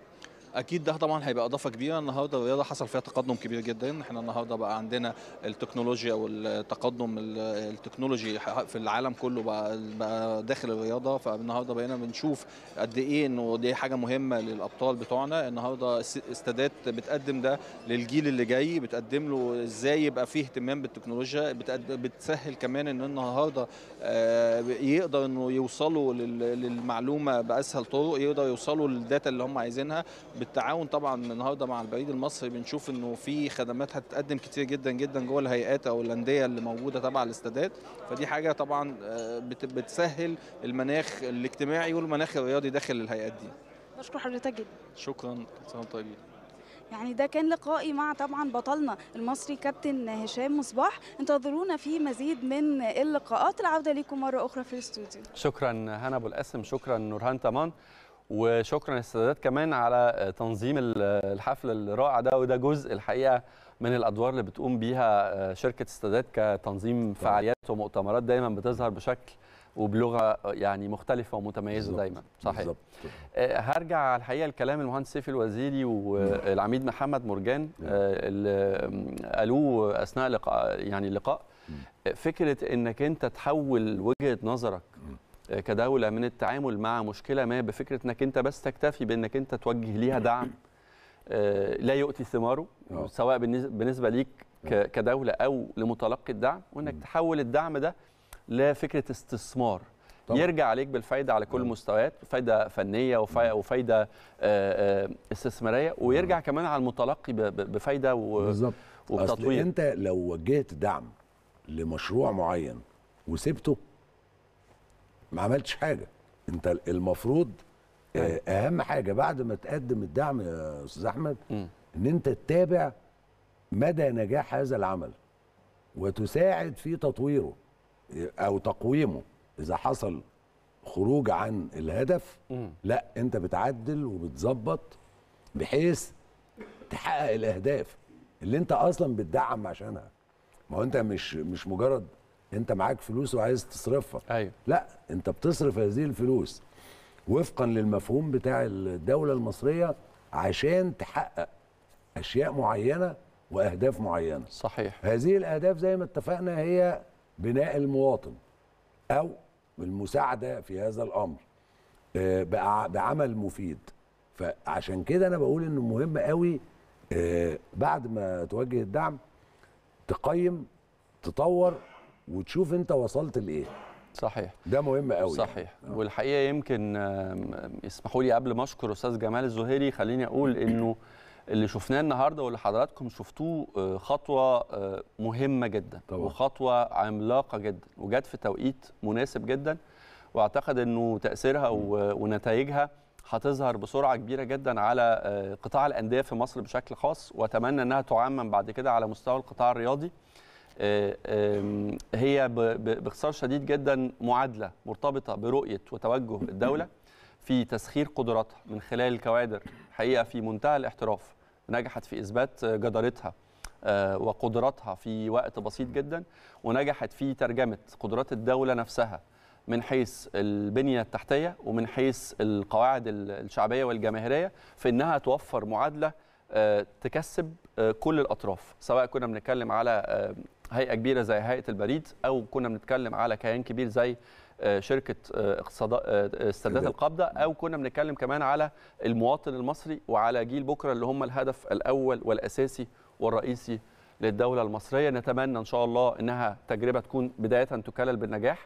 اكيد ده طبعا هيبقى اضافه كبيره النهارده الرياضه حصل فيها تقدم كبير جدا احنا النهارده بقى عندنا التكنولوجيا والتقدم ال- التكنولوجي في العالم كله بقى بقى داخل الرياضه فالنهارده بقينا بنشوف قد ايه انه دي حاجه مهمه للابطال بتوعنا النهارده الس- استادات بتقدم ده للجيل اللي جاي بتقدم له ازاي يبقى فيه اهتمام بالتكنولوجيا بتقد- بتسهل كمان ان النهارده آه، يقدر انه يوصلوا لل- للمعلومه باسهل طرق يقدر يوصلوا للداتا اللي هم عايزينها بالتعاون طبعا النهارده مع البريد المصري بنشوف انه في خدمات هتتقدم كتير جدا جدا جوه الهيئات او الانديه اللي موجوده تبع الاستادات فدي حاجه طبعا آه، بت- بتسهل المناخ الاجتماعي والمناخ الرياضي داخل الهيئات دي بشكر حضرتك جدا شكرا كل سنه وانتم طيبين يعني ده كان لقائي مع طبعا بطلنا المصري كابتن هشام مصباح انتظرونا في مزيد من اللقاءات العودة لكم مرة أخرى في الاستوديو شكرا هنا ابو القاسم شكرا نورهان تمان وشكرا السادات كمان على تنظيم الحفل الرائع ده وده جزء الحقيقه من الادوار اللي بتقوم بيها شركه السادات كتنظيم فعاليات ومؤتمرات دايما بتظهر بشكل وبلغه يعني مختلفه ومتميزه دايما صحيح بالظبط. آه، هرجع على الحقيقه الكلام المهندس سيف الوزيري والعميد محمد مرجان آه، اللي قالوه اثناء لقاء يعني اللقاء آه، فكره انك انت تحول وجهه نظرك آه، كدوله من التعامل مع مشكله ما بفكره انك انت بس تكتفي بانك انت توجه ليها دعم آه، لا يؤتي ثماره آه. سواء بالنسبه بالنسبة ليك ك- كدوله او لمتلقي الدعم وانك تحول الدعم ده لفكره استثمار طبعاً. يرجع عليك بالفايده على كل المستويات فايده فنيه وفا- وفايده آه، آه، استثماريه ويرجع كمان على المتلقي ب- ب- بفايده و- بالظبط اصل وبتطوير انت لو وجهت دعم لمشروع معين وسبته ما عملتش حاجه انت المفروض آه، اهم حاجه بعد ما تقدم الدعم يا استاذ احمد ان انت تتابع مدى نجاح هذا العمل وتساعد في تطويره او تقويمه اذا حصل خروج عن الهدف لا انت بتعدل وبتظبط بحيث تحقق الاهداف اللي انت اصلا بتدعم عشانها ما هو انت مش مش مجرد انت معاك فلوس وعايز تصرفها ايوه لا انت بتصرف هذه الفلوس وفقا للمفهوم بتاع الدوله المصريه عشان تحقق اشياء معينه واهداف معينه صحيح هذه الاهداف زي ما اتفقنا هي بناء المواطن او المساعده في هذا الامر آه، بع- بعمل مفيد فعشان كده انا بقول انه مهم قوي آه، بعد ما توجه الدعم تقيم تطور وتشوف انت وصلت لايه صحيح ده مهم قوي صحيح والحقيقه يمكن آم، يسمحوا لي قبل ما اشكر استاذ جمال الزهيري خليني اقول انه اللي شفناه النهارده واللي حضراتكم شفتوه آه، خطوه آه، مهمه جدا طبعا. وخطوه عملاقه جدا وجت في توقيت مناسب جدا واعتقد انه تاثيرها و- ونتائجها هتظهر بسرعه كبيره جدا على آه، قطاع الانديه في مصر بشكل خاص واتمنى انها تعمم بعد كده على مستوى القطاع الرياضي آه، آم، هي ب- ب- باختصار شديد جدا معادله مرتبطه برؤيه وتوجه الدوله في تسخير قدراتها من خلال الكوادر حقيقه في منتهى الاحتراف نجحت في اثبات جدارتها آه، وقدراتها في وقت بسيط جدا ونجحت في ترجمه قدرات الدوله نفسها من حيث البنيه التحتيه ومن حيث القواعد ال- الشعبيه والجماهيريه في انها توفر معادله آه، تكسب آه، كل الاطراف سواء كنا بنتكلم على آه، هيئه كبيره زي هيئه البريد او كنا بنتكلم على كيان كبير زي آه، شركه آه، اقتصاد آه، استادات القبضه او كنا بنتكلم كمان على المواطن المصري وعلى جيل بكره اللي هم الهدف الاول والاساسي والرئيسي للدوله المصريه نتمنى ان شاء الله انها تجربه تكون بدايه تكلل بالنجاح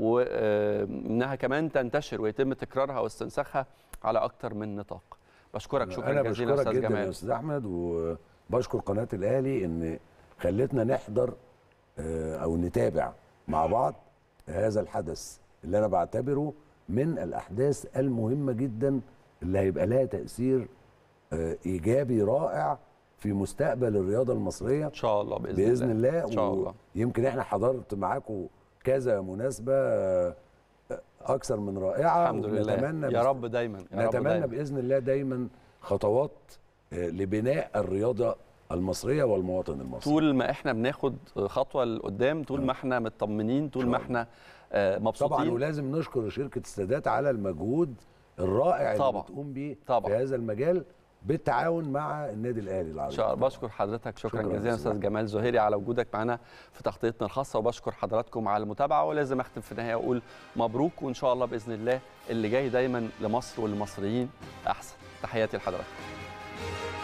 وانها كمان تنتشر ويتم تكرارها واستنساخها على اكثر من نطاق بشكرك شكرا انا جزيلا بشكرك استاذ جدا يا جمال استاذ احمد وبشكر قناه الاهلي ان خلتنا نحضر آه، او نتابع مع بعض هذا الحدث اللي انا بعتبره من الاحداث المهمه جدا اللي هيبقى لها تاثير آه، ايجابي رائع في مستقبل الرياضه المصريه ان شاء الله باذن, باذن الله ان شاء الله يمكن احنا حضرت معاكم كذا مناسبه آه، اكثر من رائعه الحمد لله. ونتمنى يا بس- رب دايما يا رب نتمنى دايما. باذن الله دايما خطوات آه، لبناء الرياضه المصريه والمواطن المصري طول ما احنا بناخد خطوه لقدام طول ما احنا مطمنين طول ما احنا آه، مبسوطين طبعا ولازم نشكر شركه السادات على المجهود الرائع طبعاً. اللي بتقوم بيه طبعاً. في هذا المجال بالتعاون مع النادي الاهلي ان العظيم شاء الله بشكر حضرتك شكرا, شكراً شكرا جزيلا أستاذ استاذ جمال زهيري على وجودك معنا في تغطيتنا الخاصه وبشكر حضراتكم على المتابعه ولازم اختم في النهايه واقول مبروك وان شاء الله باذن الله اللي جاي دايما لمصر وللمصريين احسن تحياتي لحضراتكم